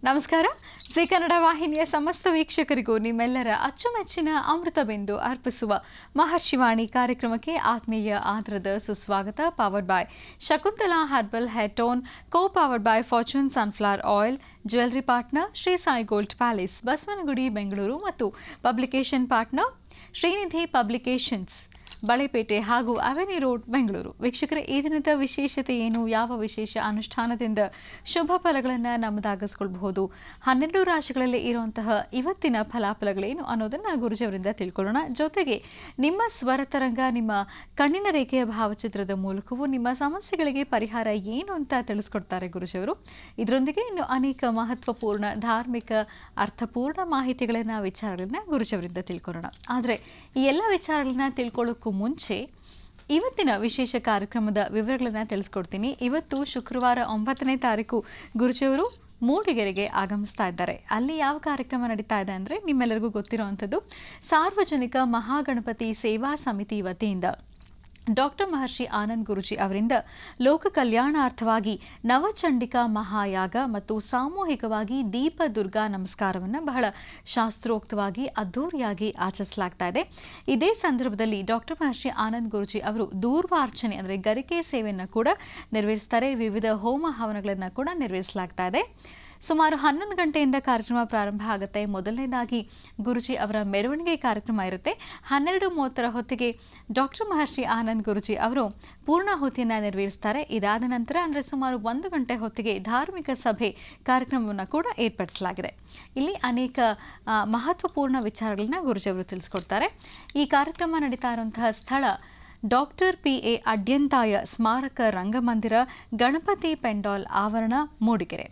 ನಮಸ್ಕಾರ ಜಿ ಕನ್ನಡ ವಾಹಿನಿಯ ಸಮಸ್ತ ವೀಕ್ಷಕರಿಗೂ ನಿಮ್ಮೆಲ್ಲರ ಅಚ್ಚುಮೆಚ್ಚಿನ ಅಮೃತ ಬಿಂದು ಅರ್ಪಿಸುವ ಮಹರ್ಷಿವಾಣಿ ಕಾರ್ಯಕ್ರಮಕ್ಕೆ ಆತ್ಮೀಯ ಆದರದ ಸುಸ್ವಾಗತ powered by Shakuntala herbal hair tone co powered by Fortune sunflower oil jewellery partner Shri Sai gold palace Basavanagudi Bengaluru ಮತ್ತು publication partner Srinidhi publications Balepete ಹಾಗೂ ಅವೆನಿ ರೋಡ್ ಬೆಂಗಳೂರು ವೀಕ್ಷಕರೇ ಈ ದಿನದ ವಿಶೇಷತೆ ಏನು ಯಾವ ವಿಶೇಷ ಅನುಷ್ಠಾನದಿಂದ ಶುಭ ಫಲಗಳನ್ನು ನಮ್ಮದಾಗಿಸ್ಕೊಳ್ಬಹುದು ಹನ್ನೆರಡು ರಾಶಿಗಳಲ್ಲಿ ಇರುವಂತಹ ಇವತ್ತಿನ ಫಲಾಫಲಗಳೇನು ಅನ್ನೋದನ್ನು ಗುರುಜಿಯವರಿಂದ ತಿಳ್ಕೊಳ್ಳೋಣ ಜೊತೆಗೆ ನಿಮ್ಮ ಸ್ವರತರಂಗ ನಿಮ್ಮ ಕಣ್ಣಿನ ರೇಖೆಯ ಭಾವಚಿತ್ರದ ಮೂಲಕವೂ ನಿಮ್ಮ ಸಮಸ್ಯೆಗಳಿಗೆ ಪರಿಹಾರ ಏನು ಅಂತ ತಿಳಿಸ್ಕೊಡ್ತಾರೆ ಗುರುಜಿಯವರು ಇದರೊಂದಿಗೆ ಇನ್ನು ಅನೇಕ ಮಹತ್ವಪೂರ್ಣ ಧಾರ್ಮಿಕ ಅರ್ಥಪೂರ್ಣ ಮಾಹಿತಿಗಳನ್ನು ವಿಚಾರಗಳನ್ನ ಗುರುಜಿಯವರಿಂದ ತಿಳ್ಕೊಳ್ಳೋಣ ಆದರೆ ಈ ಎಲ್ಲ ವಿಚಾರಗಳನ್ನ ತಿಳ್ಕೊಳ್ಳೋಕ್ಕೂ ಮುಂಚೆ ಇವತ್ತಿನ ವಿಶೇಷ ಕಾರ್ಯಕ್ರಮದ ವಿವರಗಳನ್ನು ತಿಳಿಸ್ಕೊಡ್ತೀನಿ ಇವತ್ತು ಶುಕ್ರವಾರ ಒಂಬತ್ತನೇ ತಾರೀಕು ಗುರುಜಿಯವರು ಮೂಡಿಗೆರೆಗೆ ಆಗಮಿಸ್ತಾ ಇದ್ದಾರೆ ಅಲ್ಲಿ ಯಾವ ಕಾರ್ಯಕ್ರಮ ನಡೀತಾ ಇದೆ ಅಂದರೆ ನಿಮ್ಮೆಲ್ಲರಿಗೂ ಗೊತ್ತಿರುವಂಥದ್ದು ಸಾರ್ವಜನಿಕ ಮಹಾಗಣಪತಿ ಸೇವಾ ಸಮಿತಿ ವತಿಯಿಂದ ಡಾಕ್ಟರ್ ಮಹರ್ಷಿ ಆನಂದ್ ಗುರುಜಿ ಅವರಿಂದ ಲೋಕ ಕಲ್ಯಾಣಾರ್ಥವಾಗಿ ನವಚಂಡಿಕಾ ಮಹಾಯಾಗ ಮತ್ತು ಸಾಮೂಹಿಕವಾಗಿ ದೀಪ ದುರ್ಗಾ ನಮಸ್ಕಾರವನ್ನು ಬಹಳ ಶಾಸ್ತ್ರೋಕ್ತವಾಗಿ ಅದ್ಧೂರಿಯಾಗಿ ಆಚರಿಸಲಾಗ್ತಾ ಇದೆ ಇದೇ ಸಂದರ್ಭದಲ್ಲಿ ಡಾಕ್ಟರ್ ಮಹರ್ಷಿ ಆನಂದ್ ಗುರುಜಿ ಅವರು ದೂರ್ವಾರ್ಚನೆ ಅಂದರೆ ಗರಿಕೆ ಸೇವೆಯನ್ನು ಕೂಡ ನೆರವೇರಿಸ್ತಾರೆ ವಿವಿಧ ಹೋಮ ಹವನಗಳನ್ನು ಕೂಡ ನೆರವೇರಿಸಲಾಗ್ತಾ ಇದೆ ಸುಮಾರು ಹನ್ನೊಂದು ಗಂಟೆಯಿಂದ ಕಾರ್ಯಕ್ರಮ ಪ್ರಾರಂಭ ಆಗುತ್ತೆ ಮೊದಲನೇದಾಗಿ ಗುರುಜಿ ಅವರ ಮೆರವಣಿಗೆ ಕಾರ್ಯಕ್ರಮ ಇರುತ್ತೆ ಹನ್ನೆರಡು ಮೂವತ್ತರ ಹೊತ್ತಿಗೆ ಡಾಕ್ಟರ್ ಮಹರ್ಷಿ ಆನಂದ್ ಗುರುಜಿ ಅವರು ಪೂರ್ಣಾಹುತಿಯನ್ನು ನೆರವೇರಿಸ್ತಾರೆ ಇದಾದ ನಂತರ ಅಂದರೆ ಸುಮಾರು ಒಂದು ಗಂಟೆ ಹೊತ್ತಿಗೆ ಧಾರ್ಮಿಕ ಸಭೆ ಕಾರ್ಯಕ್ರಮವನ್ನು ಕೂಡ ಏರ್ಪಡಿಸಲಾಗಿದೆ ಇಲ್ಲಿ ಅನೇಕ ಆ, ಮಹತ್ವಪೂರ್ಣ ವಿಚಾರಗಳನ್ನ ಗುರುಜಿ ಅವರು ತಿಳಿಸ್ಕೊಡ್ತಾರೆ ಈ ಕಾರ್ಯಕ್ರಮ ನಡೀತಾ ಇರುವಂತಹ ಸ್ಥಳ ಡಾಕ್ಟರ್ ಪಿ ಎ ಅಡ್ಯಂತಾಯ ಸ್ಮಾರಕ ರಂಗಮಂದಿರ ಗಣಪತಿ ಪೆಂಡಾಲ್ ಆವರಣ ಮೂಡಿಗೆರೆ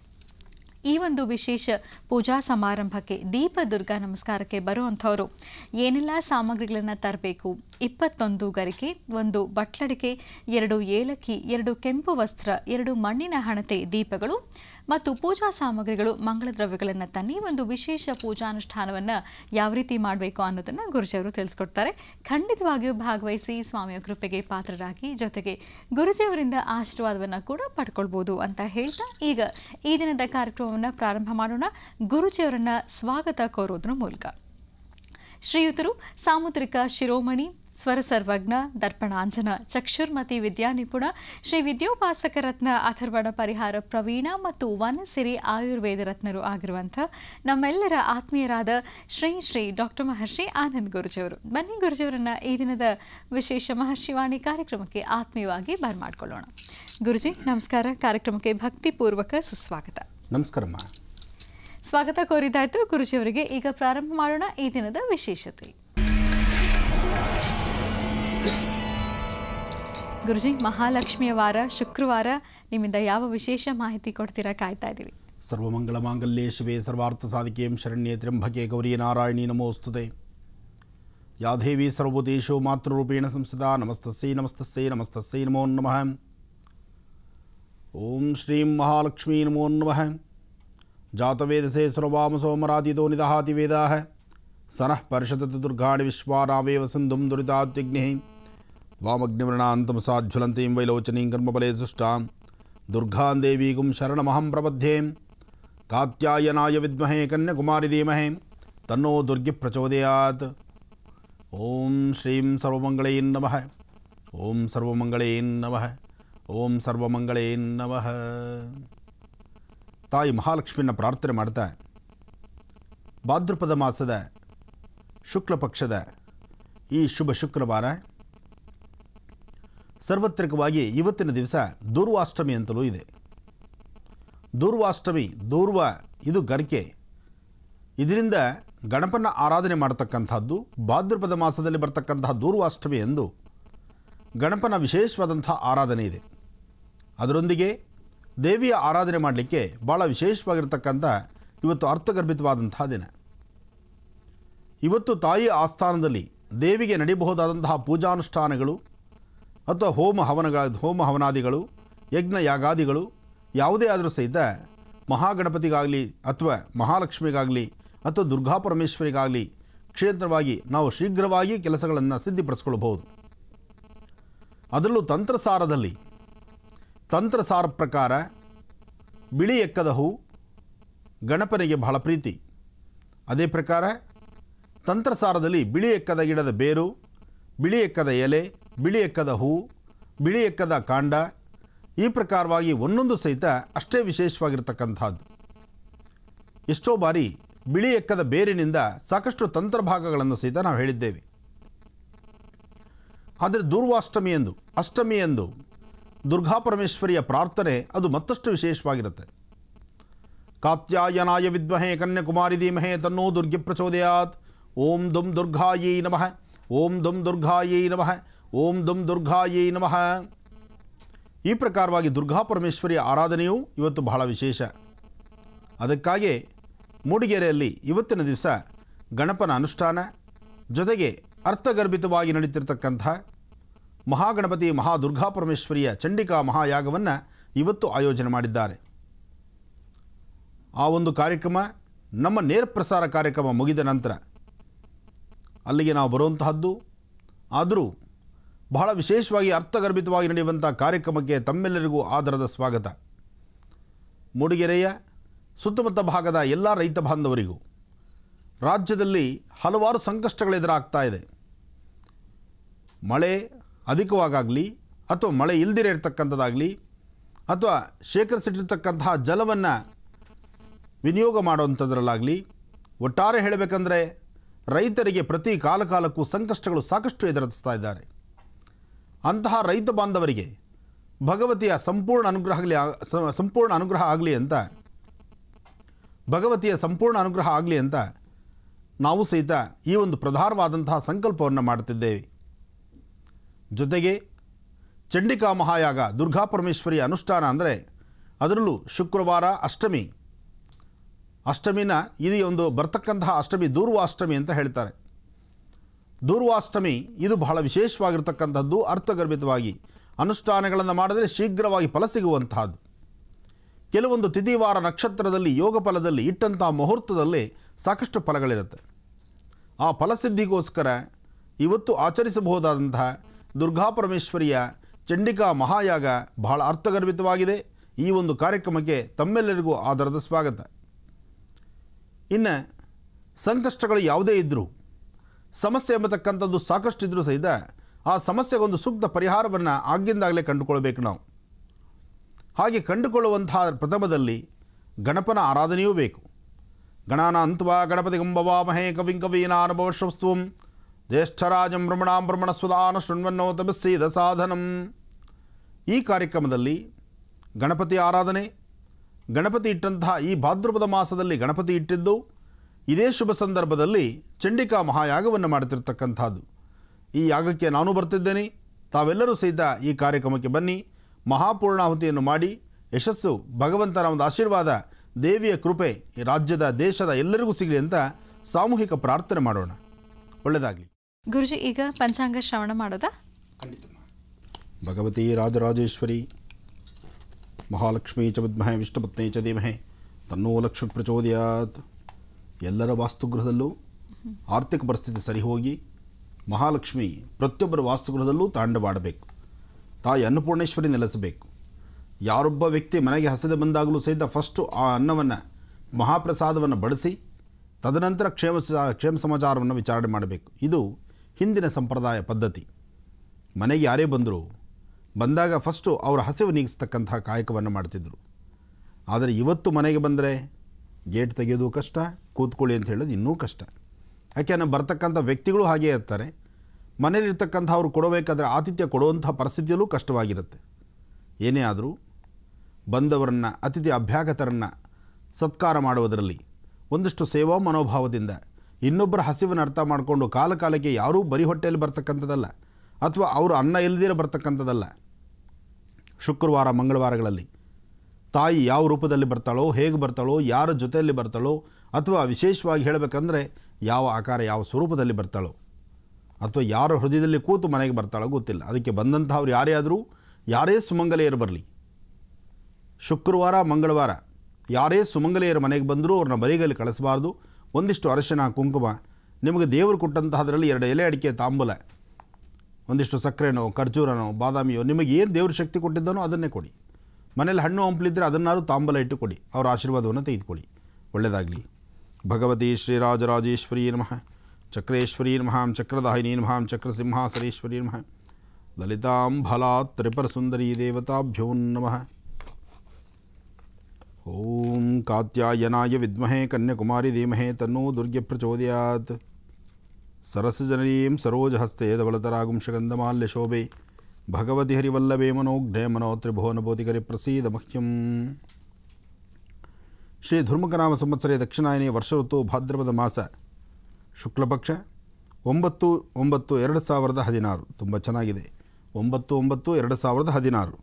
ಈ ಒಂದು ವಿಶೇಷ ಪೂಜಾ ಸಮಾರಂಭಕ್ಕೆ ದೀಪ ದುರ್ಗಾ ನಮಸ್ಕಾರಕ್ಕೆ ಬರುವಂಥವರು ಏನೆಲ್ಲ ಸಾಮಗ್ರಿಗಳನ್ನು ತರಬೇಕು ಇಪ್ಪತ್ತೊಂದು ಗರಿಕೆ ಒಂದು ಬಟ್ಲಡಿಕೆ ಎರಡು ಏಲಕ್ಕಿ ಎರಡು ಕೆಂಪು ವಸ್ತ್ರ ಎರಡು ಮಣ್ಣಿನ ಹಣತೆ ದೀಪಗಳು ಮತ್ತು ಪೂಜಾ ಸಾಮಗ್ರಿಗಳು ಮಂಗಳ ದ್ರವ್ಯಗಳನ್ನು ತನ್ನಿ ಒಂದು ವಿಶೇಷ ಪೂಜಾನುಷ್ಠಾನವನ್ನು ಯಾವ ರೀತಿ ಮಾಡಬೇಕು ಅನ್ನೋದನ್ನು ಗುರುಜಿಯವರು ತಿಳಿಸ್ಕೊಡ್ತಾರೆ ಖಂಡಿತವಾಗಿಯೂ ಭಾಗವಹಿಸಿ ಸ್ವಾಮಿಯ ಕೃಪೆಗೆ ಪಾತ್ರರಾಗಿ ಜೊತೆಗೆ ಗುರುಜಿಯವರಿಂದ ಆಶೀರ್ವಾದವನ್ನು ಕೂಡ ಪಡ್ಕೊಳ್ಬೋದು ಅಂತ ಹೇಳ್ತಾ ಈಗ ಈ ದಿನದ ಕಾರ್ಯಕ್ರಮವನ್ನು ಪ್ರಾರಂಭ ಮಾಡೋಣ ಗುರುಜಿಯವರನ್ನ ಸ್ವಾಗತ ಕೋರೋದ್ರ ಮೂಲಕ ಶ್ರೀಯುತರು ಸಾಮುದ್ರಿಕ ಶಿರೋಮಣಿ ಸ್ವರ ಸರ್ವಜ್ಞ ದರ್ಪಣಾಂಜನ ಚಕ್ಷುರ್ಮತಿ ವಿದ್ಯಾನಿಪುಣ ಶ್ರೀ ವಿದ್ಯೋಪಾಸಕ ರತ್ನ ಅಥರ್ವಣ ಪರಿಹಾರ ಪ್ರವೀಣ ಮತ್ತು ವನಸಿರಿ ಆಯುರ್ವೇದ ರತ್ನರು ಆಗಿರುವಂಥ ನಮ್ಮೆಲ್ಲರ ಆತ್ಮೀಯರಾದ ಶ್ರೀ ಶ್ರೀ ಡಾಕ್ಟರ್ ಮಹರ್ಷಿ ಆನಂದ್ ಗುರುಜಿಯವರು ಬನ್ನಿ ಗುರುಜಿಯವರನ್ನ ಈ ದಿನದ ವಿಶೇಷ ಮಹರ್ಷಿವಾಣಿ ಕಾರ್ಯಕ್ರಮಕ್ಕೆ ಆತ್ಮೀಯವಾಗಿ ಬರ್ಮಾಡ್ಕೊಳ್ಳೋಣ ಗುರುಜಿ ನಮಸ್ಕಾರ ಕಾರ್ಯಕ್ರಮಕ್ಕೆ ಭಕ್ತಿಪೂರ್ವಕ ಸುಸ್ವಾಗತ ನಮಸ್ಕಾರಮ್ಮ ಸ್ವಾಗತ ಕೋರಿದ್ದಾಯ್ತು ಗುರುಜಿಯವರಿಗೆ ಈಗ ಪ್ರಾರಂಭ ಮಾಡೋಣ ಈ ದಿನದ ವಿಶೇಷತೆ ಗುರುಜಿ ಮಹಾಲಕ್ಷ್ಮಿಯ ವಾರ ಶುಕ್ರವಾರ ನಿಮ್ಮಿಂದ ಯಾವ ವಿಶೇಷ ಮಾಹಿತಿ ಕೊಡ್ತೀರಾ ಕಾಯ್ತಾ ಇದ್ದೀವಿ ಸರ್ವಮಂಗಳ ಮಾಂಗಲ್ಯೇ ಶಿವೆ ಸರ್ವಾರ್ಥ ಸಾಧಿಕೆಂ ಶರಣ್ಯೇ ತ್ರ್ಯಂಬಕೆ ಗೌರಿ ನಾರಾಯಣಿ ನಮೋಸ್ತುತೆ ಯಾ ದೇವಿ ಸರ್ವಭೂತೇಶು ಮಾತೃರೂಪೇಣ ಸಂಸ್ಥಿತಾ ನಮಸ್ತಸ್ಸೈ ನಮಸ್ತಸ್ಸೈ ನಮಸ್ತಸ್ಸೈ ನಮೋ ನಮಃ ಓಂ ಶ್ರೀಂ ಮಹಾಲಕ್ಷ್ಮೀ ನಮೋ ನಮಃ ಜಾತವೇದಸೆ ಸರ್ವಾಮಸೋಮರಾದಿತೋ ನಿದಹಾತಿ ವೇದಾಃ ಸನಃ ಪರಿಷದತ ದುರ್ಗಾಣಿ ವಿಶ್ವಾನಾವೇವ ಸಿಂಧುಂ ದುರಿತಾತ್ಯಗ್ನಿಃ ವಾಮಗ್ನಿವರ್ಣಾಂತಮಸಾಜ್ವಲಂತೀಂ ವೈಲೋಚನೀಂ ಕರ್ಮಬಲೆ ಸುಷ್ಟಾಂ ದುರ್ಗಾಂ ದೇವೀಗುಂ ಶರಣಮಹಂ ಪ್ರಪದ್ಯೆ ಕಾತ್ಯಾಯನಾಯ ವಿದ್ಮಹೇ ಕನ್ಯಾಕುಮಾರಿ ಧೀಮಹೇ ತನ್ನೋ ದುರ್ಗಿ ಪ್ರಚೋದಯಾತ್ ಓಂ ಶ್ರೀಂ ಸರ್ವಮಂಗಳೇ ನಮಃ ಓಂ ಸರ್ವಮಂಗಳೇ ನಮಃ ಓಂ ಸರ್ವಮಂಗಳೇ ನಮಃ ತಾಯಿ ಮಹಾಲಕ್ಷ್ಮಿಯನ್ನು ಪ್ರಾರ್ಥನೆ ಮಾಡ್ತಾ ಭಾದ್ರಪದ ಮಾಸದ ಶುಕ್ಲ ಪಕ್ಷದ ಈ ಶುಭ ಶುಕ್ರವಾರ ಸಾರ್ವತ್ರಿಕವಾಗಿ ಇವತ್ತಿನ ದಿವಸ ದೂರ್ವಾಷ್ಟಮಿ ಅಂತಲೂ ಇದೆ ದೂರ್ವಾಷ್ಟಮಿ ದೂರ್ವ ಇದು ಗರಿಕೆ ಇದರಿಂದ ಗಣಪನ ಆರಾಧನೆ ಮಾಡತಕ್ಕಂಥದ್ದು ಭಾದ್ರಪದ ಮಾಸದಲ್ಲಿ ಬರ್ತಕ್ಕಂತಹ ದೂರ್ವಾಷ್ಟಮಿ ಎಂದು ಗಣಪನ ವಿಶೇಷವಾದಂಥ ಆರಾಧನೆ ಇದೆ ಅದರೊಂದಿಗೆ ದೇವಿಯ ಆರಾಧನೆ ಮಾಡಲಿಕ್ಕೆ ಭಾಳ ವಿಶೇಷವಾಗಿರ್ತಕ್ಕಂಥ ಇವತ್ತು ಅರ್ಥಗರ್ಭಿತವಾದಂತಹ ದಿನ ಇವತ್ತು ತಾಯಿ ಆಸ್ಥಾನದಲ್ಲಿ ದೇವಿಗೆ ನಡೀಬಹುದಾದಂತಹ ಪೂಜಾನುಷ್ಠಾನಗಳು ಅಥವಾ ಹೋಮ ಹವನಗಳ ಹೋಮ ಹವನಾದಿಗಳು ಯಜ್ಞ ಯಾಗಾದಿಗಳು ಯಾವುದೇ ಆದರೂ ಸಹಿತ ಮಹಾಗಣಪತಿಗಾಗಲಿ ಅಥವಾ ಮಹಾಲಕ್ಷ್ಮಿಗಾಗಲಿ ಅಥವಾ ದುರ್ಗಾ ಪರಮೇಶ್ವರಿಗಾಗಲಿ ಕ್ಷೇತ್ರವಾಗಿ ನಾವು ಶೀಘ್ರವಾಗಿ ಕೆಲಸಗಳನ್ನು ಸಿದ್ಧಿಪಡಿಸ್ಕೊಳ್ಬಹುದು ಅದರಲ್ಲೂ ತಂತ್ರಸಾರದಲ್ಲಿ ತಂತ್ರಸಾರ ಪ್ರಕಾರ ಬಿಳಿ ಎಕ್ಕದ ಹೂ ಗಣಪನಿಗೆ ಬಹಳ ಪ್ರೀತಿ ಅದೇ ಪ್ರಕಾರ ತಂತ್ರಸಾರದಲ್ಲಿ ಬಿಳಿ ಎಕ್ಕದ ಗಿಡದ ಬೇರು ಬಿಳಿ ಎಕ್ಕದ ಎಲೆ ಬಿಳಿ ಎಕ್ಕದ ಹೂ ಬಿಳಿ ಎಕ್ಕದ ಕಾಂಡ ಈ ಪ್ರಕಾರವಾಗಿ ಒಂದೊಂದು ಸಹಿತ ಅಷ್ಟೇ ವಿಶೇಷವಾಗಿರ್ತಕ್ಕಂಥದ್ದು ಎಷ್ಟೋ ಬಾರಿ ಬಿಳಿ ಎಕ್ಕದ ಬೇರಿನಿಂದ ಸಾಕಷ್ಟು ತಂತ್ರಭಾಗಗಳನ್ನು ಸಹಿತ ನಾವು ಹೇಳಿದ್ದೇವೆ ಆದರೆ ದೂರ್ವಾಷ್ಟಮಿಯಂದು ಅಷ್ಟಮಿಯಂದು ದುರ್ಗಾಪರಮೇಶ್ವರಿಯ ಪ್ರಾರ್ಥನೆ ಅದು ಮತ್ತಷ್ಟು ವಿಶೇಷವಾಗಿರುತ್ತೆ ಕಾತ್ಯಾಯನಾಯ ವಿದ್ಮಹೆ ಕನ್ಯಾಕುಮಾರಿ ಧೀಮಹೆ ತನ್ನೋ ದುರ್ಗೆ ಪ್ರಚೋದಯಾತ್ ಓಂ ದುಂ ದುರ್ಗಾಯೈ ನಮಃ ಓಂ ದುಂ ದುರ್ಗಾಯೈ ನಮಃ ಓಂ ದುಂ ದುರ್ಗಾಯೈ ನಮಃ ಈ ಪ್ರಕಾರವಾಗಿ ದುರ್ಗಾಪರಮೇಶ್ವರಿಯ ಆರಾಧನೆಯು ಇವತ್ತು ಬಹಳ ವಿಶೇಷ ಅದಕ್ಕಾಗಿ ಮೂಡಿಗೆರೆಯಲ್ಲಿ ಇವತ್ತಿನ ದಿವಸ ಗಣಪನ ಅನುಷ್ಠಾನ ಜೊತೆಗೆ ಅರ್ಥಗರ್ಭಿತವಾಗಿ ನಡೀತಿರ್ತಕ್ಕಂಥ ಮಹಾಗಣಪತಿ ಮಹಾದುರ್ಗಾಪರಮೇಶ್ವರಿಯ ಚಂಡಿಕಾ ಮಹಾಯಾಗವನ್ನು ಇವತ್ತು ಆಯೋಜನೆ ಮಾಡಿದ್ದಾರೆ ಆ ಒಂದು ಕಾರ್ಯಕ್ರಮ ನಮ್ಮ ನೇರ ಪ್ರಸಾರ ಕಾರ್ಯಕ್ರಮ ಮುಗಿದ ನಂತರ ಅಲ್ಲಿಗೆ ನಾವು ಬರುವಂತಹದ್ದು ಆದರೂ ಬಹಳ ವಿಶೇಷವಾಗಿ ಅರ್ಥಗರ್ಭಿತವಾಗಿ ನಡೆಯುವಂಥ ಕಾರ್ಯಕ್ರಮಕ್ಕೆ ತಮ್ಮೆಲ್ಲರಿಗೂ ಆದರದ ಸ್ವಾಗತ ಮೂಡಿಗೆರೆಯ ಸುತ್ತಮುತ್ತ ಭಾಗದ ಎಲ್ಲ ರೈತ ಬಾಂಧವರಿಗೂ ರಾಜ್ಯದಲ್ಲಿ ಹಲವಾರು ಸಂಕಷ್ಟಗಳು ಎದುರಾಗ್ತಾ ಇದೆ ಮಳೆ ಅಧಿಕವಾಗಲಿ ಅಥವಾ ಮಳೆ ಇಲ್ದಿರ ಇರತಕ್ಕಂಥದ್ದಾಗಲಿ ಅಥವಾ ಶೇಖರಿಸಿಟ್ಟಿರ್ತಕ್ಕಂತಹ ಜಲವನ್ನು ವಿನಿಯೋಗ ಮಾಡುವಂಥದ್ರಲ್ಲಾಗಲಿ ಒಟ್ಟಾರೆ ಹೇಳಬೇಕಂದ್ರೆ ರೈತರಿಗೆ ಪ್ರತಿ ಕಾಲ ಕಾಲಕ್ಕೂ ಸಂಕಷ್ಟಗಳು ಸಾಕಷ್ಟು ಎದುರಿಸ್ತಾ ಇದ್ದಾರೆ ಅಂತಹ ರೈತ ಬಾಂಧವರಿಗೆ ಭಗವತಿಯ ಸಂಪೂರ್ಣ ಅನುಗ್ರಹ ಆಗಲಿ ಸಂಪೂರ್ಣ ಅನುಗ್ರಹ ಆಗಲಿ ಅಂತ ಭಗವತಿಯ ಸಂಪೂರ್ಣ ಅನುಗ್ರಹ ಆಗಲಿ ಅಂತ ನಾವು ಸಹಿತ ಈ ಒಂದು ಪ್ರಧಾನವಾದಂತಹ ಸಂಕಲ್ಪವನ್ನು ಮಾಡುತ್ತಿದ್ದೇವೆ ಜೊತೆಗೆ ಚಂಡಿಕಾ ಮಹಾಯಾಗ ದುರ್ಗಾ ಪರಮೇಶ್ವರಿ ಅನುಷ್ಠಾನ ಅಂದರೆ ಅದರಲ್ಲೂ ಶುಕ್ರವಾರ ಅಷ್ಟಮಿ ಅಷ್ಟಮಿನ ಇದು ಒಂದು ಬರ್ತಕ್ಕಂತಹ ಅಷ್ಟಮಿ ದೂರ್ವಾಷ್ಟಮಿ ಅಂತ ಹೇಳ್ತಾರೆ ದೂರ್ವಾಷ್ಟಮಿ ಇದು ಬಹಳ ವಿಶೇಷವಾಗಿರ್ತಕ್ಕಂಥದ್ದು ಅರ್ಥಗರ್ಭಿತವಾಗಿ ಅನುಷ್ಠಾನಗಳನ್ನು ಮಾಡಿದರೆ ಶೀಘ್ರವಾಗಿ ಫಲ ಸಿಗುವಂತಹದ್ದು ಕೆಲವೊಂದು ತಿಥಿವಾರ ನಕ್ಷತ್ರದಲ್ಲಿ ಯೋಗ ಫಲದಲ್ಲಿ ಇಟ್ಟಂತಹ ಮುಹೂರ್ತದಲ್ಲಿ ಸಾಕಷ್ಟು ಫಲಗಳಿರುತ್ತೆ ಆ ಫಲಸಿದ್ಧಿಗೋಸ್ಕರ ಇವತ್ತು ಆಚರಿಸಬಹುದಾದಂತಹ ದುರ್ಗಾಪರಮೇಶ್ವರಿಯ ಚಂಡಿಕಾ ಮಹಾಯಾಗ ಬಹಳ ಅರ್ಥಗರ್ಭಿತವಾಗಿದೆ ಈ ಒಂದು ಕಾರ್ಯಕ್ರಮಕ್ಕೆ ತಮ್ಮೆಲ್ಲರಿಗೂ ಆಧಾರದ ಸ್ವಾಗತ ಇನ್ನು ಸಂಕಷ್ಟಗಳು ಯಾವುದೇ ಇದ್ದರೂ ಸಮಸ್ಯೆ ಎಂಬತಕ್ಕಂಥದ್ದು ಸಾಕಷ್ಟು ಇದ್ದರೂ ಸಹಿತ ಆ ಸಮಸ್ಯೆಗೊಂದು ಸೂಕ್ತ ಪರಿಹಾರವನ್ನು ಆಗಿಂದಾಗಲೇ ಕಂಡುಕೊಳ್ಬೇಕು ನಾವು ಹಾಗೆ ಕಂಡುಕೊಳ್ಳುವಂತಹ ಪ್ರಥಮದಲ್ಲಿ ಗಣಪನ ಆರಾಧನೆಯೂ ಬೇಕು ಗಣಾನ ಅಂತ್ವಾ ಗಣಪತಿ ಗಂಬವಾಮಹೇ ಕವಿಂ ಕವೀನಾನುಭವಶ್ವಸ್ತ್ವಂ ಜ್ಯೇಷ್ಠರಾಜಂ ಭ್ರಮಣಾಂ ಭ್ರಮಣಸ್ವದಾನ ಶೃಣ್ವನ್ನೋತಮಿಸ್ಸೀದ ಸಾಧನಂ ಈ ಕಾರ್ಯಕ್ರಮದಲ್ಲಿ ಗಣಪತಿ ಆರಾಧನೆ ಗಣಪತಿ ಇಟ್ಟಂತಹ ಈ ಭಾದ್ರಪದ ಮಾಸದಲ್ಲಿ ಗಣಪತಿ ಇಟ್ಟಿದ್ದು ಇದೇ ಶುಭ ಸಂದರ್ಭದಲ್ಲಿ ಚಂಡಿಕಾ ಮಹಾಯಾಗವನ್ನು ಮಾಡುತ್ತಿರ್ತಕ್ಕಂಥದ್ದು ಈ ಯಾಗಕ್ಕೆ ನಾನು ಬರ್ತಿದ್ದೇನೆ ತಾವೆಲ್ಲರೂ ಸಹಿತ ಈ ಕಾರ್ಯಕ್ರಮಕ್ಕೆ ಬನ್ನಿ ಮಹಾಪೂರ್ಣಾಹುತಿಯನ್ನು ಮಾಡಿ ಯಶಸ್ಸು ಭಗವಂತನ ಒಂದು ಆಶೀರ್ವಾದ ದೇವಿಯ ಕೃಪೆ ಈ ರಾಜ್ಯದ ದೇಶದ ಎಲ್ಲರಿಗೂ ಸಿಗಲಿ ಅಂತ ಸಾಮೂಹಿಕ ಪ್ರಾರ್ಥನೆ ಮಾಡೋಣ ಒಳ್ಳೆಯದಾಗಲಿ ಗುರುಜಿ ಈಗ ಪಂಚಾಂಗ ಶ್ರವಣ ಮಾಡೋದಾ ಭಗವತಿ ರಾಜರಾಜೇಶ್ವರಿ ಮಹಾಲಕ್ಷ್ಮೀ ಚ ವಿದ್ಮಹೆ ವಿಷ್ಣುಪತ್ನಿ ಚ ಧೀಮಹೆ ತನ್ನೋ ಲಕ್ಷ್ಮಿ ಪ್ರಚೋದಯಾತ್ ಎಲ್ಲರ ವಾಸ್ತುಗೃಹದಲ್ಲೂ ಆರ್ಥಿಕ ಪರಿಸ್ಥಿತಿ ಸರಿ ಹೋಗಿ ಮಹಾಲಕ್ಷ್ಮಿ ಪ್ರತಿಯೊಬ್ಬರ ವಾಸ್ತುಗೃಹದಲ್ಲೂ ತಾಂಡವಾಡಬೇಕು ತಾಯಿ ಅನ್ನಪೂರ್ಣೇಶ್ವರಿ ನೆಲೆಸಬೇಕು ಯಾರೊಬ್ಬ ವ್ಯಕ್ತಿ ಮನೆಗೆ ಹಸದೆ ಬಂದಾಗಲೂ ಸಹಿತ ಫಸ್ಟು ಆ ಅನ್ನವನ್ನು ಮಹಾಪ್ರಸಾದವನ್ನು ಬಡಿಸಿ ತದನಂತರ ಕ್ಷೇಮ ಸ- ಕ್ಷೇಮ ಸಮಾಚಾರವನ್ನು ವಿಚಾರಣೆ ಮಾಡಬೇಕು ಇದು ಹಿಂದಿನ ಸಂಪ್ರದಾಯ ಪದ್ಧತಿ ಮನೆಗೆ ಯಾರೇ ಬಂದರೂ ಬಂದಾಗ ಫಸ್ಟು ಅವರ ಹಸಿವು ನೀಗಿಸ್ತಕ್ಕಂತಹ ಕಾಯಕವನ್ನು ಮಾಡ್ತಿದ್ದರು ಆದರೆ ಇವತ್ತು ಮನೆಗೆ ಬಂದರೆ ಗೇಟ್ ತೆಗೆಯೋದು ಕಷ್ಟ ಕೂತ್ಕೊಳ್ಳಿ ಅಂತ ಹೇಳೋದು ಇನ್ನೂ ಕಷ್ಟ ಯಾಕೆಂದರೆ ಬರ್ತಕ್ಕಂಥ ವ್ಯಕ್ತಿಗಳು ಹಾಗೇ ಇರ್ತಾರೆ ಮನೇಲಿರ್ತಕ್ಕಂಥ ಅವರು ಕೊಡಬೇಕಾದ್ರೆ ಆತಿಥ್ಯ ಕೊಡುವಂಥ ಪರಿಸ್ಥಿತಿಯಲ್ಲೂ ಕಷ್ಟವಾಗಿರುತ್ತೆ ಏನೇ ಆದರೂ ಬಂದವರನ್ನು ಅತಿಥಿ ಅಭ್ಯಾಗತರನ್ನು ಸತ್ಕಾರ ಮಾಡುವುದರಲ್ಲಿ ಒಂದಿಷ್ಟು ಸೇವಾ ಮನೋಭಾವದಿಂದ ಇನ್ನೊಬ್ಬರ ಹಸಿವನ್ನು ಅರ್ಥ ಮಾಡಿಕೊಂಡು ಕಾಲ ಕಾಲಕ್ಕೆ ಯಾರೂ ಬರಿ ಹೊಟ್ಟೆಯಲ್ಲಿ ಬರ್ತಕ್ಕಂಥದ್ದಲ್ಲ ಅಥವಾ ಅವರು ಅನ್ನ ಇಲ್ಲದಿರ ಬರ್ತಕ್ಕಂಥದ್ದಲ್ಲ ಶುಕ್ರವಾರ ಮಂಗಳವಾರಗಳಲ್ಲಿ ತಾಯಿ ಯಾವ ರೂಪದಲ್ಲಿ ಬರ್ತಾಳೋ ಹೇಗೆ ಬರ್ತಾಳೋ ಯಾರ ಜೊತೆಯಲ್ಲಿ ಬರ್ತಾಳೋ ಅಥವಾ ವಿಶೇಷವಾಗಿ ಹೇಳಬೇಕಂದ್ರೆ ಯಾವ ಆಕಾರ ಯಾವ ಸ್ವರೂಪದಲ್ಲಿ ಬರ್ತಾಳೋ ಅಥವಾ ಯಾರ ಹೃದಯದಲ್ಲಿ ಕೂತು ಮನೆಗೆ ಬರ್ತಾಳೋ ಗೊತ್ತಿಲ್ಲ ಅದಕ್ಕೆ ಬಂದಂಥವ್ರು ಯಾರೇ ಆದರೂ ಯಾರೇ ಸುಮಂಗಲೆಯರು ಬರಲಿ ಶುಕ್ರವಾರ ಮಂಗಳವಾರ ಯಾರೇ ಸುಮಂಗಲೆಯರ ಮನೆಗೆ ಬಂದರೂ ಅವ್ರನ್ನ ಬರಿಗಲ್ಲಿ ಕಳಿಸಬಾರ್ದು ಒಂದಿಷ್ಟು ಅರಿಶಿನ ಕುಂಕುಮ ನಿಮಗೆ ದೇವರು ಕೊಟ್ಟಂತಹ ಅದರಲ್ಲಿ ಎರಡು ಎಲೆ ಅಡಿಕೆ ತಾಂಬೂಲ ಒಂದಿಷ್ಟು ಸಕ್ಕರೆನೋ ಖರ್ಜೂರನೋ ಬಾದಾಮಿಯೋ ನಿಮಗೆ ಏನು ದೇವ್ರ ಶಕ್ತಿ ಕೊಟ್ಟಿದ್ದಾನೋ ಅದನ್ನೇ ಕೊಡಿ ಮನೇಲಿ ಹಣ್ಣು ಹಂಪಲಿದ್ದರೆ ಅದನ್ನಾರು ತಾಂಬೂಲ ಇಟ್ಟು ಕೊಡಿ ಅವರ ಆಶೀರ್ವಾದವನ್ನು ತೆಗೆದುಕೊಳ್ಳಿ ಒಳ್ಳೆಯದಾಗಲಿ ಭಗವತಿ ಶ್ರೀರಾಜರಾಜೇಶ್ವರಿ ನಮಃ ಚಕ್ರೇಶ್ವರಿ ನಮಃ ಚಕ್ರದಾಯಿನಿ ನಮಃ ಚಕ್ರಸಿಂಹಾಸನೇಶ್ವರಿ ನಮಃ ಲಲಿತಾಂ ಫಲಾತ್ ತ್ರಿಪುರಸುಂದರಿ ದೇವತಾಭ್ಯೋ ನಮಃ ಓಂ ಕಾತ್ಯಾಯನಾಯ ವಿದ್ಮಹೇ ಕನ್ಯಾಕುಮಾರಿ ಧೀಮಹೇ ತನ್ನೋ ದುರ್ಗೆ ಪ್ರಚೋದಯಾತ್ ಸರಸಜನರೀಂ ಸರೋಜಹಸ್ತೆ ಧವಳತರಾಗುಂಶಗಂಧಮಾಲ್ಯ ಶೋಭೆ ಭಗವತಿ ಹರಿವಲ್ಲಭೇ ಮನೋಗ್ನೇ ಮನೋ ತ್ರಿಭುವನಬೋಧಿಕರಿ ಪ್ರಸೀದ ಮಹ್ಯಂ ಶ್ರೀ ಧರ್ಮಕನಾಮ ಸಂವತ್ಸರೇ ದಕ್ಷಿಣಾಯನಿ ವರ್ಷ ಋತು ಭಾದ್ರಪದ ಮಾಸ ಶುಕ್ಲಪಕ್ಷ ಒಂಬತ್ತು ಒಂಬತ್ತು ಎರಡು ಸಾವಿರದ ಹದಿನಾರು ತುಂಬ ಚೆನ್ನಾಗಿದೆ ಒಂಬತ್ತು ಒಂಬತ್ತು ಎರಡು ಸಾವಿರದ ಹದಿನಾರು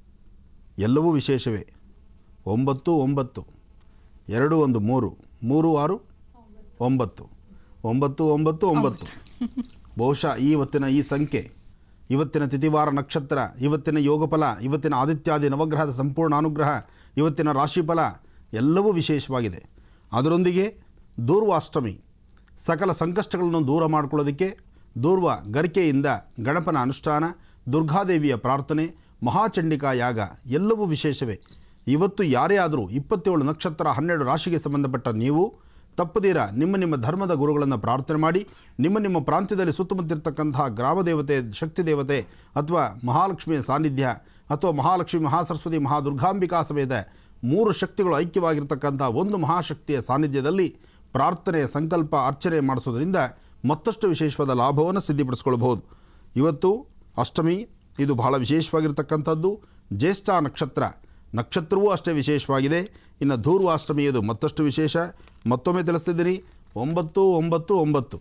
ಎಲ್ಲವೂ ವಿಶೇಷವೇ ಒಂಬತ್ತು ಒಂಬತ್ತು ಎರಡು ಒಂದು ಮೂರು ಮೂರು ಆರು ಒಂಬತ್ತು ಒಂಬತ್ತು ಒಂಬತ್ತು ಒಂಬತ್ತು ಬಹುಶಃ ಈ ಇವತ್ತಿನ ಈ ಸಂಖ್ಯೆ ಇವತ್ತಿನ ತಿಥಿವಾರ ನಕ್ಷತ್ರ ಇವತ್ತಿನ ಯೋಗಫಲ ಇವತ್ತಿನ ಆದಿತ್ಯಾದಿ ನವಗ್ರಹದ ಸಂಪೂರ್ಣ ಅನುಗ್ರಹ ಇವತ್ತಿನ ರಾಶಿಫಲ ಎಲ್ಲವೂ ವಿಶೇಷವಾಗಿದೆ ಅದರೊಂದಿಗೆ ದೂರ್ವಾಷ್ಟಮಿ ಸಕಲ ಸಂಕಷ್ಟಗಳನ್ನು ದೂರ ಮಾಡಿಕೊಳ್ಳೋದಕ್ಕೆ ದೂರ್ವ ಗರಿಕೆಯಿಂದ ಗಣಪನ ಅನುಷ್ಠಾನ ದುರ್ಗಾದೇವಿಯ ಪ್ರಾರ್ಥನೆ ಮಹಾಚಂಡಿಕಾ ಯಾಗ ಎಲ್ಲವೂ ವಿಶೇಷವೇ ಇವತ್ತು ಯಾರೇ ಆದರೂ ಇಪ್ಪತ್ತೇಳು ನಕ್ಷತ್ರ ಹನ್ನೆರಡು ರಾಶಿಗೆ ಸಂಬಂಧಪಟ್ಟ ನೀವು ತಪ್ಪದೀರ ನಿಮ್ಮ ನಿಮ್ಮ ಧರ್ಮದ ಗುರುಗಳನ್ನು ಪ್ರಾರ್ಥನೆ ಮಾಡಿ ನಿಮ್ಮ ನಿಮ್ಮ ಪ್ರಾಂತ್ಯದಲ್ಲಿ ಸುತ್ತಮುತ್ತಿರ್ತಕ್ಕಂತಹ ಗ್ರಾಮ ದೇವತೆ ಶಕ್ತಿ ದೇವತೆ ಅಥವಾ ಮಹಾಲಕ್ಷ್ಮಿಯ ಸಾನ್ನಿಧ್ಯ ಅಥವಾ ಮಹಾಲಕ್ಷ್ಮಿ ಮಹಾಸರಸ್ವತಿ ಮಹಾದುರ್ಗಾಂಬಿಕಾ ಸಮೇತ ಮೂರು ಶಕ್ತಿಗಳು ಐಕ್ಯವಾಗಿರ್ತಕ್ಕಂಥ ಒಂದು ಮಹಾಶಕ್ತಿಯ ಸಾನ್ನಿಧ್ಯದಲ್ಲಿ ಪ್ರಾರ್ಥನೆ ಸಂಕಲ್ಪ ಅರ್ಚನೆ ಮಾಡಿಸೋದ್ರಿಂದ ಮತ್ತಷ್ಟು ವಿಶೇಷವಾದ ಲಾಭವನ್ನು ಸಿದ್ಧಿಪಡಿಸ್ಕೊಳ್ಬಹುದು ಇವತ್ತು ಅಷ್ಟಮಿ ಇದು ಬಹಳ ವಿಶೇಷವಾಗಿರ್ತಕ್ಕಂಥದ್ದು ಜ್ಯೇಷ್ಠ ನಕ್ಷತ್ರ ನಕ್ಷತ್ರವೂ ಅಷ್ಟೇ ವಿಶೇಷವಾಗಿದೆ ಇನ್ನು ಧೂರ್ವಾಷ್ಟಮಿ ಇದು ಮತ್ತಷ್ಟು ವಿಶೇಷ ಮತ್ತೊಮ್ಮೆ ತಿಳಿಸ್ತಿದ್ದೀನಿ ಒಂಬತ್ತು ಒಂಬತ್ತು ಒಂಬತ್ತು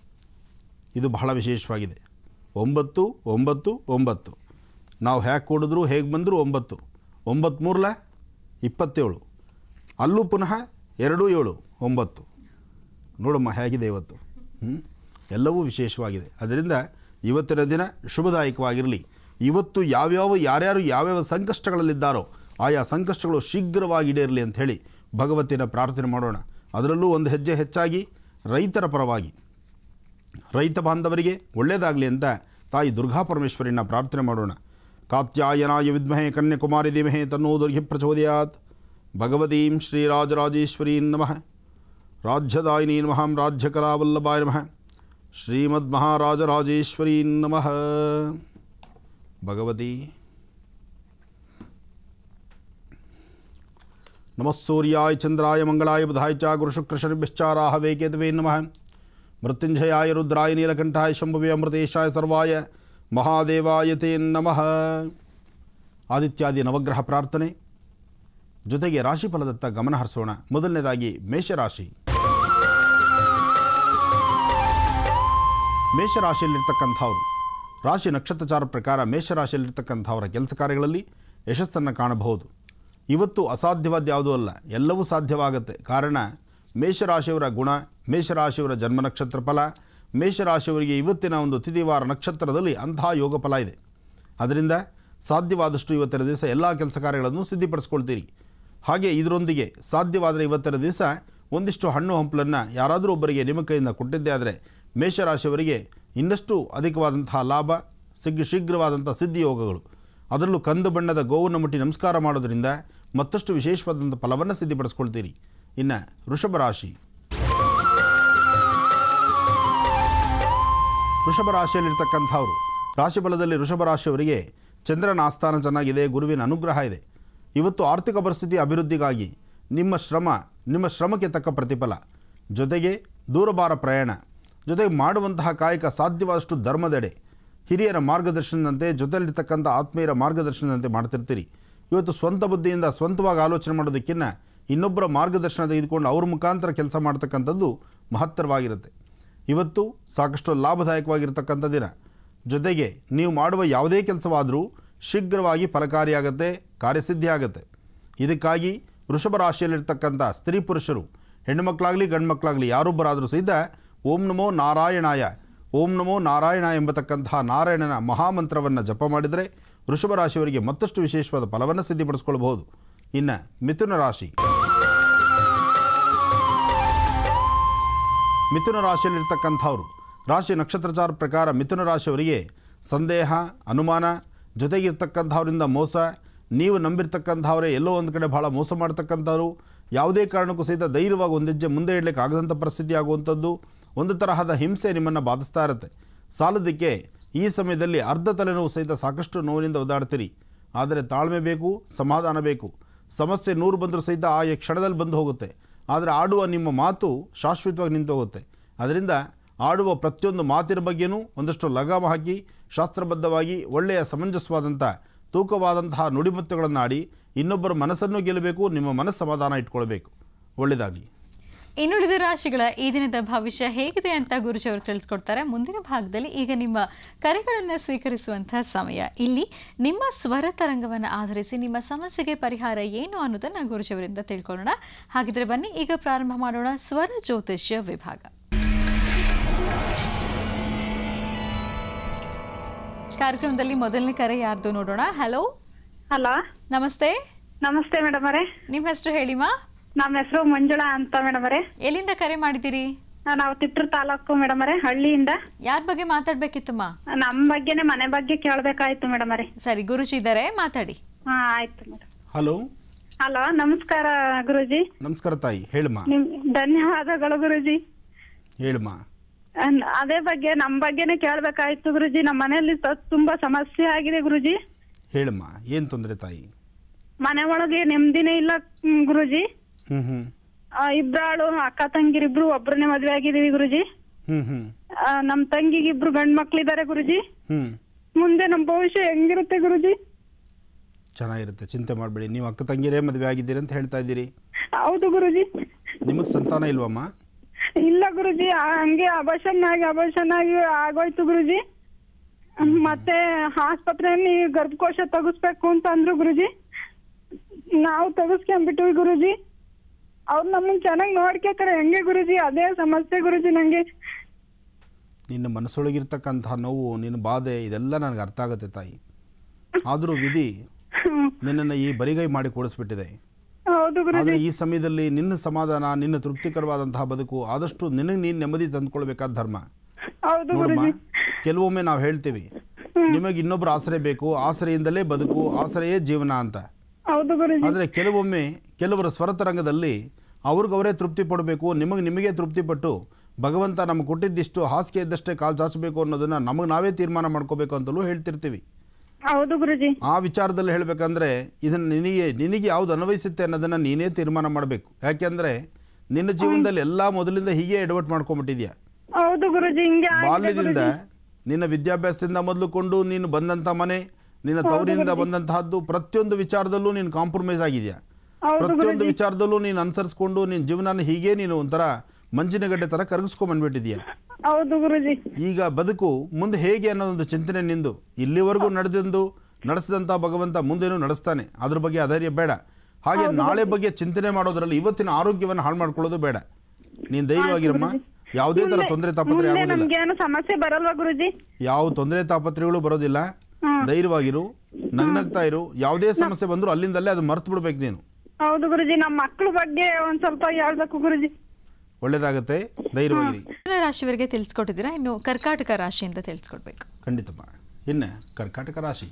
ಇದು ಬಹಳ ವಿಶೇಷವಾಗಿದೆ ಒಂಬತ್ತು ಒಂಬತ್ತು ಒಂಬತ್ತು ನಾವು ಹೇಗೆ ಕೂಡಿದ್ರು ಹೇಗೆ ಬಂದರೂ ಒಂಬತ್ತು ಒಂಬತ್ತು ಮೂರಲ ಇಪ್ಪತ್ತೇಳು ಅಲ್ಲೂ ಪುನಃ ಎರಡು ಏಳು ಒಂಬತ್ತು ನೋಡಮ್ಮ ಹೇಗಿದೆ ಇವತ್ತು ಹ್ಮ್? ಎಲ್ಲವೂ ವಿಶೇಷವಾಗಿದೆ ಅದರಿಂದ ಇವತ್ತಿನ ದಿನ ಶುಭದಾಯಕವಾಗಿರಲಿ ಇವತ್ತು ಯಾವ್ಯಾವ ಯಾರ್ಯಾರು ಯಾವ್ಯಾವ ಸಂಕಷ್ಟಗಳಲ್ಲಿದ್ದಾರೋ ಆಯಾ ಸಂಕಷ್ಟಗಳು ಶೀಘ್ರವಾಗಿ ಈಡೇರಲಿ ಅಂಥೇಳಿ ಭಗವತಿನ ಪ್ರಾರ್ಥನೆ ಮಾಡೋಣ ಅದರಲ್ಲೂ ಒಂದು ಹೆಜ್ಜೆ ಹೆಚ್ಚಾಗಿ ರೈತರ ಪರವಾಗಿ ರೈತ ಬಾಂಧವರಿಗೆ ಒಳ್ಳೆಯದಾಗಲಿ ಅಂತ ತಾಯಿ ದುರ್ಗಾ ಪರಮೇಶ್ವರಿನ ಪ್ರಾರ್ಥನೆ ಮಾಡೋಣ ಕಾತ್ಯಾಯನಾಯ ವಿದ್ಮಹೇ ಕನ್ಯಾಕುಮಾರಿ ಧೀಮಹೇ ತನ್ನೋ ದುರ್ಗಿ ಪ್ರಚೋದಯಾತ್ ಭಗವತೀಂ ಶ್ರೀರಾಜರಾಜೇಶ್ವರೀಂ ನಮಃ ರಾಜ್ಯದಾಯಿನಿ ನಮಃ ರಾಜ್ಯಕಲಾವಲ್ಲಭಾಯ ನಮಃ ಶ್ರೀಮದ್ಮಹಾರಾಜರಾಜೇಶ್ವರೀ ನಮಃ ಭಗವತಿ ನಮಃ ಸೂರ್ಯಾಯ ಚಂದ್ರಾಯ ಮಂಗಳಾಯ ಬುಧಾಯ ಚ ಗುರುಶುಕ್ರಶನಿಭ್ಯಶ್ಚಾರಾಹವೇ ಕೇತವೇ ನಮಃ ಮೃತ್ಯುಂಜಯಾಯ ರುದ್ರಾಯ ನೀಲಕಂಠಾಯ ಶಂಭುವೆ ಅಮೃತೇಶಾಯ ಸರ್ವಾಯ ಮಹಾದೇವಾಯ ತೇ ನಮಃ ಆದಿತ್ಯಾದಿ ನವಗ್ರಹ ಪ್ರಾರ್ಥನೆ ಜೊತೆಗೆ ರಾಶಿಫಲದತ್ತ ಗಮನ ಹರಿಸೋಣ ಮೊದಲನೇದಾಗಿ ಮೇಷರಾಶಿ ಮೇಷರಾಶಿಯಲ್ಲಿರ್ತಕ್ಕಂಥವ್ರು ರಾಶಿ ನಕ್ಷತ್ರಚಾರ ಪ್ರಕಾರ ಮೇಷರಾಶಿಯಲ್ಲಿರ್ತಕ್ಕಂಥವರ ಕೆಲಸ ಕಾರ್ಯಗಳಲ್ಲಿ ಯಶಸ್ಸನ್ನು ಕಾಣಬಹುದು ಇವತ್ತು ಅಸಾಧ್ಯವಾದ ಯಾವುದೂ ಅಲ್ಲ ಎಲ್ಲವೂ ಸಾಧ್ಯವಾಗುತ್ತೆ ಕಾರಣ ಮೇಷರಾಶಿಯವರ ಗುಣ ಮೇಷರಾಶಿಯವರ ಜನ್ಮ ನಕ್ಷತ್ರ ಫಲ ಮೇಷರಾಶಿಯವರಿಗೆ ಇವತ್ತಿನ ಒಂದು ತಿಥಿವಾರ ನಕ್ಷತ್ರದಲ್ಲಿ ಅಂತಹ ಯೋಗ ಫಲ ಇದೆ ಅದರಿಂದ ಸಾಧ್ಯವಾದಷ್ಟು ಇವತ್ತಿನ ದಿವಸ ಎಲ್ಲ ಕೆಲಸ ಕಾರ್ಯಗಳನ್ನು ಸಿದ್ಧಿಪಡಿಸ್ಕೊಳ್ತೀರಿ ಹಾಗೆ ಇದರೊಂದಿಗೆ ಸಾಧ್ಯವಾದರೆ ಇವತ್ತಿನ ದಿವಸ ಒಂದಿಷ್ಟು ಹಣ್ಣು ಹಂಪಲನ್ನು ಯಾರಾದರೂ ಒಬ್ಬರಿಗೆ ನಿಮ್ಮ ಕೈಯಿಂದ ಕೊಟ್ಟಿದ್ದೇ ಆದರೆ ಮೇಷರಾಶಿಯವರಿಗೆ ಇನ್ನಷ್ಟು ಅಧಿಕವಾದಂತಹ ಲಾಭ ಸಿಗ್ ಶೀಘ್ರವಾದಂಥ ಸಿದ್ಧಿಯೋಗಗಳು ಅದರಲ್ಲೂ ಕಂದು ಬಣ್ಣದ ಗೋವನ್ನು ಮುಟ್ಟಿ ನಮಸ್ಕಾರ ಮಾಡೋದರಿಂದ ಮತ್ತಷ್ಟು ವಿಶೇಷವಾದಂಥ ಫಲವನ್ನು ಸಿದ್ಧಿಪಡಿಸ್ಕೊಳ್ತೀರಿ ಇನ್ನು ವೃಷಭ ರಾಶಿ ವೃಷಭ ರಾಶಿಯಲ್ಲಿರ್ತಕ್ಕಂಥವ್ರು ರಾಶಿಫಲದಲ್ಲಿ ವೃಷಭ ರಾಶಿಯವರಿಗೆ ಚಂದ್ರನ ಆಸ್ಥಾನ ಚೆನ್ನಾಗಿದೆ ಗುರುವಿನ ಅನುಗ್ರಹ ಇದೆ ಇವತ್ತು ಆರ್ಥಿಕ ಪರಿಸ್ಥಿತಿ ಅಭಿವೃದ್ಧಿಗಾಗಿ ನಿಮ್ಮ ಶ್ರಮ ನಿಮ್ಮ ಶ್ರಮಕ್ಕೆ ತಕ್ಕ ಪ್ರತಿಫಲ ಜೊತೆಗೆ ದೂರಭಾರ ಪ್ರಯಾಣ ಜೊತೆಗೆ ಮಾಡುವಂತಹ ಕಾಯಕ ಸಾಧ್ಯವಾದಷ್ಟು ಧರ್ಮದೆಡೆ ಹಿರಿಯರ ಮಾರ್ಗದರ್ಶನದಂತೆ ಜೊತೆಯಲ್ಲಿರ್ತಕ್ಕಂಥ ಆತ್ಮೀಯರ ಮಾರ್ಗದರ್ಶನದಂತೆ ಮಾಡ್ತಿರ್ತೀರಿ ಇವತ್ತು ಸ್ವಂತ ಬುದ್ಧಿಯಿಂದ ಸ್ವಂತವಾಗಿ ಆಲೋಚನೆ ಮಾಡೋದಕ್ಕಿಂತ ಇನ್ನೊಬ್ಬರ ಮಾರ್ಗದರ್ಶನ ತೆಗೆದುಕೊಂಡು ಅವ್ರ ಮುಖಾಂತರ ಕೆಲಸ ಮಾಡ್ತಕ್ಕಂಥದ್ದು ಮಹತ್ತರವಾಗಿರುತ್ತೆ ಇವತ್ತು ಸಾಕಷ್ಟು ಲಾಭದಾಯಕವಾಗಿರ್ತಕ್ಕಂಥ ದಿನ ಜೊತೆಗೆ ನೀವು ಮಾಡುವ ಯಾವುದೇ ಕೆಲಸವಾದರೂ ಶೀಘ್ರವಾಗಿ ಫಲಕಾರಿಯಾಗತ್ತೆ ಕಾರ್ಯಸಿದ್ಧಿ ಆಗುತ್ತೆ ಇದಕ್ಕಾಗಿ ವೃಷಭ ರಾಶಿಯಲ್ಲಿರ್ತಕ್ಕಂಥ ಸ್ತ್ರೀ ಪುರುಷರು ಹೆಣ್ಣುಮಕ್ಕಳಾಗಲಿ ಗಂಡು ಮಕ್ಕಳಾಗಲಿ ಯಾರೊಬ್ಬರಾದರೂ ಸಹಿತ ಓಂ ನಮೋ ನಾರಾಯಣಾಯ ಓಂ ನಮೋ ನಾರಾಯಣ ಎಂಬತಕ್ಕಂತಹ ನಾರಾಯಣನ ಮಹಾಮಂತ್ರವನ್ನು ಜಪ ಮಾಡಿದರೆ ವೃಷಭ ರಾಶಿಯವರಿಗೆ ಮತ್ತಷ್ಟು ವಿಶೇಷವಾದ ಫಲವನ್ನು ಸಿದ್ಧಿಪಡಿಸ್ಕೊಳ್ಬಹುದು ಇನ್ನು ಮಿಥುನ ರಾಶಿ ಮಿಥುನ ರಾಶಿಯಲ್ಲಿರ್ತಕ್ಕಂಥವ್ರು ರಾಶಿ ನಕ್ಷತ್ರಚಾರ ಪ್ರಕಾರ ಮಿಥುನ ರಾಶಿಯವರಿಗೆ ಸಂದೇಹ ಅನುಮಾನ ಜೊತೆಗಿರ್ತಕ್ಕಂಥವ್ರಿಂದ ಮೋಸ ನೀವು ನಂಬಿರ್ತಕ್ಕಂಥವ್ರೆ ಎಲ್ಲೋ ಒಂದು ಕಡೆ ಭಾಳ ಮೋಸ ಮಾಡ್ತಕ್ಕಂಥವ್ರು ಯಾವುದೇ ಕಾರಣಕ್ಕೂ ಸಹಿತ ಧೈರ್ಯವಾಗಿ ಒಂದು ಹೆಜ್ಜೆ ಮುಂದೆ ಇಡಲಿಕ್ಕೆ ಆಗದಂಥ ಪರಿಸ್ಥಿತಿ ಆಗುವಂಥದ್ದು ಒಂದು ತರಹದ ಹಿಂಸೆ ನಿಮ್ಮನ್ನು ಬಾಧಿಸ್ತಾ ಇರುತ್ತೆ ಸಾಲದಕ್ಕೆ ಈ ಸಮಯದಲ್ಲಿ ಅರ್ಧ ತಲೆನೋವು ಸಹಿತ ಸಾಕಷ್ಟು ನೋವಿನಿಂದ ಒದ್ದಾಡ್ತೀರಿ ಆದರೆ ತಾಳ್ಮೆ ಬೇಕು ಸಮಾಧಾನ ಬೇಕು ಸಮಸ್ಯೆ ನೂರು ಬಂದರೂ ಸಹಿತ ಆ ಕ್ಷಣದಲ್ಲಿ ಬಂದು ಹೋಗುತ್ತೆ ಆದರೆ ಆಡುವ ನಿಮ್ಮ ಮಾತು ಶಾಶ್ವತವಾಗಿ ನಿಂತು ಹೋಗುತ್ತೆ ಅದರಿಂದ ಆಡುವ ಪ್ರತಿಯೊಂದು ಮಾತಿನ ಬಗ್ಗೆನೂ ಒಂದಷ್ಟು ಲಗಾಮ ಹಾಕಿ ಶಾಸ್ತ್ರಬದ್ಧವಾಗಿ ಒಳ್ಳೆಯ ಸಮಂಜಸವಾದಂಥ ತೂಕವಾದಂತಹ ನುಡಿಮುತ್ತುಗಳನ್ನು ಆಡಿ ಇನ್ನೊಬ್ಬರ ಮನಸ್ಸನ್ನು ಗೆಲ್ಲಬೇಕು ನಿಮ್ಮ ಮನಸ್ಸು ಸಮಾಧಾನ ಇಟ್ಕೊಳ್ಬೇಕು ಒಳ್ಳೆಯದಾಗಲಿ ಇನ್ನುಳಿದ ರಾಶಿಗಳ ಈ ದಿನದ ಭವಿಷ್ಯ ಹೇಗಿದೆ ಅಂತ ಗುರುಜಿ ಅವರು ತಿಳಿಸ್ಕೊಡ್ತಾರೆ ಮುಂದಿನ ಭಾಗದಲ್ಲಿ ಈಗ ನಿಮ್ಮ ಕರೆಗಳನ್ನು ಸ್ವೀಕರಿಸುವಂತಹ ಸಮಯ ಇಲ್ಲಿ ನಿಮ್ಮ ಸ್ವರ ತರಂಗವನ್ನು ಆಧರಿಸಿ ನಿಮ್ಮ ಸಮಸ್ಯೆಗೆ ಪರಿಹಾರ ಏನು ಅನ್ನೋದನ್ನು ಗುರುಜಿಯವರಿಂದ ತಿಳ್ಕೊಳ್ಳೋಣ ಹಾಗಿದ್ರೆ ಬನ್ನಿ ಈಗ ಪ್ರಾರಂಭ ಮಾಡೋಣ ಸ್ವರ ಜ್ಯೋತಿಷ್ಯ ವಿಭಾಗ ಕಾರ್ಯಕ್ರಮದಲ್ಲಿ ಮೊದಲನೇ ಕರೆ ಯಾರ್ದು ನೋಡೋಣ ಹಲೋ ಹಲೋ ನಮಸ್ತೆ ನಮಸ್ತೆ ಮೇಡಮ್ ಅವರೇ ನಿಮ್ಮ ಹೆಸರು ಹೇಳಿಮಾ ನಮ್ಮ ಹೆಸರು ಮಂಜುಳಾ ಅಂತ ಮೇಡಮ್ ಅವರೇ ಎಲ್ಲಿಂದ ಕರೆ ಮಾಡಿದ್ದೀರಿ ನಾವು ತಿಟ್ರು ತಾಲೂಕು ಮೇಡಮ್ ಅವರೇ ಹಳ್ಳಿಯಿಂದ ಯಾರ ಬಗ್ಗೆ ಮಾತಾಡ್ಬೇಕಿತ್ತಮ್ಮ ನಮ್ಮ ಬಗ್ಗೆನೆ ಮನೆ ಬಗ್ಗೆ ಕೇಳಬೇಕಾಯ್ತು ಮೇಡಮ್ ಅವರೇ ಸರಿ ಗುರುಜಿ ಇದ್ದಾರೆ ಮಾತಾಡಿ ಹಾ ಆಯ್ತು ಮೇಡಮ್ ಹಲೋ ಹಲೋ ನಮಸ್ಕಾರ ಗುರುಜಿ ನಮಸ್ಕಾರ ತಾಯಿ ಹೇಳಮ್ಮ ನಿಮ್ ಧನ್ಯವಾದಗಳು ಗುರುಜಿ ಹೇಳಮ್ಮ ಅನ್- ಅದೇ ಬಗ್ಗೆ ನಮ್ಮ ಬಗ್ಗೆನೆ ಕೇಳಬೇಕಾಯ್ತು ಗುರುಜಿ ನಮ್ಮ ಮನೆಯಲ್ಲಿ ತ- ತುಂಬಾ ಸಮಸ್ಯೆ ಆಗಿದೆ ಗುರುಜಿ ಹೇಳಮ್ಮ ಏನು ತೊಂದರೆ ತಾಯಿ ಮನೆ ಒಳಗೆ ನೆಮ್ಮದಿನೇ ಇಲ್ಲ ಹ್ಮ್, ಗುರುಜಿ ಹ್ಞೂ ಹ್ಞೂ ಆ, ಇಬ್ರಾಳು ಅಕ್ಕ ತಂಗಿರಿಬ್ರು ಒಬ್ರನ್ನೇ ಮದ್ವೆ ಆಗಿದೀವಿ ಗುರುಜಿ ಹ್ಞೂ ಹ್ಞೂ ಆ, ನಮ್ ತಂಗಿಗೆ ಇಬ್ರು ಗಂಡ್ ಮಕ್ಳಿದಾರೆ ಗುರುಜಿ ಹ್ಞೂ ಮುಂದೆ ನಮ್ಮ ಭವಿಷ್ಯ ಹೆಂಗಿರುತ್ತೆ ಗುರುಜಿ ಚೆನ್ನಾಗಿರುತ್ತೆ ಚಿಂತೆ ಮಾಡಬೇಡಿ ನೀವು ಅಕ್ಕ ತಂಗಿರೇ ಮದುವೆ ಆಗಿದ್ದೀರಿ ಅಂತ ಹೇಳ್ತಾ ಇದ್ದೀರಿ ಹೌದು ಗುರುಜಿ ನಿಮಗೆ ಸಂತಾನ ಇಲ್ವಮ್ಮ ಇಲ್ಲ ಗುರುಜಿ ಆ, ಹಂಗೆ ಅಬರ್ಷನ್ ಆಗಿ ಅಬರ್ಷನ್ ಆಗಿ ಆಗೋಯ್ತು ಗುರುಜಿ ಮತ್ತೆ ಆಸ್ಪತ್ರೆಯಲ್ಲಿ ಗರ್ಭಕೋಶ ತೆಗಿಸ್ಬೇಕು ಅಂತ ಅಂದ್ರು ಗುರುಜಿ ನಾವು ತೆಗಿಸ್ಕೊಂಡ್ಬಿಟ್ವಿ ಗುರುಜಿ ಅವ್ರು ನಮ್ಮನ್ನ ಚೆನ್ನಾಗಿ ನೋಡ್ಕೊತಾರೆ ಹೆಂಗೆ ಗುರುಜಿ ಅದೇ ಸಮಸ್ಯೆ ಗುರುಜಿ ನಂಗೆ ನಿನ್ನ ಮನಸ್ಸೊಳಗಿರ್ತಕ್ಕಂತಹ ನೋವು ನಿನ್ನ ಬಾಧೆ ಇದೆಲ್ಲ ನನಗೆ ಅರ್ಥ ಆಗುತ್ತೆ ತಾಯಿ ಆದರೂ ವಿಧಿ ಹ್ಮ್. ನಿನ್ನನ್ನು ಈ ಬರಿಗೈ ಮಾಡಿ ಕೂಡಿಸ್ಬಿಟ್ಟಿದೆ ಹೌದು ಗುರುಜಿ ಆದರೆ ಈ ಸಮಯದಲ್ಲಿ ನಿನ್ನ ಸಮಾಧಾನ ನಿನ್ನ ತೃಪ್ತಿಕರವಾದಂತಹ ಬದುಕು ಆದಷ್ಟು ನಿನಗೆ ನೀನು ನೆಮ್ಮದಿ ತಂದ್ಕೊಳ್ಬೇಕಾದ ಧರ್ಮ ಹೌದು ನೋಡಮ್ಮ ಗುರುಜಿ ಕೆಲವೊಮ್ಮೆ ನಾವು ಹೇಳ್ತೀವಿ ನಿಮಗೆ ಇನ್ನೊಬ್ಬರು ಆಸರೆ ಬೇಕು ಆಸರೆಯಿಂದಲೇ ಬದುಕು ಆಸರೆಯೇ ಜೀವನ ಅಂತ ಹೌದು ಗುರುಜಿ ಆದರೆ ಕೆಲವೊಮ್ಮೆ ಕೆಲವರ ಸ್ವರತರಂಗದಲ್ಲಿ ಅವ್ರಿಗವರೇ ತೃಪ್ತಿ ಪಡಬೇಕು ನಿಮಗೆ ನಿಮಗೆ ತೃಪ್ತಿ ಪಟ್ಟು ಭಗವಂತ ನಮಗೆ ಕೊಟ್ಟಿದ್ದಿಷ್ಟು ಹಾಸಿಗೆ ಇದ್ದಷ್ಟೇ ಕಾಲು ಚಾಚಬೇಕು ಅನ್ನೋದನ್ನು ನಮಗೆ ನಾವೇ ತೀರ್ಮಾನ ಮಾಡ್ಕೋಬೇಕು ಅಂತಲೂ ಹೇಳ್ತಿರ್ತೀವಿ ಹೌದು ಗುರುಜಿ ಆ ವಿಚಾರದಲ್ಲಿ ಹೇಳಬೇಕಂದ್ರೆ ಇದನ್ನು ನಿನಗೆ ನಿನಗೆ ಯಾವ್ದು ಅನ್ವಯಿಸುತ್ತೆ ಅನ್ನೋದನ್ನು ನೀನೇ ತೀರ್ಮಾನ ಮಾಡಬೇಕು ಯಾಕೆಂದರೆ ನಿನ್ನ ಜೀವನದಲ್ಲಿ ಎಲ್ಲ ಮೊದಲಿಂದ ಹೀಗೆ ಎಡವಟ್ಟು ಮಾಡ್ಕೊಂಬಿಟ್ಟಿದ್ಯಾ ಹೌದು ಗುರುಜಿ ಹಿಂಗೆ ಆಗಿದೆ ಬಾಲ್ಯದಿಂದ ನಿನ್ನ ವಿದ್ಯಾಭ್ಯಾಸದಿಂದ ಮೊದಲುಕೊಂಡು ನೀನು ಬಂದಂಥ ಮನೆ ನಿನ್ನ ತವರಿನಿಂದ ಬಂದಂತಹದ್ದು ಪ್ರತಿಯೊಂದು ವಿಚಾರದಲ್ಲೂ ನೀನು ಕಾಂಪ್ರಮೈಸ್ ಆಗಿದೆಯಾ ಹೌದು ಪ್ರತಿಯೊಂದು ವಿಚಾರದಲ್ಲೂ ನೀನು ಅನುಸರಿಸ್ಕೊಂಡು ನಿನ್ನ ಜೀವನ ಹೀಗೆ ನೀನು ಒಂಥರ ಮಂಜಿನ ಗಡ್ಡೆ ಥರ ಕರಗಿಸ್ಕೊಂಡ್ ಬಂದ್ಬಿಟ್ಟಿದ್ಯಾ ಹೌದು ಗುರುಜಿ ಈಗ ಬದುಕು ಮುಂದೆ ಹೇಗೆ ಅನ್ನೋದೊಂದು ಚಿಂತನೆ ನಿಂದು ಇಲ್ಲಿವರೆಗೂ ನಡೆದಂದು ನಡೆಸಿದಂಥ ಭಗವಂತ ಮುಂದೇನೂ ನಡೆಸ್ತಾನೆ ಅದ್ರ ಬಗ್ಗೆ ಅಧೈರ್ಯ ಬೇಡ ಹಾಗೆ ನಾಳೆ ಬಗ್ಗೆ ಚಿಂತನೆ ಮಾಡೋದ್ರಲ್ಲಿ ಇವತ್ತಿನ ಆರೋಗ್ಯವನ್ನು ಹಾಳು ಮಾಡ್ಕೊಳ್ಳೋದು ಬೇಡ ನೀನು ಧೈರ್ಯವಾಗಿರಮ್ಮ ಯಾವುದೇ ಥರ ತೊಂದರೆ ತಾಪತ್ರೆ ಮುಂದೆ ಆಗೋದಿಲ್ಲ ನಮ್ಗೆ ಏನು ಸಮಸ್ಯೆ ಬರಲ್ವಾ ಗುರುಜಿ ಯಾವ ತೊಂದರೆ ತಾಪತ್ರೆಗಳು ಬರೋದಿಲ್ಲ ಧೈರ್ಯವಾಗಿರು ನಗ್ನಗ್ತಾ ಇರು ಯಾವುದೇ ಸಮಸ್ಯೆ ಬಂದರೂ ಅಲ್ಲಿಂದಲ್ಲೇ ಅದು ಮರ್ತು ಬಿಡ್ಬೇಕು ನೀನು ಹೌದು ಗುರುಜಿ ನಮ್ಮ ಮಕ್ಳ ಬಗ್ಗೆ ಒಂದ್ ಸ್ವಲ್ಪ ಹೇಳ್ಬೇಕು ಗುರುಜಿ ಒಳ್ಳೇದಾಗತ್ತೆ ಧೈರ್ಯವಾಗಿರಿ ಎಲ್ಲ ರಾಶಿಯವರಿಗೆ ತಿಳಿಸ್ಕೊಟ್ಟಿದ್ದೀರಾ ಇನ್ನು ಕರ್ಕಾಟಕ ರಾಶಿಯಿಂದ ತಿಳಿಸ್ಕೊಡ್ಬೇಕು ಖಂಡಿತಮ್ಮ ಇನ್ನು ಕರ್ಕಾಟಕ ರಾಶಿ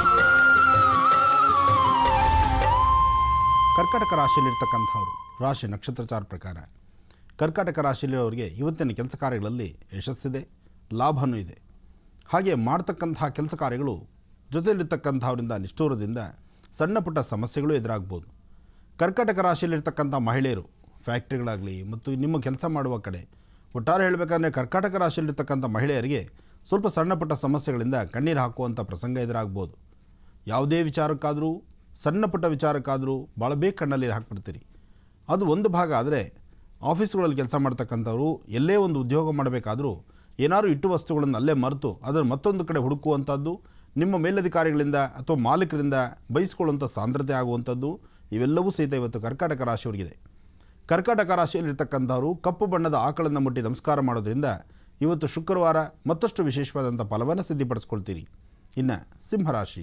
ಕರ್ಕಾಟಕ ರಾಶಿಯಲ್ಲಿರ್ತಕ್ಕಂಥವ್ರು ರಾಶಿ ನಕ್ಷತ್ರಚಾರ ಪ್ರಕಾರ ಕರ್ಕಾಟಕ ರಾಶಿಯಲ್ಲಿರೋರಿಗೆ ಇವತ್ತಿನ ಕೆಲಸ ಕಾರ್ಯಗಳಲ್ಲಿ ಯಶಸ್ಸಿದೆ ಲಾಭನೂ ಇದೆ ಹಾಗೆ ಮಾಡ್ತಕ್ಕಂತಹ ಕೆಲಸ ಕಾರ್ಯಗಳು ಜೊತೆಯಲ್ಲಿರ್ತಕ್ಕಂಥವರಿಂದ ನಿಷ್ಠೂರದಿಂದ ಸಣ್ಣ ಪುಟ್ಟ ಸಮಸ್ಯೆಗಳು ಎದುರಾಗ್ಬೋದು ಕರ್ಕಾಟಕ ರಾಶಿಯಲ್ಲಿರ್ತಕ್ಕಂಥ ಮಹಿಳೆಯರು ಫ್ಯಾಕ್ಟ್ರಿಗಳಾಗಲಿ ಮತ್ತು ನಿಮ್ಮ ಕೆಲಸ ಮಾಡುವ ಕಡೆ ಒಟ್ಟಾರೆ ಹೇಳಬೇಕಂದ್ರೆ ಕರ್ಕಾಟಕ ರಾಶಿಯಲ್ಲಿರ್ತಕ್ಕಂಥ ಮಹಿಳೆಯರಿಗೆ ಸ್ವಲ್ಪ ಸಣ್ಣ ಪುಟ್ಟ ಸಮಸ್ಯೆಗಳಿಂದ ಕಣ್ಣೀರು ಹಾಕುವಂಥ ಪ್ರಸಂಗ ಎದುರಾಗ್ಬೋದು ಯಾವುದೇ ವಿಚಾರಕ್ಕಾದರೂ ಸಣ್ಣ ಪುಟ್ಟ ವಿಚಾರಕ್ಕಾದರೂ ಭಾಳ ಬೇಗ ಕಣ್ಣಲ್ಲಿ ಹಾಕ್ಬಿಡ್ತೀರಿ ಅದು ಒಂದು ಭಾಗ ಆದರೆ ಆಫೀಸ್ಗಳಲ್ಲಿ ಕೆಲಸ ಮಾಡ್ತಕ್ಕಂಥವ್ರು ಎಲ್ಲೇ ಒಂದು ಉದ್ಯೋಗ ಮಾಡಬೇಕಾದ್ರೂ ಏನಾದ್ರು ಇಟ್ಟು ವಸ್ತುಗಳನ್ನು ಅಲ್ಲೇ ಮರೆತು ಅದನ್ನು ಮತ್ತೊಂದು ಕಡೆ ಹುಡುಕುವಂಥದ್ದು ನಿಮ್ಮ ಮೇಲಧಿಕಾರಿಗಳಿಂದ ಅಥವಾ ಮಾಲೀಕರಿಂದ ಬಯಸ್ಕೊಳ್ಳುವಂಥ ಸಾಂದ್ರತೆ ಆಗುವಂಥದ್ದು ಇವೆಲ್ಲವೂ ಸಹಿತ ಇವತ್ತು ಕರ್ಕಾಟಕ ರಾಶಿಯವರಿಗಿದೆ ಕರ್ಕಾಟಕ ರಾಶಿಯಲ್ಲಿರ್ತಕ್ಕಂಥವರು ಕಪ್ಪು ಬಣ್ಣದ ಆಕಳನ್ನು ಮುಟ್ಟಿ ನಮಸ್ಕಾರ ಮಾಡೋದ್ರಿಂದ ಇವತ್ತು ಶುಕ್ರವಾರ ಮತ್ತಷ್ಟು ವಿಶೇಷವಾದಂಥ ಫಲವನ್ನು ಸಿದ್ಧಿಪಡಿಸ್ಕೊಳ್ತೀರಿ ಇನ್ನು ಸಿಂಹರಾಶಿ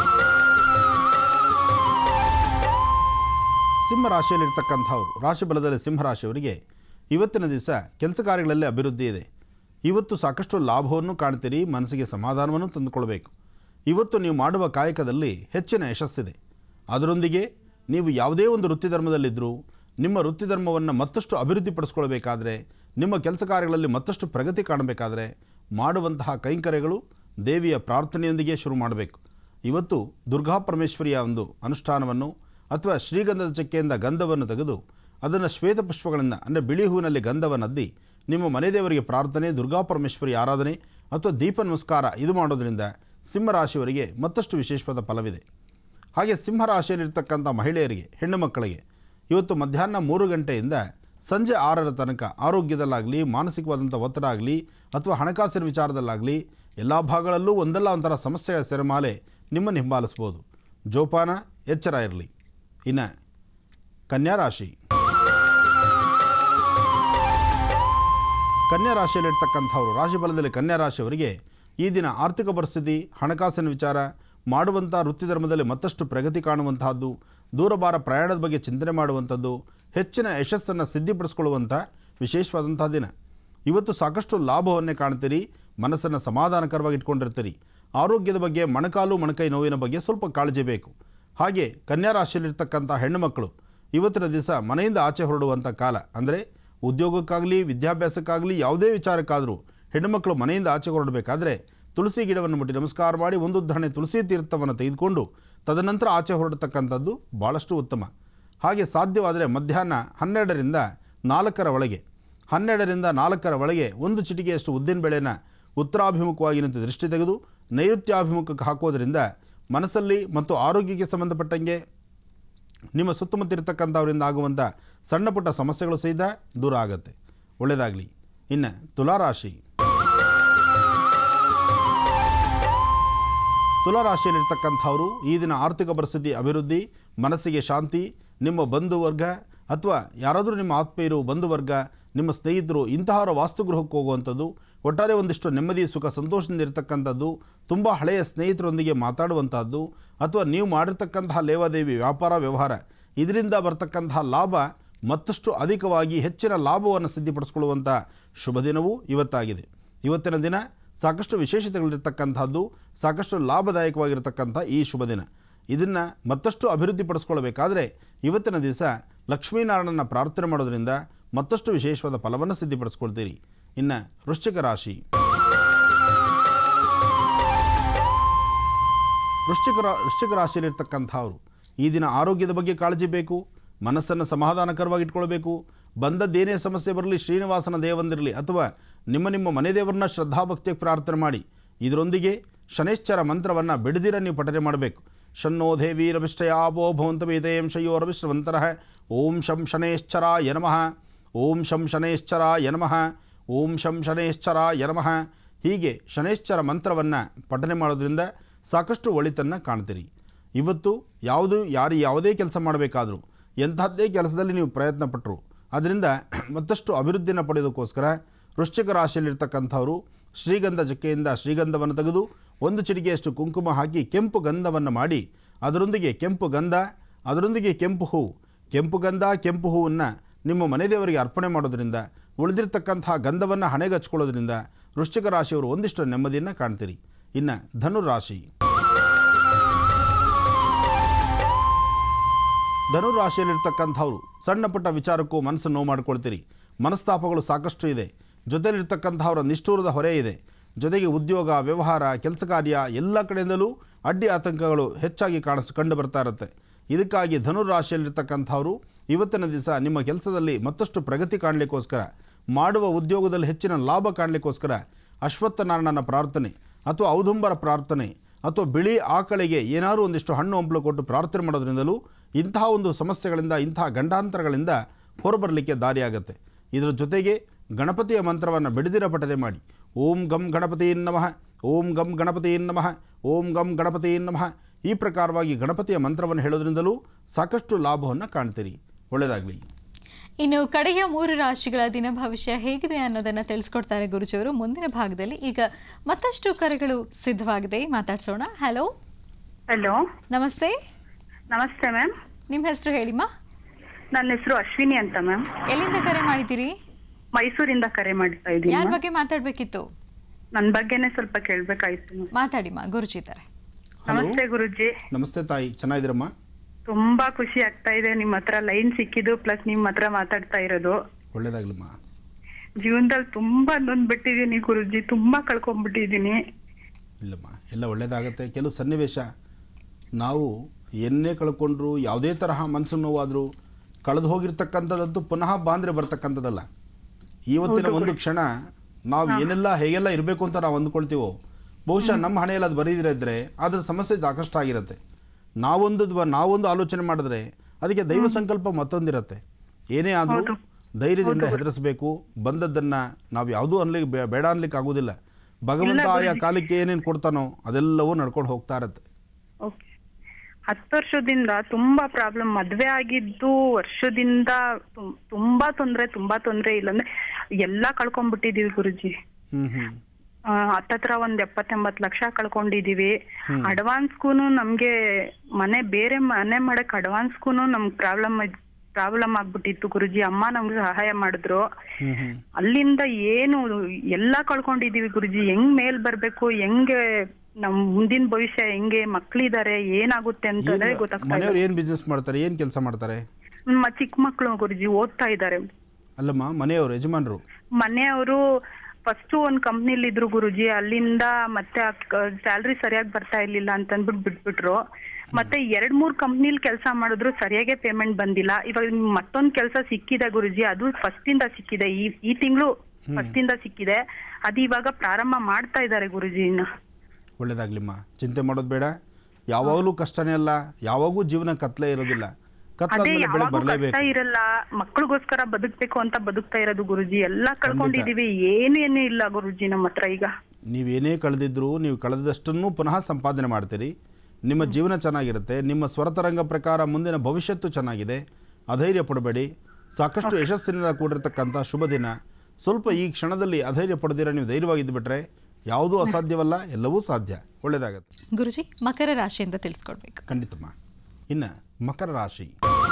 ಸಿಂಹ ರಾಶಿಯಲ್ಲಿರ್ತಕ್ಕಂಥವ್ರು ರಾಶಿ ಬಲದಲ್ಲಿ ಸಿಂಹರಾಶಿಯವರಿಗೆ ಇವತ್ತಿನ ದಿವಸ ಕೆಲಸ ಕಾರ್ಯಗಳಲ್ಲಿ ಅಭಿವೃದ್ಧಿ ಇದೆ ಇವತ್ತು ಸಾಕಷ್ಟು ಲಾಭವನ್ನು ಕಾಣ್ತೀರಿ ಮನಸ್ಸಿಗೆ ಸಮಾಧಾನವನ್ನು ತಂದುಕೊಳ್ಬೇಕು ಇವತ್ತು ನೀವು ಮಾಡುವ ಕಾಯಕದಲ್ಲಿ ಹೆಚ್ಚಿನ ಯಶಸ್ಸಿದೆ ಅದರೊಂದಿಗೆ ನೀವು ಯಾವುದೇ ಒಂದು ವೃತ್ತಿ ಧರ್ಮದಲ್ಲಿದ್ದರೂ ನಿಮ್ಮ ವೃತ್ತಿ ಧರ್ಮವನ್ನು ಮತ್ತಷ್ಟು ಅಭಿವೃದ್ಧಿಪಡಿಸ್ಕೊಳ್ಬೇಕಾದ್ರೆ ನಿಮ್ಮ ಕೆಲಸ ಕಾರ್ಯಗಳಲ್ಲಿ ಮತ್ತಷ್ಟು ಪ್ರಗತಿ ಕಾಣಬೇಕಾದ್ರೆ ಮಾಡುವಂತಹ ಕೈಂಕರ್ಯಗಳು ದೇವಿಯ ಪ್ರಾರ್ಥನೆಯೊಂದಿಗೆ ಶುರು ಮಾಡಬೇಕು ಇವತ್ತು ದುರ್ಗಾ ಪರಮೇಶ್ವರಿಯ ಒಂದು ಅನುಷ್ಠಾನವನ್ನು ಅಥವಾ ಶ್ರೀಗಂಧದ ಚಕ್ಕೆಯಿಂದ ಗಂಧವನ್ನು ತೆಗೆದು ಅದನ್ನು ಶ್ವೇತ ಪುಷ್ಪಗಳಿಂದ ಅಂದರೆ ಬಿಳಿ ಹೂವಿನಲ್ಲಿ ಗಂಧವನ್ನು ಅದ್ದಿ ನಿಮ್ಮ ಮನೆ ದೇವರಿಗೆ ಪ್ರಾರ್ಥನೆ ದುರ್ಗಾ ಪರಮೇಶ್ವರಿ ಆರಾಧನೆ ಅಥವಾ ದೀಪ ನಮಸ್ಕಾರ ಇದು ಮಾಡೋದರಿಂದ ಸಿಂಹರಾಶಿಯವರಿಗೆ ಮತ್ತಷ್ಟು ವಿಶೇಷವಾದ ಫಲವಿದೆ ಹಾಗೆ ಸಿಂಹರಾಶಿಯಲ್ಲಿರ್ತಕ್ಕಂಥ ಮಹಿಳೆಯರಿಗೆ ಹೆಣ್ಣು ಮಕ್ಕಳಿಗೆ ಇವತ್ತು ಮಧ್ಯಾಹ್ನ ಮೂರು ಗಂಟೆಯಿಂದ ಸಂಜೆ ಆರರ ತನಕ ಆರೋಗ್ಯದಲ್ಲಾಗಲಿ ಮಾನಸಿಕವಾದಂಥ ಒತ್ತಡ ಆಗಲಿ ಅಥವಾ ಹಣಕಾಸಿನ ವಿಚಾರದಲ್ಲಾಗಲಿ ಎಲ್ಲ ಭಾಗಗಳಲ್ಲೂ ಒಂದಲ್ಲ ಒಂಥರ ಸಮಸ್ಯೆಗಳ ಸೆರೆಮಾಲೆ ನಿಮ್ಮನ್ನು ಹಿಂಬಾಲಿಸ್ಬೋದು ಜೋಪಾನ ಎಚ್ಚರ ಇರಲಿ ಇನ್ನು ಕನ್ಯಾ ರಾಶಿ ಕನ್ಯಾ ರಾಶಿಯಲ್ಲಿರ್ತಕ್ಕಂಥವ್ರು ರಾಶಿಫಲದಲ್ಲಿ ಕನ್ಯಾ ರಾಶಿಯವರಿಗೆ ಈ ದಿನ ಆರ್ಥಿಕ ಪರಿಸ್ಥಿತಿ ಹಣಕಾಸಿನ ವಿಚಾರ ಮಾಡುವಂಥ ವೃತ್ತಿ ಧರ್ಮದಲ್ಲಿ ಮತ್ತಷ್ಟು ಪ್ರಗತಿ ಕಾಣುವಂತಹದ್ದು ದೂರಭಾರ ಪ್ರಯಾಣದ ಬಗ್ಗೆ ಚಿಂತನೆ ಮಾಡುವಂಥದ್ದು ಹೆಚ್ಚಿನ ಯಶಸ್ಸನ್ನು ಸಿದ್ಧಿಪಡಿಸ್ಕೊಳ್ಳುವಂಥ ವಿಶೇಷವಾದಂಥ ದಿನ ಇವತ್ತು ಸಾಕಷ್ಟು ಲಾಭವನ್ನೇ ಕಾಣ್ತೀರಿ ಮನಸ್ಸನ್ನು ಸಮಾಧಾನಕರವಾಗಿ ಇಟ್ಕೊಂಡಿರ್ತೀರಿ ಆರೋಗ್ಯದ ಬಗ್ಗೆ ಮೊಣಕಾಲು ಮೊಣಕೈ ನೋವಿನ ಬಗ್ಗೆ ಸ್ವಲ್ಪ ಕಾಳಜಿ ಬೇಕು ಹಾಗೆ ಕನ್ಯಾ ರಾಶಿಯಲ್ಲಿರ್ತಕ್ಕಂಥ ಹೆಣ್ಣುಮಕ್ಕಳು ಇವತ್ತಿನ ದಿವಸ ಮನೆಯಿಂದ ಆಚೆ ಹೊರಡುವಂಥ ಕಾಲ ಅಂದರೆ ಉದ್ಯೋಗಕ್ಕಾಗಲಿ ವಿದ್ಯಾಭ್ಯಾಸಕ್ಕಾಗಲಿ ಯಾವುದೇ ವಿಚಾರಕ್ಕಾದರೂ ಹೆಣ್ಣುಮಕ್ಕಳು ಮನೆಯಿಂದ ಆಚೆ ಹೊರಡಬೇಕಾದ್ರೆ ತುಳಸಿ ಗಿಡವನ್ನು ಮುಟ್ಟಿ ನಮಸ್ಕಾರ ಮಾಡಿ ಒಂದು ಧರಣೆ ತುಳಸಿ ತೀರ್ಥವನ್ನು ತೆಗೆದುಕೊಂಡು ತದನಂತರ ಆಚೆ ಹೊರಡತಕ್ಕಂಥದ್ದು ಭಾಳಷ್ಟು ಉತ್ತಮ ಹಾಗೆ ಸಾಧ್ಯವಾದರೆ ಮಧ್ಯಾಹ್ನ ಹನ್ನೆರಡರಿಂದ ನಾಲ್ಕರ ಒಳಗೆ ಹನ್ನೆರಡರಿಂದ ನಾಲ್ಕರ ಒಳಗೆ ಒಂದು ಚಿಟಿಕೆಯಷ್ಟು ಉದ್ದಿನ ಬೇಳೆನ ಉತ್ತರಾಭಿಮುಖವಾಗಿ ನಿಂತು ದೃಷ್ಟಿ ತೆಗೆದು ನೈಋತ್ಯಾಭಿಮುಖಕ್ಕೆ ಹಾಕೋದರಿಂದ ಮನಸ್ಸಲ್ಲಿ ಮತ್ತು ಆರೋಗ್ಯಕ್ಕೆ ಸಂಬಂಧಪಟ್ಟಂಗೆ ನಿಮ್ಮ ಸುತ್ತಮುತ್ತ ಇರತಕ್ಕಂಥವರಿಂದ ಆಗುವಂಥ ಸಣ್ಣ ಪುಟ್ಟ ಸಮಸ್ಯೆಗಳು ಸಹಿತ ದೂರ ಆಗುತ್ತೆ ಒಳ್ಳೆಯದಾಗಲಿ ಇನ್ನು ತುಲಾರಾಶಿ ತುಲಾರಾಶಿಯಲ್ಲಿರ್ತಕ್ಕಂಥವರು ಈ ದಿನ ಆರ್ಥಿಕ ಪರಿಸ್ಥಿತಿ ಅಭಿವೃದ್ಧಿ ಮನಸ್ಸಿಗೆ ಶಾಂತಿ ನಿಮ್ಮ ಬಂಧುವರ್ಗ ಅಥವಾ ಯಾರಾದರೂ ನಿಮ್ಮ ಆತ್ಮೀಯರು ಬಂಧುವರ್ಗ ನಿಮ್ಮ ಸ್ನೇಹಿತರು ಇಂತಹವರ ವಾಸ್ತುಗೃಹಕ್ಕೆ ಹೋಗುವಂಥದ್ದು ಒಟ್ಟಾರೆ ಒಂದಿಷ್ಟು ನೆಮ್ಮದಿ ಸುಖ ಸಂತೋಷದಿಂದ ಇರತಕ್ಕಂಥದ್ದು ತುಂಬ ಹಳೆಯ ಸ್ನೇಹಿತರೊಂದಿಗೆ ಮಾತಾಡುವಂಥದ್ದು ಅಥವಾ ನೀವು ಮಾಡಿರ್ತಕ್ಕಂತಹ ಲೇವಾದೇವಿ ವ್ಯಾಪಾರ ವ್ಯವಹಾರ ಇದರಿಂದ ಬರ್ತಕ್ಕಂತಹ ಲಾಭ ಮತ್ತಷ್ಟು ಅಧಿಕವಾಗಿ ಹೆಚ್ಚಿನ ಲಾಭವನ್ನು ಸಿದ್ಧಿಪಡಿಸ್ಕೊಳ್ಳುವಂಥ ಶುಭ ದಿನವೂ ಇವತ್ತಾಗಿದೆ ಇವತ್ತಿನ ದಿನ ಸಾಕಷ್ಟು ವಿಶೇಷತೆಗಳಿರ್ತಕ್ಕಂಥದ್ದು ಸಾಕಷ್ಟು ಲಾಭದಾಯಕವಾಗಿರ್ತಕ್ಕಂಥ ಈ ಶುಭ ದಿನ ಇದನ್ನು ಮತ್ತಷ್ಟು ಅಭಿವೃದ್ಧಿಪಡಿಸ್ಕೊಳ್ಬೇಕಾದ್ರೆ ಇವತ್ತಿನ ದಿವಸ ಲಕ್ಷ್ಮೀನಾರಾಯಣನ ಪ್ರಾರ್ಥನೆ ಮಾಡೋದ್ರಿಂದ ಮತ್ತಷ್ಟು ವಿಶೇಷವಾದ ಫಲವನ್ನು ಸಿದ್ಧಿಪಡಿಸ್ಕೊಳ್ತೀರಿ ಇನ್ನು ವೃಶ್ಚಿಕ ರಾಶಿ ವೃಶ್ಚಿಕ ರಾ ವೃಶ್ಚಿಕ ರಾಶಿಯಲ್ಲಿರ್ತಕ್ಕಂಥವ್ರು ಈ ದಿನ ಆರೋಗ್ಯದ ಬಗ್ಗೆ ಕಾಳಜಿ ಬೇಕು ಮನಸ್ಸನ್ನು ಸಮಾಧಾನಕರವಾಗಿ ಇಟ್ಕೊಳ್ಬೇಕು ಬಂದದ್ದೇನೇ ಸಮಸ್ಯೆ ಬರಲಿ ಶ್ರೀನಿವಾಸನ ದೇವಂದಿರಲಿ ಅಥವಾ ನಿಮ್ಮ ನಿಮ್ಮ ಮನೆ ದೇವರನ್ನ ಶ್ರದ್ಧಾಭಕ್ತಿಯಾಗಿ ಪ್ರಾರ್ಥನೆ ಮಾಡಿ ಇದರೊಂದಿಗೆ ಶನೇಶ್ಚರ ಮಂತ್ರವನ್ನು ಬಿಡದಿರ ನೀವು ಪಠನೆ ಮಾಡಬೇಕು ಶನ್ನೋ ದೇವಿ ರವಿಷ್ಟಯಾಪೋ ಭವಂತ ವೇದಯಂ ಶಯ್ಯೋ ರವಿಶ್ರವಂತರಃ ಓಂ ಶಂ ಶನೇಶ್ಚರಾಯ ನಮಃ ಓಂ ಶಂ ಶನೇಶ್ಚರಾಯ ನಮಃ ಓಂ ಶಂ ಶನೇಶ್ಚರಾಯ ನಮಃ ಹೀಗೆ ಶನೇಶ್ಚರ ಮಂತ್ರವನ್ನು ಪಠನೆ ಮಾಡೋದ್ರಿಂದ ಸಾಕಷ್ಟು ಒಳಿತನ್ನು ಕಾಣ್ತೀರಿ ಇವತ್ತು ಯಾವುದು ಯಾರು ಯಾವುದೇ ಕೆಲಸ ಮಾಡಬೇಕಾದ್ರೂ ಎಂಥದ್ದೇ ಕೆಲಸದಲ್ಲಿ ನೀವು ಪ್ರಯತ್ನ ಪಟ್ಟರು ಅದರಿಂದ ಮತ್ತಷ್ಟು ಅಭಿವೃದ್ಧಿಯನ್ನು ಪಡೆಯೋದಕ್ಕೋಸ್ಕರ ವೃಶ್ಚಿಕ ರಾಶಿಯಲ್ಲಿರ್ತಕ್ಕಂಥವರು ಶ್ರೀಗಂಧ ಚಕ್ಕೆಯಿಂದ ಶ್ರೀಗಂಧವನ್ನು ತೆಗೆದು ಒಂದು ಚಿಟಿಕೆಯಷ್ಟು ಕುಂಕುಮ ಹಾಕಿ ಕೆಂಪು ಗಂಧವನ್ನು ಮಾಡಿ ಅದರೊಂದಿಗೆ ಕೆಂಪು ಗಂಧ ಅದರೊಂದಿಗೆ ಕೆಂಪು ಹೂವು ಕೆಂಪು ಗಂಧ ಕೆಂಪು ಹೂವನ್ನು ನಿಮ್ಮ ಮನೆ ದೇವರಿಗೆ ಅರ್ಪಣೆ ಮಾಡೋದ್ರಿಂದ ಉಳಿದಿರ್ತಕ್ಕಂಥ ಗಂಧವನ್ನು ಹಣೆಗೆ ಹಚ್ಕೊಳ್ಳೋದ್ರಿಂದ ವೃಶ್ಚಿಕ ರಾಶಿಯವರು ಒಂದಿಷ್ಟು ನೆಮ್ಮದಿಯನ್ನು ಕಾಣ್ತೀರಿ ಇನ್ನು ಧನುರಾಶಿ ಧನುರಾಶಿಯಲ್ಲಿರ್ತಕ್ಕಂಥವ್ರು ಸಣ್ಣ ಪುಟ್ಟ ವಿಚಾರಕ್ಕೂ ಮನಸ್ಸನ್ನು ನೋವು ಮಾಡ್ಕೊಳ್ತೀರಿ ಮನಸ್ತಾಪಗಳು ಸಾಕಷ್ಟು ಇದೆ ಜೊತೆಯಲ್ಲಿರ್ತಕ್ಕಂಥವರ ನಿಷ್ಠೂರದ ಹೊರೆ ಇದೆ ಜೊತೆಗೆ ಉದ್ಯೋಗ ವ್ಯವಹಾರ ಕೆಲಸ ಕಾರ್ಯ ಎಲ್ಲ ಕಡೆಯಿಂದಲೂ ಅಡ್ಡಿ ಆತಂಕಗಳು ಹೆಚ್ಚಾಗಿ ಕಾಣಿಸ್ ಕಂಡು ಬರ್ತಾ ಇರುತ್ತೆ ಇದಕ್ಕಾಗಿ ಧನುರಾಶಿಯಲ್ಲಿರ್ತಕ್ಕಂಥವರು ಇವತ್ತಿನ ದಿವಸ ನಿಮ್ಮ ಕೆಲಸದಲ್ಲಿ ಮತ್ತಷ್ಟು ಪ್ರಗತಿ ಕಾಣಲಿಕ್ಕೋಸ್ಕರ ಮಾಡುವ ಉದ್ಯೋಗದಲ್ಲಿ ಹೆಚ್ಚಿನ ಲಾಭ ಕಾಣಲಿಕ್ಕೋಸ್ಕರ ಅಶ್ವತ್ಥನಾರಾಯಣನ ಪ್ರಾರ್ಥನೆ ಅಥವಾ ಔದುಂಬರ ಪ್ರಾರ್ಥನೆ ಅಥವಾ ಬಿಳಿ ಆಕಳಿಗೆ ಏನಾದರೂ ಒಂದಿಷ್ಟು ಹಣ್ಣು ಹಂಪಲು ಕೊಟ್ಟು ಪ್ರಾರ್ಥನೆ ಮಾಡೋದ್ರಿಂದಲೂ ಇಂತಹ ಒಂದು ಸಮಸ್ಯೆಗಳಿಂದ ಇಂತಹ ಗಂಡಾಂತರಗಳಿಂದ ಹೊರಬರಲಿಕ್ಕೆ ದಾರಿಯಾಗುತ್ತೆ ಇದರ ಜೊತೆಗೆ ಗಣಪತಿಯ ಮಂತ್ರವನ್ನು ಬಿಡದಿರ ಪಠನೆ ಮಾಡಿ ಓಂ ಗಂ ಗಣಪತಿ ನಮಃ ಓಂ ಗಂ ಗಣಪತಿ ನಮಃ ಓಂ ಗಂ ಗಣಪತಿ ನಮಃ ಈ ಪ್ರಕಾರವಾಗಿ ಗಣಪತಿಯ ಮಂತ್ರವನ್ನು ಹೇಳೋದ್ರಿಂದಲೂ ಸಾಕಷ್ಟು ಲಾಭವನ್ನು ಕಾಣ್ತೀರಿ ಒಳ್ಳೆಯದಾಗಲಿ ಇನ್ನು ಕಡೆಯ ಮೂರು ರಾಶಿಗಳ ದಿನ ಭವಿಷ್ಯ ಹೇಗಿದೆ ಅನ್ನೋದನ್ನ ತಿಳಿಸ್ಕೊಡ್ತಾರೆ ಗುರುಜಿಯವರು ಮುಂದಿನ ಭಾಗದಲ್ಲಿ ಈಗ ಮತ್ತಷ್ಟು ಕರೆಗಳು ಸಿದ್ಧವಾಗಿದೆ ಮಾತಾಡ್ಸೋಣ ಹಲೋ ಹಲೋ ನಮಸ್ತೆ ನಮಸ್ತೆ ಮ್ಯಾಮ್ ನಿಮ್ಮ ಹೆಸರು ಹೇಳಿಮ್ಮ ನನ್ನ ಹೆಸರು ಅಶ್ವಿನಿ ಅಂತ ಮ್ಯಾಮ್ ಎಲ್ಲಿಂದ ಕರೆ ಮಾಡಿದ್ದೀರಿ ಮೈಸೂರಿಂದ ಕರೆ ಮಾಡ್ತಾ ಇದ್ದೀನಿ ಯಾರ ma'am. ಬಗ್ಗೆ ಮಾತಾಡ್ಬೇಕಿತ್ತು ನನ್ ಬಗ್ಗೆನೇ ಸ್ವಲ್ಪ ಕೇಳ್ಬೇಕಾಯ್ತು ma'am. ಮಾತಾಡಿಮ್ಮ ಗುರುಜಿ ಇದ್ದಾರೆ ಹಲೋ ನಮಸ್ತೆ ಗುರುಜಿ ನಮಸ್ತೆ ತಾಯಿ ಚೆನ್ನಾಗಿದ್ದೀರಮ್ಮ ತುಂಬಾ ಖುಷಿ ಆಗ್ತಾ ಇದೆ ನಿಮ್ ಹತ್ರ ಲೈನ್ ಸಿಕ್ಕಿದ್ದು ಪ್ಲಸ್ ನಿಮ್ ಹತ್ರ ಮಾತಾಡ್ತಾ ಇರೋದು ಒಳ್ಳೇದಾಗ್ಲಮ್ಮ ಜೀವನದಲ್ಲಿ ತುಂಬಾ ನೊಂದ್ಬಿಟ್ಟಿದೀನಿ ಗುರುಜಿ ತುಂಬಾ ಕಳ್ಕೊಂಡ್ಬಿಟ್ಟಿದೀನಿ ಇಲ್ಲಮ್ಮ ಎಲ್ಲ ಒಳ್ಳೆಯದಾಗತ್ತೆ ಕೆಲವು ಸನ್ನಿವೇಶ ನಾವು ಎನ್ನೇ ಕಳ್ಕೊಂಡ್ರು ಯಾವುದೇ ತರಹ ಮನಸ್ಸು ನೋವಾದರೂ ಕಳೆದು ಹೋಗಿರ್ತಕ್ಕಂಥದ್ದು ಪುನಃ ಬಾಂದ್ರೆ ಬರ್ತಕ್ಕಂಥದ್ದಲ್ಲ ಇವತ್ತಿನ ಒಂದು ಕ್ಷಣ ನಾವು ಏನೆಲ್ಲ ಹೇಗೆಲ್ಲ ಇರಬೇಕು ಅಂತ ನಾವು ಅಂದ್ಕೊಳ್ತೀವೋ ಬಹುಶಃ ನಮ್ಮ ಹಣೆಯಲ್ಲಿ ಅದು ಬರೀದಿರಿದ್ರೆ ಅದ್ರ ಸಮಸ್ಯೆ ಸಾಕಷ್ಟು ಆಗಿರುತ್ತೆ ನಾವೊಂದು ದ್ವ- ನಾವೊಂದು ಆಲೋಚನೆ ಮಾಡಿದ್ರೆ ಅದಕ್ಕೆ ದೈವ ಸಂಕಲ್ಪ ಮತ್ತೊಂದಿರುತ್ತೆ ಏನೇ ಆದರೂ ಧೈರ್ಯದಿಂದ ಹೆದರಿಸಬೇಕು ಬಂದದ್ದನ್ನು ನಾವು ಯಾವುದೂ ಅನ್ಲಿಕ್ಕೆ ಬೇ- ಬೇಡ ಅನ್ಲಿಕ್ಕೆ ಆಗೋದಿಲ್ಲ ಭಗವಂತ ಆಯಾ ಕಾಲಕ್ಕೆ ಏನೇನು ಕೊಡ್ತಾನೋ ಅದೆಲ್ಲವೂ ನಡ್ಕೊಂಡು ಹೋಗ್ತಾ ಇರತ್ತೆ ಓಕೆ ಹತ್ತು ವರ್ಷದಿಂದ ತುಂಬಾ ಪ್ರಾಬ್ಲಮ್ ಮದ್ವೆ ಆಗಿದ್ದು ವರ್ಷದಿಂದ ತುಂ- ತುಂಬಾ ತೊಂದ್ರೆ ತುಂಬಾ ತೊಂದ್ರೆ ಇಲ್ಲಂದ್ರೆ ಎಲ್ಲಾ ಕಳ್ಕೊಂಡ್ಬಿಟ್ಟಿದೀವಿ ಗುರುಜಿ ಹ್ಮ್ ಹ್ಮ್ ಆ, ಹತ್ತತ್ರ ಒಂದ್ ಎಪ್ಪತ್ತೆಂಬತ್ ಲಕ್ಷ ಕಳ್ಕೊಂಡಿದೀವಿ ಅಡ್ವಾನ್ಸ್ಗೂನು ನಮ್ಗೆ ಮನೆ ಬೇರೆ ಮನೆ ಮಾಡಕ್ ಅಡ್ವಾನ್ಸ್ಗೂನು ನಮ್ಗ್ ಪ್ರಾಬ್ಲಮ್ ಪ್ರಾಬ್ಲಮ್ ಆಗ್ಬಿಟ್ಟಿತ್ತು ಗುರುಜಿ ಅಮ್ಮ ನಮ್ಗೆ ಸಹಾಯ ಮಾಡಿದ್ರು ಹ್ಮ್ ಹ್ಮ್ ಅಲ್ಲಿಂದ ಏನು ಎಲ್ಲಾ ಕಳ್ಕೊಂಡಿದೀವಿ ಗುರುಜಿ ಹೆಂಗ್ ಮೇಲ್ ಬರ್ಬೇಕು ಹೆಂಗೆ ನಮ್ ಮುಂದಿನ ಭವಿಷ್ಯ ಹೆಂಗೆ ಮಕ್ಳಿದಾರೆ ಏನಾಗುತ್ತೆ ಅಂತಂದ್ರೆ ಗೊತ್ತಾಗ್ತಾ ಮನೆಯವ್ರು ಏನು ಬಿಸ್ನೆಸ್ ಮಾಡ್ತಾರೆ ಏನು ಕೆಲಸ ಮಾಡ್ತಾರೆ ನಮ್ಮ ಚಿಕ್ಕ ಮಕ್ಳು ಗುರುಜಿ ಓದ್ತಾ ಇದಾರೆ ಅಲ್ಲಮ್ಮ ಮನೆಯವರು ಯಜಮಾನರು ಮನೆಯವರು ಫಸ್ಟ್ ಒಂದ್ ಕಂಪ್ನಿಲಿ ಇದ್ರು ಗುರುಜಿ ಅಲ್ಲಿಂದ ಮತ್ತೆ ಸ್ಯಾಲ್ರಿ ಸರಿಯಾಗಿ ಬರ್ತಾ ಇರ್ಲಿಲ್ಲ ಅಂತ ಅಂದ್ಬಿಟ್ಟು ಬಿಟ್ಬಿಟ್ರು ಮತ್ತೆ ಎರಡ್ ಮೂರ್ ಕಂಪ್ನಿಲ್ ಕೆಲಸ ಮಾಡಿದ್ರು ಸರಿಯಾಗಿ ಪೇಮೆಂಟ್ ಬಂದಿಲ್ಲ ಇವಾಗ ಮತ್ತೊಂದ್ ಕೆಲಸ ಸಿಕ್ಕಿದೆ ಗುರುಜಿ ಅದು ಫಸ್ಟ್ ಇಂದ ಸಿಕ್ಕಿದೆ ಈ ಈ ತಿಂಗಳು ಫಸ್ಟ್ ಇಂದ ಸಿಕ್ಕಿದೆ ಅದು ಇವಾಗ ಪ್ರಾರಂಭ ಮಾಡ್ತಾ ಇದಾರೆ ಗುರುಜಿ ಇನ್ನ ಒಳ್ಳೇದಾಗ್ಲಿಮ್ಮ ಚಿಂತೆ ಮಾಡೋದು ಬೇಡ ಯಾವಾಗಲೂ ಕಷ್ಟನೇ ಅಲ್ಲ ಯಾವಾಗೂ ಜೀವನ ಕತ್ಲೆ ಇರೋದಿಲ್ಲ ಅದೇ ಕತ್ಲಾದ್ಮೇಲೆ ಬೆಳಗ್ಗೆ ಯಾವಾಗೂ ಬರಲೇಬೇಕು ಕಷ್ಟ ಇರಲ್ಲ ಮಕ್ಳಿಗೋಸ್ಕರ ಬದುಕ್ಬೇಕು ಅಂತ ಬದುಕ್ತಾ ಇರೋದು ಗುರುಜಿ ಎಲ್ಲಾ ಕಳ್ಕೊಂಡಿದೀವಿ ಏನೇನು ಇಲ್ಲ ಗುರುಜಿ ನಮ್ಮ ಹತ್ರ ಈಗ ನೀವೇನೇ ಕಳೆದಿದ್ರೂ ನೀವು ಕಳೆದಷ್ಟನ್ನು ಪುನಃ ಸಂಪಾದನೆ ಮಾಡ್ತೀರಿ ನಿಮ್ಮ ಜೀವನ ಚೆನ್ನಾಗಿರುತ್ತೆ ನಿಮ್ಮ ಸ್ವರತರಂಗ ಪ್ರಕಾರ ಮುಂದಿನ ಭವಿಷ್ಯತ್ತು ಚೆನ್ನಾಗಿದೆ ಅಧೈರ್ಯ ಪಡಬೇಡಿ ಸಾಕಷ್ಟು ಯಶಸ್ಸಿನಿಂದ ಕೂಡಿರ್ತಕ್ಕಂಥ ಶುಭ ದಿನ ಸ್ವಲ್ಪ ಈ ಕ್ಷಣದಲ್ಲಿ ಅಧೈರ್ಯ ಪಡೆದಿರ ನೀವು ಧೈರ್ಯವಾಗಿದ್ದು ಬಿಟ್ರೆ ಯಾವುದೂ ಅಸಾಧ್ಯವಲ್ಲ ಎಲ್ಲವೂ ಸಾಧ್ಯ ಒಳ್ಳೆಯದಾಗತ್ತೆ ಗುರುಜಿ ಮಕರ ರಾಶಿಯಿಂದ ತಿಳಿಸ್ಕೊಡ್ಬೇಕು ಖಂಡಿತಮ್ಮ ಇನ್ನು ಮಕರ ರಾಶಿ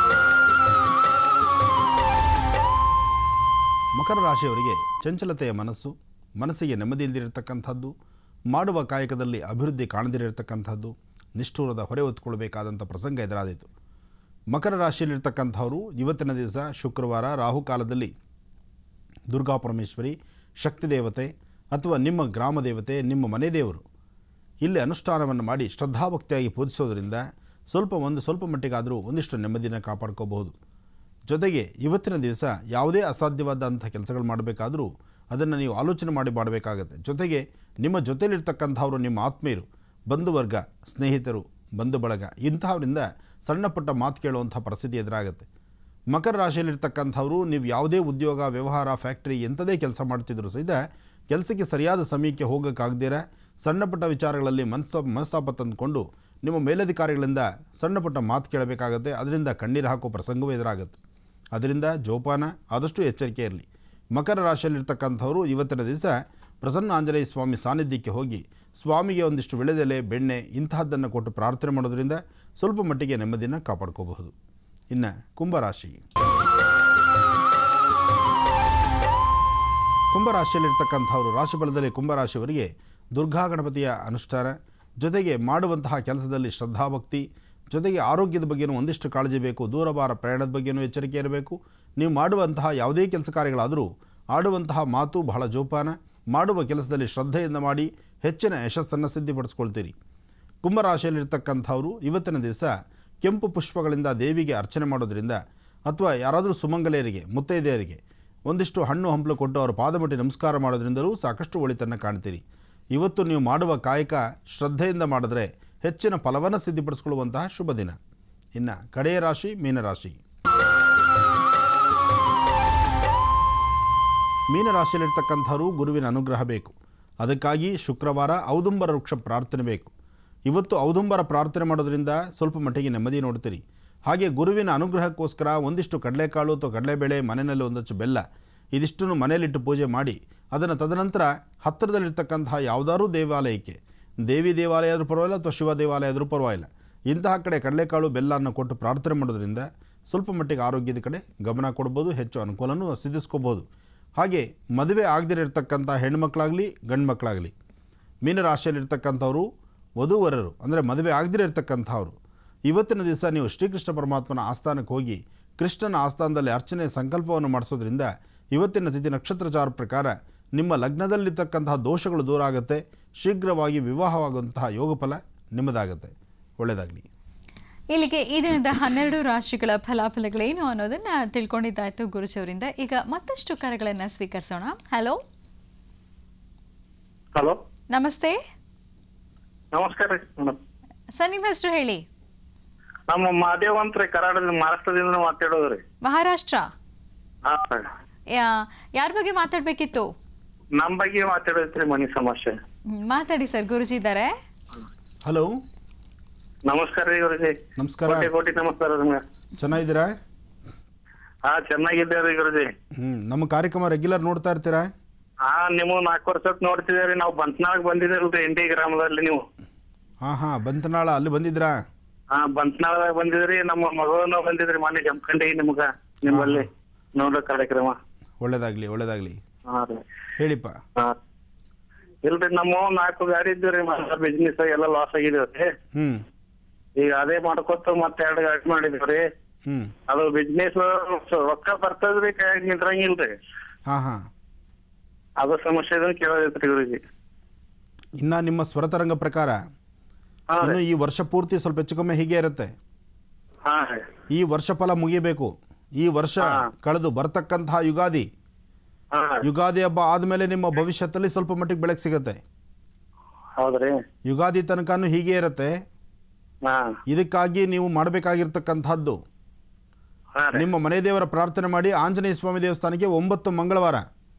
ಮಕರ ರಾಶಿಯವರಿಗೆ ಚಂಚಲತೆಯ ಮನಸ್ಸು ಮನಸ್ಸಿಗೆ ನೆಮ್ಮದಿ ಇಲ್ಲದಿರತಕ್ಕಂಥದ್ದು ಮಾಡುವ ಕಾಯಕದಲ್ಲಿ ಅಭಿವೃದ್ಧಿ ಕಾಣದಿರತಕ್ಕಂಥದ್ದು ನಿಷ್ಠೂರದ ಹೊರೆ ಹೊತ್ಕೊಳ್ಬೇಕಾದಂಥ ಪ್ರಸಂಗ ಎದುರಾದೀತು ಮಕರ ರಾಶಿಯಲ್ಲಿರ್ತಕ್ಕಂಥವರು ಇವತ್ತಿನ ದಿವಸ ಶುಕ್ರವಾರ ರಾಹುಕಾಲದಲ್ಲಿ ದುರ್ಗಾ ಪರಮೇಶ್ವರಿ ಶಕ್ತಿ ದೇವತೆ ಅಥವಾ ನಿಮ್ಮ ಗ್ರಾಮ ದೇವತೆ ನಿಮ್ಮ ಮನೆ ದೇವರು ಇಲ್ಲಿ ಅನುಷ್ಠಾನವನ್ನು ಮಾಡಿ ಶ್ರದ್ಧಾಭಕ್ತಿಯಾಗಿ ಪೂಜಿಸೋದ್ರಿಂದ ಸ್ವಲ್ಪ ಒಂದು ಸ್ವಲ್ಪ ಮಟ್ಟಿಗಾದರೂ ಒಂದಿಷ್ಟು ನೆಮ್ಮದಿನ ಕಾಪಾಡ್ಕೋಬಹುದು ಜೊತೆಗೆ ಇವತ್ತಿನ ದಿವಸ ಯಾವುದೇ ಅಸಾಧ್ಯವಾದಂಥ ಕೆಲಸಗಳು ಮಾಡಬೇಕಾದರೂ ಅದನ್ನು ನೀವು ಆಲೋಚನೆ ಮಾಡಿ ಮಾಡಬೇಕಾಗತ್ತೆ ಜೊತೆಗೆ ನಿಮ್ಮ ಜೊತೆಲಿರ್ತಕ್ಕಂಥವರು ನಿಮ್ಮ ಆತ್ಮೀಯರು ಬಂಧುವರ್ಗ ಸ್ನೇಹಿತರು ಬಂಧು ಬಳಗ ಇಂತಹವರಿಂದ ಸಣ್ಣ ಪುಟ್ಟ ಮಾತು ಕೇಳುವಂಥ ಪರಿಸ್ಥಿತಿ ಎದುರಾಗುತ್ತೆ ಮಕರ ರಾಶಿಯಲ್ಲಿರ್ತಕ್ಕಂಥವರು ನೀವು ಯಾವುದೇ ಉದ್ಯೋಗ ವ್ಯವಹಾರ ಫ್ಯಾಕ್ಟ್ರಿ ಎಂಥದೇ ಕೆಲಸ ಮಾಡ್ತಿದ್ರು ಸಹಿತ ಕೆಲಸಕ್ಕೆ ಸರಿಯಾದ ಸಮಯಕ್ಕೆ ಹೋಗೋಕ್ಕಾಗದಿರ ಸಣ್ಣ ಪುಟ್ಟ ವಿಚಾರಗಳಲ್ಲಿ ಮನಸ್ತಾಪ ಮನಸ್ತಾಪ ತಂದುಕೊಂಡು ನಿಮ್ಮ ಮೇಲಧಿಕಾರಿಗಳಿಂದ ಸಣ್ಣ ಪುಟ್ಟ ಮಾತು ಕೇಳಬೇಕಾಗತ್ತೆ ಅದರಿಂದ ಕಣ್ಣೀರು ಹಾಕೋ ಪ್ರಸಂಗವೂ ಎದುರಾಗುತ್ತೆ ಅದರಿಂದ ಜೋಪಾನ ಆದಷ್ಟು ಎಚ್ಚರಿಕೆ ಇರಲಿ ಮಕರ ರಾಶಿಯಲ್ಲಿರ್ತಕ್ಕಂಥವರು ಇವತ್ತಿನ ದಿವಸ ಪ್ರಸನ್ನ ಆಂಜನೇಯ ಸ್ವಾಮಿ ಸಾನ್ನಿಧ್ಯಕ್ಕೆ ಹೋಗಿ ಸ್ವಾಮಿಗೆ ಒಂದಿಷ್ಟು ವಿಳೆದೆಲೆ ಬೆಣ್ಣೆ ಇಂತಹದ್ದನ್ನು ಕೊಟ್ಟು ಪ್ರಾರ್ಥನೆ ಮಾಡೋದ್ರಿಂದ ಸ್ವಲ್ಪ ಮಟ್ಟಿಗೆ ನೆಮ್ಮದಿಯನ್ನು ಕಾಪಾಡ್ಕೋಬಹುದು ಇನ್ನು ಕುಂಭರಾಶಿ ಕುಂಭರಾಶಿಯಲ್ಲಿರ್ತಕ್ಕಂಥವರು ರಾಶಿಫಲದಲ್ಲಿ ಕುಂಭರಾಶಿಯವರಿಗೆ ದುರ್ಗಾ ಗಣಪತಿಯ ಅನುಷ್ಠಾನ ಜೊತೆಗೆ ಮಾಡುವಂತಹ ಕೆಲಸದಲ್ಲಿ ಶ್ರದ್ಧಾಭಕ್ತಿ ಜೊತೆಗೆ ಆರೋಗ್ಯದ ಬಗ್ಗೆನೂ ಒಂದಿಷ್ಟು ಕಾಳಜಿ ಬೇಕು ದೂರವಾರ ಪ್ರಯಾಣದ ಬಗ್ಗೆನೂ ಎಚ್ಚರಿಕೆ ಇರಬೇಕು ನೀವು ಮಾಡುವಂತಹ ಯಾವುದೇ ಕೆಲಸ ಕಾರ್ಯಗಳಾದರೂ ಆಡುವಂತಹ ಮಾತು ಬಹಳ ಜೋಪಾನ ಮಾಡುವ ಕೆಲಸದಲ್ಲಿ ಶ್ರದ್ಧೆಯಿಂದ ಮಾಡಿ ಹೆಚ್ಚಿನ ಯಶಸ್ಸನ್ನು ಸಿದ್ಧಿಪಡಿಸ್ಕೊಳ್ತೀರಿ ಕುಂಭರಾಶಿಯಲ್ಲಿರ್ತಕ್ಕಂಥವರು ಇವತ್ತಿನ ದಿವಸ ಕೆಂಪು ಪುಷ್ಪಗಳಿಂದ ದೇವಿಗೆ ಅರ್ಚನೆ ಮಾಡೋದ್ರಿಂದ ಅಥವಾ ಯಾರಾದರೂ ಸುಮಂಗಲೆಯರಿಗೆ ಮುತ್ತೈದೆಯರಿಗೆ ಒಂದಿಷ್ಟು ಹಣ್ಣು ಹಂಪಲು ಕೊಟ್ಟು ಅವರ ಪಾದಮುಟ್ಟಿ ನಮಸ್ಕಾರ ಮಾಡೋದ್ರಿಂದಲೂ ಸಾಕಷ್ಟು ಒಳಿತನ್ನು ಕಾಣ್ತೀರಿ ಇವತ್ತು ನೀವು ಮಾಡುವ ಕಾಯಕ ಶ್ರದ್ಧೆಯಿಂದ ಮಾಡಿದ್ರೆ ಹೆಚ್ಚಿನ ಫಲವನ್ನು ಸಿದ್ಧಿಪಡಿಸ್ಕೊಳ್ಳುವಂತಹ ಶುಭ ದಿನ ಇನ್ನು ಕಡೆಯ ರಾಶಿ ಮೀನರಾಶಿ ಮೀನರಾಶಿಯಲ್ಲಿರ್ತಕ್ಕಂಥವರು ಗುರುವಿನ ಅನುಗ್ರಹ ಬೇಕು ಅದಕ್ಕಾಗಿ ಶುಕ್ರವಾರ ಔದುಂಬರ ವೃಕ್ಷ ಪ್ರಾರ್ಥನೆ ಬೇಕು ಇವತ್ತು ಔದುಂಬರ ಪ್ರಾರ್ಥನೆ ಮಾಡೋದ್ರಿಂದ ಸ್ವಲ್ಪ ಮಟ್ಟಿಗೆ ನೆಮ್ಮದಿ ನೋಡ್ತೀರಿ ಹಾಗೆ ಗುರುವಿನ ಅನುಗ್ರಹಕ್ಕೋಸ್ಕರ ಒಂದಿಷ್ಟು ಕಡಲೆಕಾಳು ಅಥವಾ ಕಡಲೆಬೇಳೆ ಮನೆಯಲ್ಲಿ ಒಂದಷ್ಟು ಬೆಲ್ಲ ಇದಿಷ್ಟನ್ನು ಮನೆಯಲ್ಲಿಟ್ಟು ಪೂಜೆ ಮಾಡಿ ಅದನ್ನು ತದನಂತರ ಹತ್ತಿರದಲ್ಲಿರ್ತಕ್ಕಂತಹ ಯಾವುದಾದ್ರೂ ದೇವಾಲಯಕ್ಕೆ ದೇವಿ ದೇವಾಲಯ ಆದರೂ ಪರವಾಗಿಲ್ಲ ಅಥವಾ ಶಿವ ದೇವಾಲಯ ಆದರೂ ಪರವಾಗಿಲ್ಲ ಇಂತಹ ಕಡೆ ಕಡಲೆಕಾಳು ಬೆಲ್ಲವನ್ನು ಕೊಟ್ಟು ಪ್ರಾರ್ಥನೆ ಮಾಡೋದ್ರಿಂದ ಸ್ವಲ್ಪ ಮಟ್ಟಿಗೆ ಆರೋಗ್ಯದ ಕಡೆ ಗಮನ ಕೊಡ್ಬೋದು ಹೆಚ್ಚು ಅನುಕೂಲನೂ ಸಿದ್ಧಿಸ್ಕೋಬೋದು ಹಾಗೆ ಮದುವೆ ಆಗದಿರತಕ್ಕಂಥ ಹೆಣ್ಮಕ್ಳಾಗಲಿ ಗಂಡು ಮಕ್ಕಳಾಗಲಿ ಮೀನರಾಶಿಯಲ್ಲಿರ್ತಕ್ಕಂಥವರು ವಧೂವರರು ಅಂದರೆ ಮದುವೆ ಆಗದಿರತಕ್ಕಂಥವ್ರು ಇವತ್ತಿನ ದಿವಸ ನೀವು ಶ್ರೀಕೃಷ್ಣ ಪರಮಾತ್ಮನ ಆಸ್ಥಾನಕ್ಕೆ ಹೋಗಿ ಕೃಷ್ಣನ ಆಸ್ಥಾನದಲ್ಲಿ ಅರ್ಚನೆ ಸಂಕಲ್ಪವನ್ನು ಮಾಡಿಸೋದ್ರಿಂದ ಇವತ್ತಿನ ತಿಥಿ ನಕ್ಷತ್ರಚಾರ ಪ್ರಕಾರ ನಿಮ್ಮ ಲಗ್ನದಲ್ಲಿರ್ತಕ್ಕಂತಹ ದೋಷಗಳು ದೂರ ಆಗುತ್ತೆ ಶೀಘ್ರವಾಗಿ ವಿವಾಹವಾಗುವಂತಹ ಯೋಗಫಲ ನಿಮ್ಮದಾಗುತ್ತೆ ಒಳ್ಳೆಯದಾಗಲಿ ಇಲ್ಲಿಗೆ ಈ ದಿನದ ಹನ್ನೆರಡು ರಾಶಿಗಳ ಫಲಾಫಲಗಳೇನು ಅನ್ನೋದನ್ನ ತಿಳ್ಕೊಂಡಿದ್ದಾಯ್ತು ಗುರುಜಿಯವರಿಂದ ಈಗ ಮತ್ತಷ್ಟು ಕರೆಗಳನ್ನ ಸ್ವೀಕರಿಸೋಣ ಹಲೋ ಹಲೋ ನಮಸ್ತೆ ನಮಸ್ಕಾರ ರೀ ಮೇಡಮ್ ಸರ್ ನಿಮ್ಮ ಹೆಸರು ಹೇಳಿ ನಮ್ಮ ಮಾದೇವ್ ಅಂತ ರೀ ಕರ್ನಾಟಕದ ಮಹಾರಾಷ್ಟ್ರದಿಂದ ಮಾತಾಡೋದ್ರಿ ಮಹಾರಾಷ್ಟ್ರ ಹಾ ಯಾ- ಯಾರ ಬಗ್ಗೆ ಮಾತಾಡ್ಬೇಕಿತ್ತು ನಮ್ ಬಗ್ಗೆ ಮಾತಾಡೋದ್ರಿ ಮನಿ ಸಮಸ್ಯೆ ಹ್ಮ್, ಮಾತಾಡಿ ಸರ್ ಗುರುಜಿ ಇದ್ದಾರೆ ಹಲೋ ನಮಸ್ಕಾರ ರೀ ಗುರುಜಿ ನಮಸ್ಕಾರ ಕೋಟಿ ಕೋಟಿ ನಮಸ್ಕಾರ ನಿಮ್ಗೆ ಚೆನ್ನಾಗಿದ್ದೀರಾ ಹಾ ಚೆನ್ನಾಗಿದ್ದೇವ್ರಿ ಗುರುಜಿ ಹ್ಞೂ ನಮ್ಮ ಕಾರ್ಯಕ್ರಮ ರೆಗ್ಯುಲರ್ ನೋಡ್ತಾ ಇರ್ತೀರಾ ಹಾ ನೀವು ನಾಲ್ಕು ವರ್ಷಕ್ ನೋಡ್ತಿದೇವ್ರಿ ನಾವು ಬಂತ್ನಾಳ್ ಬಂದಿದ್ದೇವಲ್ರಿ ಎಂಟಿ ಗ್ರಾಮದಲ್ಲಿ ನೀವು ಹಾಂ ಹಾಂ ಬಂತನಾಳ ಅಲ್ಲಿ ಬಂದಿದ್ರಾ ಹಾ ಬಂತ್ನಾಳದಾಗ ಬಂದಿದ್ರಿ ನಮ್ಮ ಮಗಳನ್ನು ಬಂದಿದ್ರಿ ಮೊನ್ನೆ ಜಮ್ಕಂಡಿ ನಿಮ್ಗ ನಿಮ್ಮಲ್ಲಿ ನೋಡೋ ಕಾರ್ಯಕ್ರಮ ಒಳ್ಳೇದಾಗಲಿ ಒಳ್ಳೇದಾಗಲಿ ಹಾ ರೀ ಹೇಳಿಪ್ಪ ಹಾ ಇಲ್ರಿ ನಮ್ಮ ನಾಲ್ಕು ಗಾಡಿ ಇದ್ದೀವ್ರಿ ಬಿಸ್ನೆಸ್ ಎಲ್ಲ ಲಾಸ್ ಆಗಿದೇವ್ರಿ ಹ್ಞೂ ಈಗ ಅದೇ ಮಾಡ್ಕೊತ ಮತ್ತೆ ಎರಡು ಗಾಡಿ ಮಾಡಿದ್ವಿ ಹ್ಞೂ ಅದು ಬಿಸ್ನೆಸ್ ರೊಕ್ಕ ಬರ್ತದ್ರಿ ಕೈಯಾಗ ನಿಂದ್ರಂಗಿಲ್ರಿ ಹಾಂ ಹಾಂ ಅದು ಸಮಸ್ಯೆ ಇದನ್ನ ಕೇಳೋದೈತ್ರಿ ಗುರುಜಿ ಇನ್ನು ನಿಮ್ಮ ಸ್ವರತರಂಗ ಪ್ರಕಾರ ಹಾ ಇನ್ನು ರೀ ಈ ವರ್ಷ ಪೂರ್ತಿ ಸ್ವಲ್ಪ ಹೆಚ್ಚು ಕಮ್ಮಿ ಹೀಗೆ ಇರುತ್ತೆ ಹಾ ರೀ ಈ ವರ್ಷ ಫಲ ಮುಗಿಬೇಕು ಈ ವರ್ಷ ಹಾ. ಕಳೆದು ಬರ್ತಕ್ಕಂತಹ ಯುಗಾದಿ ಹಾ ರೀ. ಯುಗಾದಿ ಹಬ್ಬ ಆದಮೇಲೆ ನಿಮ್ಮ ಭವಿಷ್ಯದಲ್ಲಿ ಸ್ವಲ್ಪ ಮಟ್ಟಿಗೆ ಬೆಳಕು ಸಿಗುತ್ತೆ ಹೌದ್ರಿ ಯುಗಾದಿ ತನಕನೂ ಹೀಗೆ ಇರುತ್ತೆ ಹಾ ಇದಕ್ಕಾಗಿ ನೀವು ಮಾಡಬೇಕಾಗಿರ್ತಕ್ಕಂಥದ್ದು ಹಾ ರೀ ನಿಮ್ಮ ಮನೆ ದೇವರ ಪ್ರಾರ್ಥನೆ ಮಾಡಿ ಆಂಜನೇಯ ಸ್ವಾಮಿ ದೇವಸ್ಥಾನಕ್ಕೆ ಒಂಬತ್ತು ಮಂಗಳವಾರ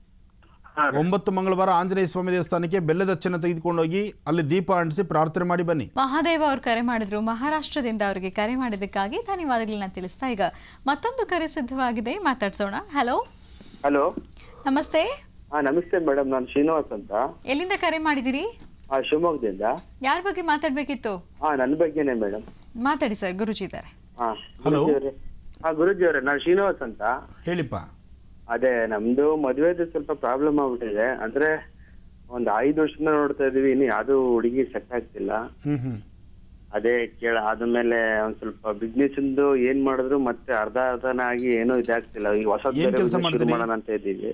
ಹಾ ರೀ ಒಂಬತ್ತು ಮಂಗಳವಾರ ಆಂಜನೇಯ ಸ್ವಾಮಿ ದೇವಸ್ಥಾನಕ್ಕೆ ಬೆಲ್ಲದ ಅಚ್ಚನ್ನು ತೆಗೆದುಕೊಂಡೋಗಿ ಅಲ್ಲಿ ದೀಪ ಅಂಟಿಸಿ ಪ್ರಾರ್ಥನೆ ಮಾಡಿ ಬನ್ನಿ ಮಹಾದೇವ ಅವ್ರು ಕರೆ ಮಾಡಿದ್ರು ಮಹಾರಾಷ್ಟ್ರದಿಂದ ಅವರಿಗೆ ಕರೆ ಮಾಡಿದ್ದಕ್ಕಾಗಿ ಧನ್ಯವಾದಗಳನ್ನ ತಿಳಿಸ್ತಾ ಈಗ ಮತ್ತೊಂದು ಕರೆ ಸಿದ್ಧವಾಗಿದೆ ಮಾತಾಡ್ಸೋಣ ಹಲೋ ಹಲೋ ನಮಸ್ತೆ ಹಾ ನಮಸ್ತೆ ಮೇಡಮ್ ನಾನು ಶ್ರೀನಿವಾಸ್ ಅಂತ ಎಲ್ಲಿಂದ ಕರೆ ಮಾಡಿದಿರಿ ಆ, ಶಿವಮೊಗ್ಗದಿಂದ ಯಾರ ಬಗ್ಗೆ ಮಾತಾಡ್ಬೇಕಿತ್ತು ಹಾ ನನ್ನ ಬಗ್ಗೆನೇ ಮೇಡಮ್ ಮಾತಾಡಿ ಸರ್ ಗುರುಜಿ ಇದ್ದಾರೆ ಹಾ Hello. ಗುರೂಜಿಯವರೇ. ಹಾ ಗುರುಜಿ ಅವರೇ ನಾನು ಶ್ರೀನಿವಾಸ್ ಅಂತ ಹೇಳಿಪ್ಪ ಅದೇ ನಮ್ದು ಮದುವೆದು ಸ್ವಲ್ಪ ಪ್ರಾಬ್ಲಮ್ ಆಗ್ಬಿಟ್ಟಿದೆ ಅಂದ್ರೆ ಒಂದ್ ಐದು ವರ್ಷದಿಂದ ನೋಡ್ತಾ ಇದೀವಿ ಇನ್ನು ಯಾವ್ದು ಹುಡುಗಿ ಸೆಟ್ ಆಗ್ತಿಲ್ಲ ಹ್ಞೂ ಹ್ಞೂ ಅದೇ ಕೇಳ ಆದ್ಮೇಲೆ ಒಂದ್ ಸ್ವಲ್ಪ ಬಿಸ್ನೆಸ್ ಇಂದು ಏನ್ ಮಾಡಿದ್ರು ಮತ್ತೆ ಅರ್ಧ ಅರ್ಧನ ಆಗಿ ಏನೂ ಇದಾಗ್ತಿಲ್ಲ ಈಗ ಹೊಸ ಏನ್ ಕೆಲ್ಸ ಮಾಡ್ತೀರಿ? ಮಾಡೋಣ ಅಂತ ಇದ್ದೀವಿ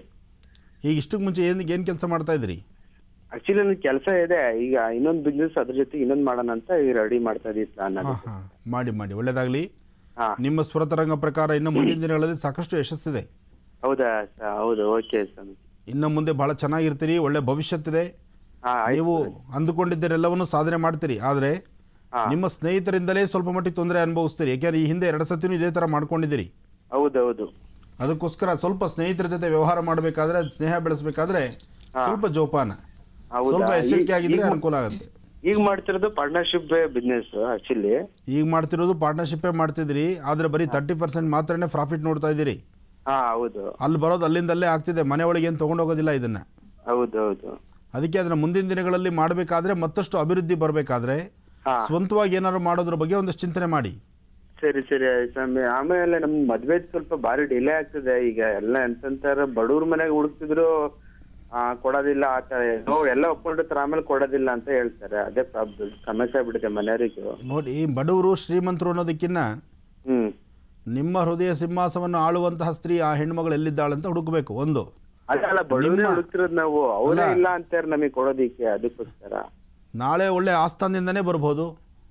ಈಗ ಇಷ್ಟಕ್ಕೆ ಮುಂಚೆ ಏನು ಏನು ಕೆಲಸ ಮಾಡ್ತಾ ಇದ್ರಿ ಆಕ್ಚುಲಿ ನನ್ ಕೆಲಸ ಇದೆ ಈಗ ಇನ್ನೊಂದ್ ಬಿಸ್ನೆಸ್ ಅದ್ರ ಜೊತೆ ಇನ್ನೊಂದ್ ಮಾಡೋಣ ಅಂತ ಈಗ ರೆಡಿ ಮಾಡ್ತಾ ಇದೀವಿ ಪ್ಲಾನ್ ಹಾಂ ಹಾಂ ಮಾಡಿ ಮಾಡಿ ಒಳ್ಳೆಯದಾಗಲಿ ಹಾ ನಿಮ್ಮ ಸ್ವರತರಂಗ ಪ್ರಕಾರ ಇನ್ನು ಮುಂದಿನ ದಿನಗಳಲ್ಲಿ ಸಾಕಷ್ಟು ಯಶಸ್ಸಿದೆ ಹೌದಾ ಸರ್ ಹೌದು ಓಕೆ ಸರ್ ಇನ್ನು ಮುಂದೆ ಬಹಳ ಚೆನ್ನಾಗಿರ್ತೀರಿ ಒಳ್ಳೆ ಭವಿಷ್ಯತ್ತಿದೆ ಹಾ ನೀವು ಅಂದುಕೊಂಡಿದ್ದರೆಲ್ಲವನ್ನು ಸಾಧನೆ ಮಾಡ್ತೀರಿ ಆದರೆ ಹಾ. ನಿಮ್ಮ ಸ್ನೇಹಿತರಿಂದಲೇ ಸ್ವಲ್ಪ ಮಟ್ಟಿಗೆ ತೊಂದರೆ ಅನುಭವಿಸ್ತೀರಿ ಯಾಕೆಂದ್ರೆ ಈ ಹಿಂದೆ ಎರಡು ಸತಿನೂ ಇದೇ ಥರ ಮಾಡ್ಕೊಂಡಿದ್ದೀರಿ ಹೌದೌದು ಅದಕ್ಕೋಸ್ಕರ ಸ್ವಲ್ಪ ಸ್ನೇಹಿತರ ಜೊತೆ ವ್ಯವಹಾರ ಮಾಡಬೇಕಾದ್ರೆ ಸ್ನೇಹ ಬೆಳೆಸಬೇಕಾದ್ರೆ ಸ್ವಲ್ಪ ಜೋಪಾನ ಹೌದಾ? ಸ್ವಲ್ಪ ಎಚ್ಚರಿಕೆ ಈಗ- ಆಗಿದ್ರೆ ಈಗ- ಅನುಕೂಲ ಆಗುತ್ತೆ ಈಗ ಮಾಡ್ತಿರೋದು ಪಾರ್ಟ್ನರ್ಶಿಪ್ ಬಿಸ್ನೆಸ್ ಆಕ್ಚುಲಿ ಈಗ ಮಾಡ್ತಿರೋದು ಪಾರ್ಟ್ನರ್ಶಿಪ್ಪೇ ಮಾಡ್ತಿದ್ದೀರಿ ಆದರೆ ಬರೀ ತರ್ಟಿ ಪರ್ಸೆಂಟ್ ಮಾತ್ರನೇ ಪ್ರಾಫಿಟ್ ನೋಡ್ತಾ ಇದ್ದೀರಿ ಹಾ ಹೌದು ಅಲ್ಲಿ ಬರೋದು ಅಲ್ಲಿಂದಲ್ಲೇ ಆಗ್ತಿದೆ ಮನೆ ಒಳಗೆ ಏನು ತೊಗೊಂಡೋಗೋದಿಲ್ಲ ಇದನ್ನು ಹೌದೌದು ಅದಕ್ಕೆ ಅದನ್ನು ಮುಂದಿನ ದಿನಗಳಲ್ಲಿ ಮಾಡಬೇಕಾದ್ರೆ ಮತ್ತಷ್ಟು ಅಭಿವೃದ್ಧಿ ಬರಬೇಕಾದ್ರೆ ಹಾ ಸ್ವಂತವಾಗಿ ಏನಾದ್ರು ಮಾಡೋದ್ರ ಬಗ್ಗೆ ಒಂದಷ್ಟು ಚಿಂತನೆ ಮಾಡಿ ಸರಿ ಸರಿ ಆಯ್ತು ಸ್ವಾಮಿ ಆಮೇಲೆ ನಮ್ ಮದ್ವೆ ಸ್ವಲ್ಪ ಬಾರಿ ಡಿಲೇ ಆಗ್ತದೆ ಈಗ ಎಲ್ಲ ಎಂತಂತಾರ ಬಡವ್ರ ಮನೆಗೆ ಹುಡುಕ್ತಿದ್ರು ಆ ಕೊಡೋದಿಲ್ಲ ಆ ತರ ನೋವು ಎಲ್ಲ ಒಪ್ಕೊಂಡಿರ್ತಾರೆ ಆಮೇಲೆ ಕೊಡೋದಿಲ್ಲ ಅಂತ ಹೇಳ್ತಾರೆ ಅದೇ ಪ್ರಾಬ್ಲಮ್ ಸಮಸ್ಯೆ ಆಗ್ಬಿಟ್ಟಿದೆ ಮನೆಯವರಿಗೂ ನೋಡಿ ಬಡವರು ಶ್ರೀಮಂತರು ಅನ್ನೋದಕ್ಕಿಂತ ಹ್ಮ್ ನಿಮ್ಮ ಹೃದಯ ಸಿಂಹಾಸವನ್ನು ಆಳುವಂತಹ ಸ್ತ್ರೀ ಆ ಹೆಣ್ಮಗಳು ಎಲ್ಲಿದ್ದಾಳೆ ಅಂತ ಹುಡುಕಬೇಕು ಒಂದು ಅಲ್ಲ ಅಲ್ಲ ಬಡವ್ರೇ ನಿಮ್ಮ- ಹುಡುಕ್ತಿರೋದು ನಾವು ಅವರೇ ಅಲ್ಲ. ಇಲ್ಲ ಅಂತಾರೆ ನಮಗೆ ಕೊಡೋದಿಕ್ಕೆ ಅದಕ್ಕೋಸ್ಕರ ನಾಳೆ ಒಳ್ಳೆ ಆಸ್ಥಾನದಿಂದನೇ ಬರ್ಬೋದು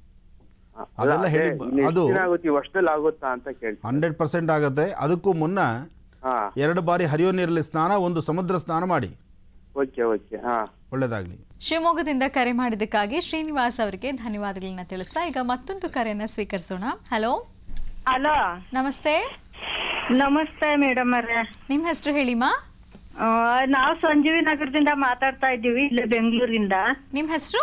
ಅಲ್ಲ, ಅದೆಲ್ಲ ಅದೇ ಹೇಳಿ ಇನ್ನು ಎಷ್ಟ್ ಅದು ದಿನ ಆಗುತ್ತೆ ಈ ವರ್ಷದಲ್ಲಿ ಆಗುತ್ತಾ ಅಂತ ಕೇಳ್ತೀನಿ ಹಂಡ್ರೆಡ್ ಪರ್ಸೆಂಟ್ ಆಗುತ್ತೆ ಅದಕ್ಕೂ ಮುನ್ನ ಹಾ ಎರಡು ಬಾರಿ ಹರಿಯೋ ನೀರಲ್ಲಿ ಸ್ನಾನ ಒಂದು ಸಮುದ್ರ ಸ್ನಾನ ಮಾಡಿ ಓಕೆ ಓಕೆ ಹಾ ಒಳ್ಳೆಯದಾಗಲಿ ಶಿವಮೊಗ್ಗದಿಂದ ಕರೆ ಮಾಡಿದ್ದಕ್ಕಾಗಿ ಶ್ರೀನಿವಾಸ್ ಅವರಿಗೆ ಧನ್ಯವಾದಗಳನ್ನ ತಿಳಿಸ್ತಾ ಈಗ ಮತ್ತೊಂದು ಕರೆಯನ್ನ ಸ್ವೀಕರಿಸೋಣ ಹಲೋ ಹಲೋ ನಮಸ್ತೆ ನಮಸ್ತೆ ಮೇಡಮ್ ಅವರೇ ನಿಮ್ಮ ಹೆಸರು ಹೇಳಿಮ್ಮ ನಾವು ಸಂಜೀವಿ ನಗರದಿಂದ ಮಾತಾಡ್ತಾ ಇದ್ದೀವಿ ಇಲ್ಲೇ ಬೆಂಗಳೂರಿಂದ ನಿಮ್ಮ ಹೆಸರು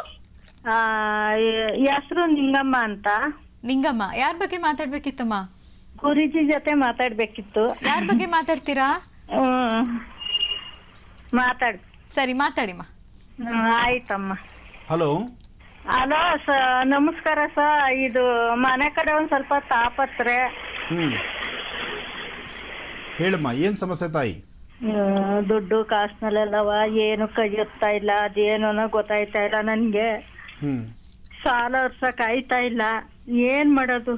ಹೆಸರು ನಿಂಗಮ್ಮ ಅಂತ ನಿಂಗಮ್ಮ ಯಾರ ಬಗ್ಗೆ ಮಾತಾಡ್ಬೇಕಿತ್ತಮ್ಮ ಗುರುಜಿ ಜೊತೆ ಮಾತಾಡ್ಬೇಕಿತ್ತು ಯಾರ ಬಗ್ಗೆ ಮಾತಾಡ್ತೀರಾ ಹ್ಮ್. ಮಾತಾಡ್ ಸರಿ ಮಾತಾಡಿಮ್ಮ ಹ್ಮ್, ಆಯ್ತಮ್ಮ ಹಲೋ ಹಲೋ ಸ ನಮಸ್ಕಾರ ಸ ಇದು ಮನೆ ಕಡೆ ಒಂದ್ ಸ್ವಲ್ಪ ತಾಪತ್ರೆ ಹ್ಞೂ ಹೇಳಮ್ಮ ಏನು ಸಮಸ್ಯೆ ತಾಯಿ ಹ್ಮ್, ದುಡ್ಡು ಕಾಸ್ನಲ್ಲೆಲ್ಲವ ಏನು ಕೈಯುತ್ತಾ ಇಲ್ಲ ಅದೇನೋ ಗೊತ್ತಾಯ್ತಾ ಇಲ್ಲ ನನ್ಗೆ ಹ್ಞೂ ಸಾಲ ವರ್ಷಕ್ ಆಯ್ತಾ ಇಲ್ಲ ಏನ್ ಮಾಡೋದು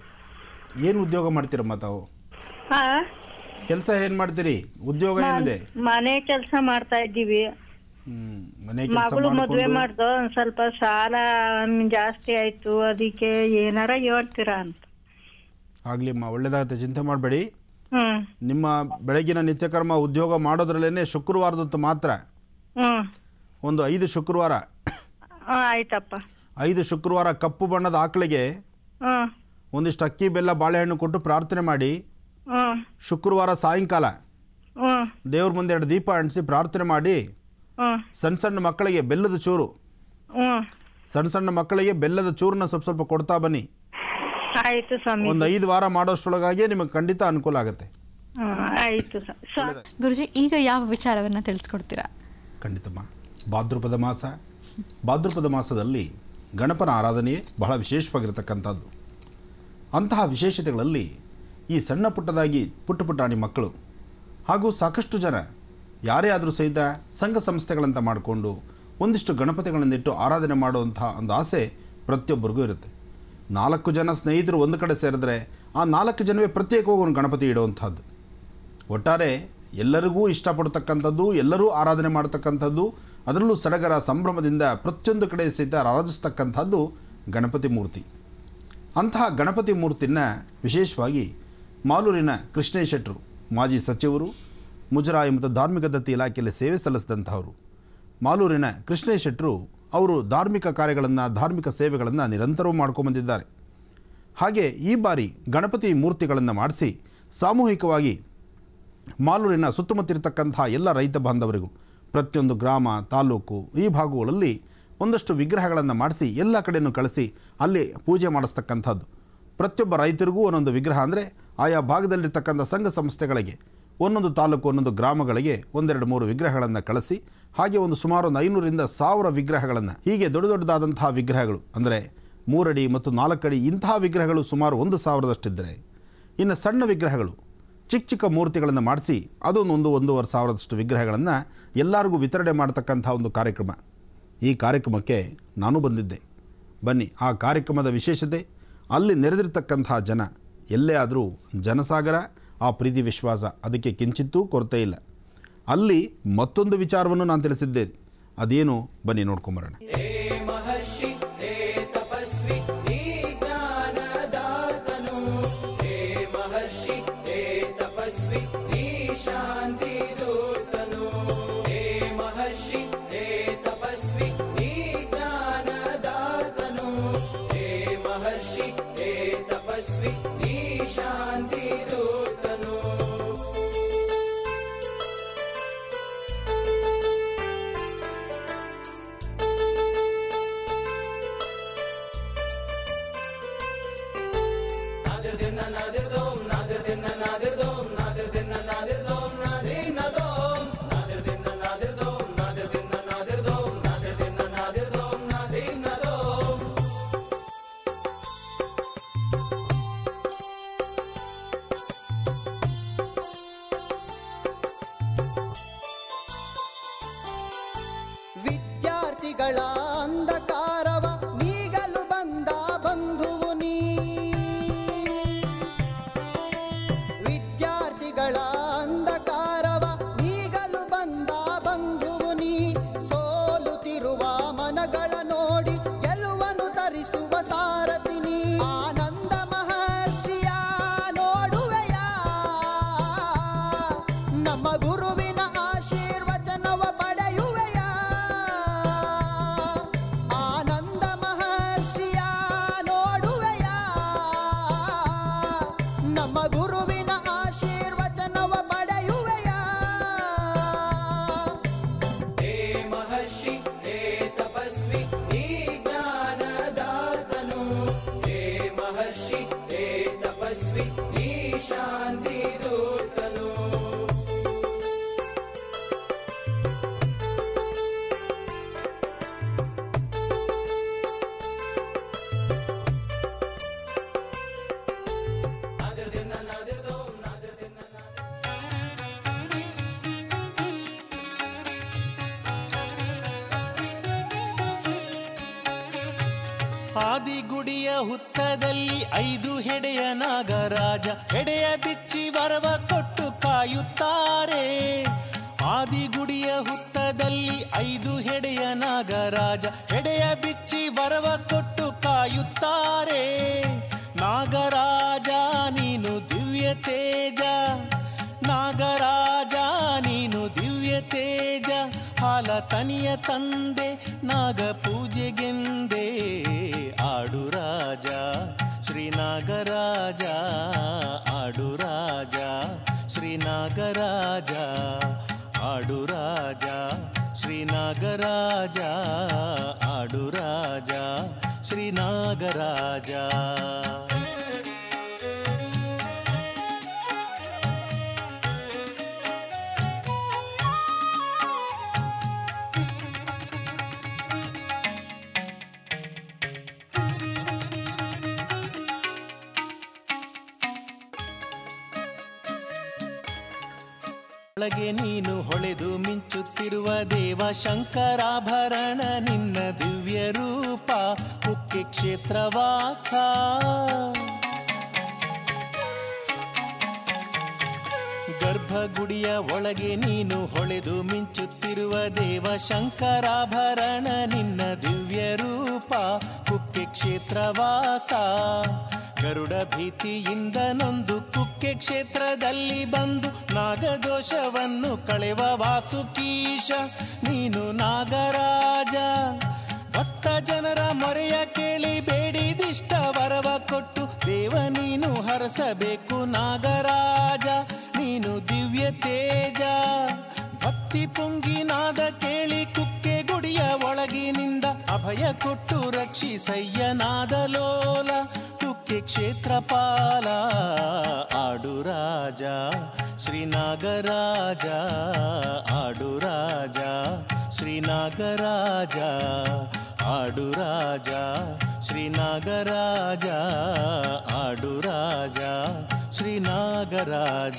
ಏನು ಉದ್ಯೋಗ ಮಾಡ್ತೀರಮ್ಮ ತಾವು ಹಾ ಕೆಲಸ ಏನು ಮಾಡ್ತೀರಿ ಉದ್ಯೋಗ ಏನಿದೆ ಮನೆ ಕೆಲಸ ಮಾಡ್ತಾ ಇದ್ದೀವಿ ಹ್ಮ್ ಮನೆ ಕೆಲಸ ಮಗಳು ಮದ್ವೆ ಮಾಡಿಕೊಂಡು ಮಾಡ್ದು ಒಂದ್ ಸ್ವಲ್ಪ ಸಾಲ ಜಾಸ್ತಿ ಆಯ್ತು ಅದಕ್ಕೆ ಏನಾರ ಹೇಳ್ತೀರಾ ಅಂತ ಆಗ್ಲಿ ಅಮ್ಮ ಒಳ್ಳೇದಾಗುತ್ತೆ ಚಿಂತೆ ಮಾಡಬೇಡಿ ಹ್ಮ್ ನಿಮ್ಮ ಬೆಳಗಿನ ನಿತ್ಯಕರ್ಮ ಉದ್ಯೋಗ ಮಾಡೋದ್ರಲ್ಲೇ ಶುಕ್ರವಾರದತ್ತು ಮಾತ್ರ ಹ್ಮ್ ಒಂದು ಐದು ಶುಕ್ರವಾರ ಹ್ಮ್ ಆಯ್ತಪ್ಪ ಐದು ಶುಕ್ರವಾರ ಕಪ್ಪು ಬಣ್ಣದ ಆಕಳಿಗೆ ಹ್ಮ್ ಒಂದಿಷ್ಟು ಅಕ್ಕಿ ಬೆಲ್ಲ ಬಾಳೆಹಣ್ಣು ಕೊಟ್ಟು ಪ್ರಾರ್ಥನೆ ಮಾಡಿ ಹ್ಮ್ ಶುಕ್ರವಾರ ಸಾಯಂಕಾಲ ಹ್ಮ್ ದೇವ್ರ ಮುಂದೆ ಎರಡು ದೀಪ ಅಂಟಿಸಿ ಪ್ರಾರ್ಥನೆ ಮಾಡಿ ಹ್ಮ್ ಸಣ್ಣ ಸಣ್ಣ ಮಕ್ಕಳಿಗೆ ಬೆಲ್ಲದ ಚೂರು ಹ್ಮ್ ಸಣ್ಣ ಸಣ್ಣ ಮಕ್ಕಳಿಗೆ ಬೆಲ್ಲದ ಚೂರನ್ನ ಸ್ವಲ್ಪ ಸ್ವಲ್ಪ ಕೊಡ್ತಾ ಬನ್ನಿ ಆಯ್ತು ಸ್ವಾಮಿ ಒಂದು ಐದು ವಾರ ಮಾಡೋಷ್ಟರೊಳಗಾಗಿ ನಿಮಗೆ ಖಂಡಿತ ಅನುಕೂಲ ಆಗುತ್ತೆ ಹ್ಮ್ ಆಯ್ತು ಸ- ಸ್ವಾ- ಗುರುಜಿ ಈಗ ಯಾವ ವಿಚಾರವನ್ನ ತಿಳಿಸ್ಕೊಡ್ತೀರಾ ಖಂಡಿತಮ್ಮ ಭಾದ್ರಪದ ಮಾಸ ಭಾದ್ರಪದ ಮಾಸದಲ್ಲಿ ಗಣಪನ ಆರಾಧನೆ ಬಹಳ ವಿಶೇಷವಾಗಿರ್ತಕ್ಕಂಥದ್ದು ಅಂತಹ ವಿಶೇಷತೆಗಳಲ್ಲಿ ಈ ಸಣ್ಣ ಪುಟ್ಟದಾಗಿ ಪುಟ್ಟ ಪುಟ್ಟಾಣಿ ಮಕ್ಕಳು ಹಾಗೂ ಸಾಕಷ್ಟು ಜನ ಯಾರೇ ಆದರೂ ಸಹಿತ ಸಂಘ ಸಂಸ್ಥೆಗಳಂತ ಮಾಡಿಕೊಂಡು ಒಂದಿಷ್ಟು ಗಣಪತಿಗಳನ್ನಿಟ್ಟು ಆರಾಧನೆ ಮಾಡುವಂತಹ ಒಂದು ಆಸೆ ಪ್ರತಿಯೊಬ್ಬರಿಗೂ ಇರುತ್ತೆ ನಾಲ್ಕು ಜನ ಸ್ನೇಹಿತರು ಒಂದು ಕಡೆ ಸೇರಿದ್ರೆ ಆ ನಾಲ್ಕು ಜನವೇ ಪ್ರತ್ಯೇಕವಾಗಿ ಒಂದು ಗಣಪತಿ ಇಡುವಂಥದ್ದು ಒಟ್ಟಾರೆ ಎಲ್ಲರಿಗೂ ಇಷ್ಟಪಡ್ತಕ್ಕಂಥದ್ದು ಎಲ್ಲರೂ ಆರಾಧನೆ ಮಾಡ್ತಕ್ಕಂಥದ್ದು ಅದರಲ್ಲೂ ಸಡಗರ ಸಂಭ್ರಮದಿಂದ ಪ್ರತಿಯೊಂದು ಕಡೆ ಸಹಿತ ಆರಾಧಿಸ್ತಕ್ಕಂಥದ್ದು ಗಣಪತಿ ಮೂರ್ತಿ ಅಂತಹ ಗಣಪತಿ ಮೂರ್ತಿನ ವಿಶೇಷವಾಗಿ ಮಾಲೂರಿನ ಕೃಷ್ಣೇಶ್ ಶೆಟ್ಟರು ಮಾಜಿ ಸಚಿವರು ಮುಜರಾಯಿ ಮತ್ತು ಧಾರ್ಮಿಕ ದತ್ತಿ ಇಲಾಖೆಯಲ್ಲಿ ಸೇವೆ ಸಲ್ಲಿಸಿದಂಥವರು ಮಾಲೂರಿನ ಕೃಷ್ಣೇಶ್ ಶೆಟ್ಟರು ಅವರು ಧಾರ್ಮಿಕ ಕಾರ್ಯಗಳನ್ನು ಧಾರ್ಮಿಕ ಸೇವೆಗಳನ್ನು ನಿರಂತರವೂ ಮಾಡ್ಕೊಂಬಂದಿದ್ದಾರೆ ಹಾಗೆ ಈ ಬಾರಿ ಗಣಪತಿ ಮೂರ್ತಿಗಳನ್ನು ಮಾಡಿಸಿ ಸಾಮೂಹಿಕವಾಗಿ ಮಾಲೂರಿನ ಸುತ್ತಮುತ್ತಿರತಕ್ಕಂಥ ಎಲ್ಲ ರೈತ ಬಾಂಧವರಿಗೂ ಪ್ರತಿಯೊಂದು ಗ್ರಾಮ ತಾಲೂಕು ಈ ಭಾಗಗಳಲ್ಲಿ ಒಂದಷ್ಟು ವಿಗ್ರಹಗಳನ್ನು ಮಾಡಿಸಿ ಎಲ್ಲ ಕಡೆಯೂ ಕಳಿಸಿ ಅಲ್ಲಿ ಪೂಜೆ ಮಾಡಿಸ್ತಕ್ಕಂಥದ್ದು ಪ್ರತಿಯೊಬ್ಬ ರೈತರಿಗೂ ಒಂದೊಂದು ವಿಗ್ರಹ ಅಂದರೆ ಆಯಾ ಭಾಗದಲ್ಲಿರ್ತಕ್ಕಂಥ ಸಂಘ ಸಂಸ್ಥೆಗಳಿಗೆ ಒಂದೊಂದು ತಾಲೂಕು ಒಂದೊಂದು ಗ್ರಾಮಗಳಿಗೆ ಒಂದೆರಡು ಮೂರು ವಿಗ್ರಹಗಳನ್ನು ಕಳಿಸಿ ಹಾಗೆ ಒಂದು ಸುಮಾರು ಒಂದು ಐನೂರಿಂದ ಸಾವಿರ ವಿಗ್ರಹಗಳನ್ನು ಹೀಗೆ ದೊಡ್ಡ ದೊಡ್ಡದಾದಂತಹ ವಿಗ್ರಹಗಳು ಅಂದರೆ ಮೂರಡಿ ಮತ್ತು ನಾಲ್ಕಡಿ ಇಂತಹ ವಿಗ್ರಹಗಳು ಸುಮಾರು ಒಂದು ಸಾವಿರದಷ್ಟಿದ್ದರೆ ಇನ್ನು ಸಣ್ಣ ವಿಗ್ರಹಗಳು ಚಿಕ್ಕ ಚಿಕ್ಕ ಮೂರ್ತಿಗಳನ್ನು ಮಾಡಿಸಿ ಅದೊಂದು ಒಂದು ಒಂದೂವರೆ ಸಾವಿರದಷ್ಟು ವಿಗ್ರಹಗಳನ್ನು ಎಲ್ಲರಿಗೂ ವಿತರಣೆ ಮಾಡ್ತಕ್ಕಂಥ ಒಂದು ಕಾರ್ಯಕ್ರಮ ಈ ಕಾರ್ಯಕ್ರಮಕ್ಕೆ ನಾನು ಬಂದಿದ್ದೆ ಬನ್ನಿ ಆ ಕಾರ್ಯಕ್ರಮದ ವಿಶೇಷತೆ ಅಲ್ಲಿ ನೆರೆದಿರ್ತಕ್ಕಂಥ ಜನ ಎಲ್ಲೇ ಆದರೂ ಜನಸಾಗರ ಆ ಪ್ರೀತಿ ವಿಶ್ವಾಸ ಅದಕ್ಕೆ ಕಿಂಚಿತ್ತೂ ಕೊರತೆ ಇಲ್ಲ ಅಲ್ಲಿ ಮತ್ತೊಂದು ವಿಚಾರವನ್ನು ನಾನು ತಿಳಿಸಿದ್ದೇನೆ ಅದೇನು ಬನ್ನಿ ನೋಡ್ಕೊಂಬರೋಣ ಆದಿಗುಡಿಯ ಹುತ್ತದಲ್ಲಿ ಐದು ಹೆಡೆಯ ನಾಗರಾಜ ಹೆಡೆಯ ಬಿಚ್ಚಿ ವರವ ಕೊಟ್ಟು ಕಾಯುತ್ತಾರೆ ಆದಿಗುಡಿಯ ಹುತ್ತದಲ್ಲಿ ಐದು ಹೆಡೆಯ ನಾಗರಾಜ ಹೆಡೆಯ ಬಿಚ್ಚಿ ವರವ ಕೊಟ್ಟು ಕಾಯುತ್ತಾರೆ ನಾಗರಾಜ ನೀನು ದಿವ್ಯ ತೇಜ ನಾಗರಾಜ ನೀನು ದಿವ್ಯ ತೇಜ ಹಾಲ ತನಿಯ ತಂದೆ ನಾಗ ಪೂಜೆಗೆಂದೇ ಆಡು ರಾಜ ಶ್ರೀ ನಾಗರಾಜ ಆಡು ರಾಜ ಶ್ರೀ ನಾಗರಾಜ ಆಡು ರಾಜ ಶ್ರೀ ನಾಗರಾಜ ಆಡು ರಾಜ ಶ್ರೀ ನಾಗರಾಜ ಒಳಗೆ ನೀನು ಹೊಳೆದು ಮಿಂಚುತ್ತಿರುವ ದೇವ ಶಂಕರಾಭರಣ ನಿನ್ನ ದಿವ್ಯ ರೂಪ ಮುಖ್ಯ ಕ್ಷೇತ್ರವಾಸ ಗರ್ಭಗುಡಿಯ ಒಳಗೆ ನೀನು ಹೊಳೆದು ಮಿಂಚುತ್ತಿರುವ ದೇವ ಶಂಕರಾಭರಣ ನಿನ್ನ ದಿವ್ಯ ರೂಪ ಕುಕ್ಕೆ ಕ್ಷೇತ್ರವಾಸ ಗರುಡ ಭೀತಿಯಿಂದ ನೊಂದು ಕುಕ್ಕೆ ಕ್ಷೇತ್ರದಲ್ಲಿ ಬಂದು ನಾಗದೋಷವನ್ನು ಕಳೆವ ವಾಸುಕೀಶ ನೀನು ನಾಗರಾಜ ಭಕ್ತ ಜನರ ಮೊರೆಯ ಕೇಳಿ ಬೇಡಿದಿಷ್ಟ ವರವ ಕೊಟ್ಟು ದೇವ ನೀನು ಹರಸಬೇಕು ನಾಗರಾಜ ನೀನು ದಿವ್ಯ ತೇಜ ಭಕ್ತಿ ಪುಂಗಿನಾದ ಕೇಳಿ ಕುಕ್ಕೆ ಗುಡಿಯ ಒಳಗಿನಿಂದ ಅಭಯ ಕೊಟ್ಟು ರಕ್ಷಿಸಯ್ಯನಾದ ಲೋಲ ಕುಕ್ಕೆ ಕ್ಷೇತ್ರಪಾಲ ಆಡು ರಾಜ ಶ್ರೀ ನಾಗರಾಜ ಆಡು ರಾಜ ಶ್ರೀ ನಾಗರಾಜ ಆಡು ರಾಜ ಶ್ರೀ ನಾಗರಾಜ ಆಡು ರಾಜ ಶ್ರೀ ನಾಗರಾಜ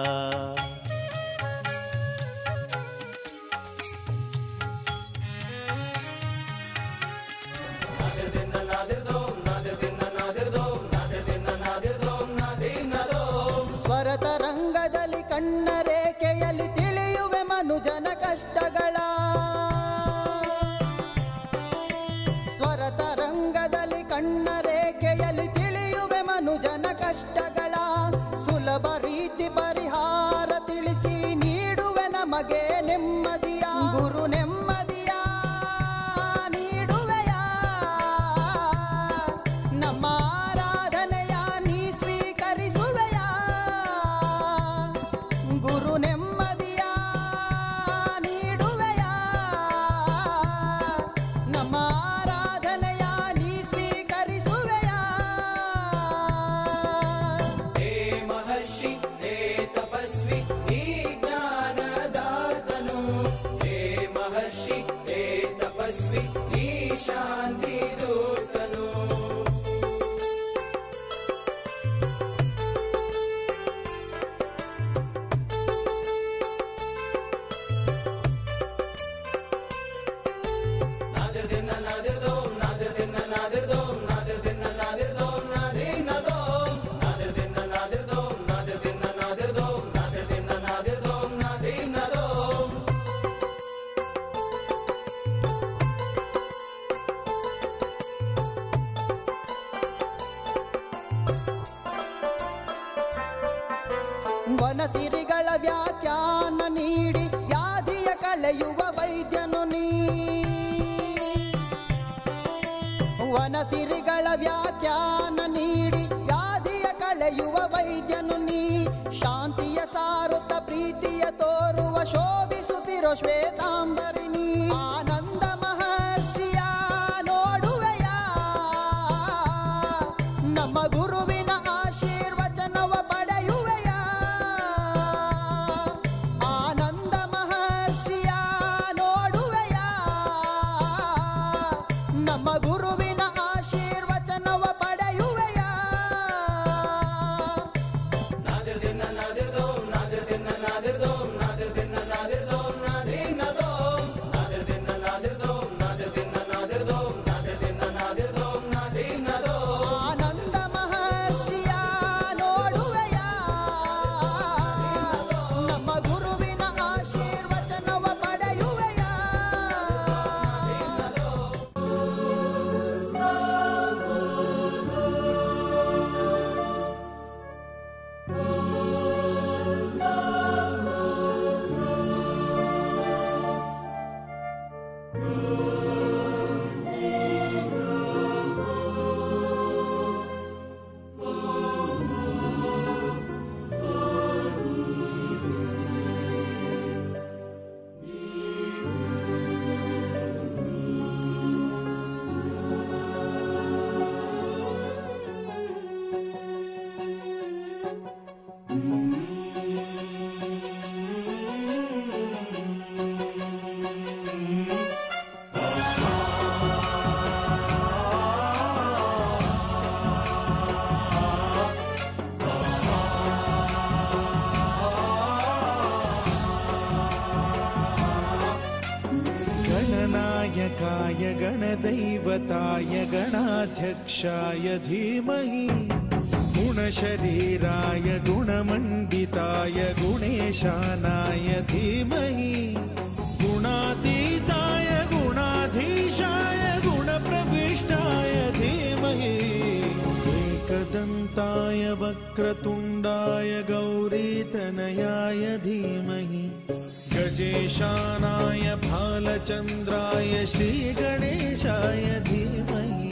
ಸ್ವರತ ರಂಗದಲ್ಲಿ ಕಣ್ಣ ರೇಖೆಯಲ್ಲಿ ತಿಳಿಯುವೆ ಮನುಜನ ಕಷ್ಟಗಳ ಸ್ವರತ ರಂಗದಲ್ಲಿ ಕಣ್ಣ ರೇಖೆಯಲ್ಲಿ ತಿಳಿಯುವೆ ಮನುಜನ ಕಷ್ಟಗಳ ಸುಲಭ ರೀತಿ ಪರಿಹಾರ ತಿಳಿಸಿ ನೀಡುವೆ ನಮಗೆ ನೆಮ್ಮದಿಯ ಗುರು ನೆಮ್ಮದಿಯ ನೀಡುವೆಯ ನಮ್ಮ ಆರಾಧನೆಯ ನೀ ಸ್ವೀಕರಿಸುವೆಯ ಗುರು ನೆಮ್ಮದಿಯ ನೀಡುವೆಯ ನಮ್ಮ ಆರಾಧನೆಯ ನೀ ಸ್ವೀಕರಿಸುವೆಯ ಹೇ ಮಹರ್ಷಿ ಹೇ ತಪಸ್ವಿ ನೀ ಜ್ಞಾನದಾತನು ಹೇ ಮಹರ್ಷಿ ಹೇ ತಪಸ್ವಿ ನೀ ಶಾಂತಿ ದೂತನು ವನಸಿರಿಗಳ ವ್ಯಾಖ್ಯಾನ ನೀಡಿ ವ್ಯಾಧಿಯ ಕಳೆಯುವ ವೈದ್ಯನು ನೀ ವನಸಿರಿಗಳ ವ್ಯಾಖ್ಯಾನ ನೀಡಿ ವ್ಯಾಧಿಯ ಕಳೆಯುವ ವೈದ್ಯನು ನೀ ಶಾಂತಿಯ ಸಾರುತ್ತ ಪ್ರೀತಿಯ ತೋರುವ ಶೋಭಿಸುತ್ತಿರೋ ಶ್ವೇತಾಂಬರಿನಿ ಆನಂದ ಮಹರ್ಷಿಯ ನೋಡುವೆಯ ನಮ್ಮ ಗುರುವಿನ ಆಶೀರ್ವಚನವ ಪಡೆಯುವೆಯ ಆನಂದ ಮಹರ್ಷಿಯ ನೋಡುವೆಯ ನಮ್ಮ ಗುರುವಿನ ಆಶೀರ್ವಚನವ ಪಡೆಯುವೆಯ ನಾದಿರ್ದಿನ ನಾದಿರ್ದೋ ನಾದಿರ್ದಿನ ನಾದಿರ್ದೋ ನಾದಿರ್ದಿನ ನಾದಿರ್ದೋ ನಾದಿರ್ದಿನ गुरुदैवताय गणाध्यक्षाय धीमहि गुणशरीराय गुणमण्डिताय गुणेशानाय धीमहि गुणातीताय गुणाधीशाय गुणप्रविष्टाय धीमहि एकदन्ताय वक्रतुण्डाय गौरीतनयाय धीमहि गजेशानाय भालचन्द्राय श्रीगणेशाय धीमहि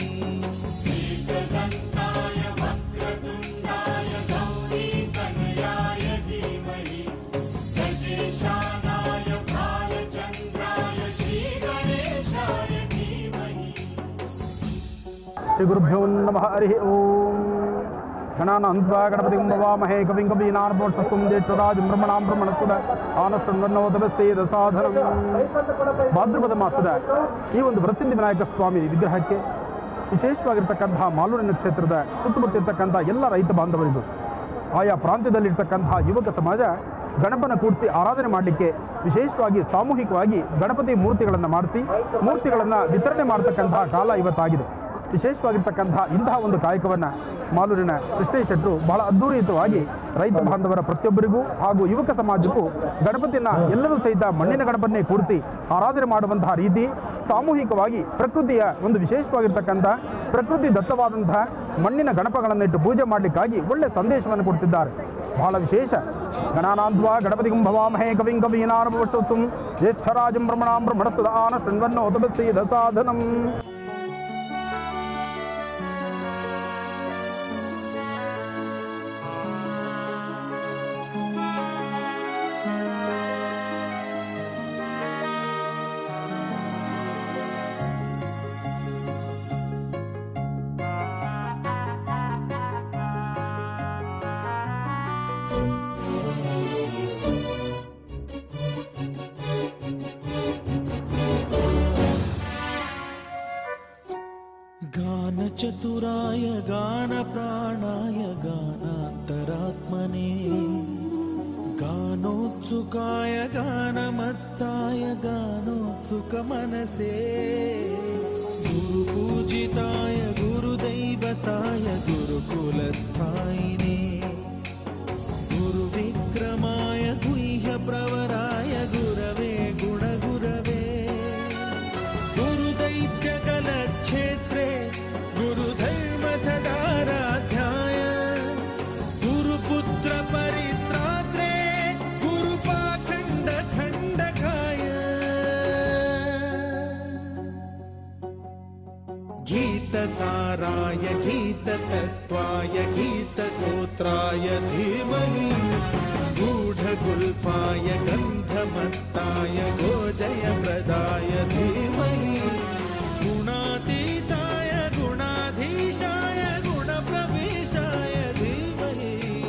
ಶ್ರೀಗುರುಭ್ಯೋ ನಮಃ ಹರಿ ಓಂ ಗಣಾನಂತ್ವಾ ಗಣಪತಿ ಭವಾಮಹೇ ಕವಿಂ ಕವೀನಾರ್ಭೋತ್ಸಂ ಜ್ಯೇಷ್ಠರಾಜ ಬ್ರಹ್ಮಣಾಂ ಬ್ರಹ್ಮಣಸ್ಪದ ಆನಷ್ಟನ್ನೋದರಸ್ಥೇದ ಸಾಧನ ಭಾದ್ರಪದ ಮಾಸದ ಈ ಒಂದು ವೃತ್ತಿಂದಿ ವಿನಾಯಕ ಸ್ವಾಮಿ ವಿಗ್ರಹಕ್ಕೆ ವಿಶೇಷವಾಗಿರ್ತಕ್ಕಂತಹ ಮಾಲೂರಿನ ಕ್ಷೇತ್ರದ ಸುತ್ತಮುತ್ತ ಇರ್ತಕ್ಕಂಥ ಎಲ್ಲ ರೈತ ಬಾಂಧವರಿಗೂ ಆಯಾ ಪ್ರಾಂತ್ಯದಲ್ಲಿರ್ತಕ್ಕಂತಹ ಯುವಕ ಸಮಾಜ ಗಣಪನ ಕೂಡಿಸಿ ಆರಾಧನೆ ಮಾಡಲಿಕ್ಕೆ ವಿಶೇಷವಾಗಿ ಸಾಮೂಹಿಕವಾಗಿ ಗಣಪತಿ ಮೂರ್ತಿಗಳನ್ನು ಮಾಡಿಸಿ ಮೂರ್ತಿಗಳನ್ನು ವಿತರಣೆ ಮಾಡತಕ್ಕಂತಹ ಕಾಲ ಇವತ್ತಾಗಿದೆ ವಿಶೇಷವಾಗಿರ್ತಕ್ಕಂತಹ ಇಂತಹ ಒಂದು ಕಾಯಕವನ್ನು ಮಾಲೂರಿನ ಕೃಷ್ಣೇಶ್ ಶೆಟ್ಟರು ಬಹಳ ಅದ್ಧೂರಿಯುತವಾಗಿ ರೈತ ಬಾಂಧವರ ಪ್ರತಿಯೊಬ್ಬರಿಗೂ ಹಾಗೂ ಯುವಕ ಸಮಾಜಕ್ಕೂ ಗಣಪತಿಯನ್ನ ಎಲ್ಲರೂ ಸಹಿತ ಮಣ್ಣಿನ ಗಣಪನ್ನೇ ಕೂರಿಸಿ ಆರಾಧನೆ ಮಾಡುವಂತಹ ರೀತಿ ಸಾಮೂಹಿಕವಾಗಿ ಪ್ರಕೃತಿಯ ಒಂದು ವಿಶೇಷವಾಗಿರ್ತಕ್ಕಂಥ ಪ್ರಕೃತಿ ದತ್ತವಾದಂತಹ ಮಣ್ಣಿನ ಗಣಪಗಳನ್ನಿಟ್ಟು ಪೂಜೆ ಮಾಡಲಿಕ್ಕಾಗಿ ಒಳ್ಳೆ ಸಂದೇಶವನ್ನು ಕೊಡ್ತಿದ್ದಾರೆ ಬಹಳ ವಿಶೇಷ ಗಣಾನಾದ್ವಾ ಗಣಪತಿ ಭವಾಮಹೇ ಕವಿಂ ಕವೀನಾರ್ಭವಷ್ಟು ಜ್ಯೇಷ್ಠರಾಜಂ ಬ್ರಹ್ಮಣಾಂ ಬ್ರಹ್ಮಣಸ್ತದ ಆನ ಶೃಣ್ವನ್ನೋ ತಪಸ್ಸೀದ ಸಾಧನಂ गानचतुराय गानप्राणाय गानान्तरात्मने गानोत्सुकाय गानमत्ताय गानोत्सुकमनसे गुरुपूजिताय गुरुदैवताय गुरुकुलस्थायिने गुरुविक्रमाय गुह्यप्रवराय गुरवे गुणगुरवे गुरुदैत्यकलक्षेत्रे गुरुधर्मसदाराध्याय गुरुपुत्रपरित्रात्रे गुरुपाखण्डखण्डकाय गीतसाराय गीततत्त्वाय गीतगोत्राय धीमहि गूढगुल्फाय गन्धमत्ताय गोजयप्रदाय धीमहि गुणातीताय गुणाधीशाय गुणप्रविष्टाय धीमहि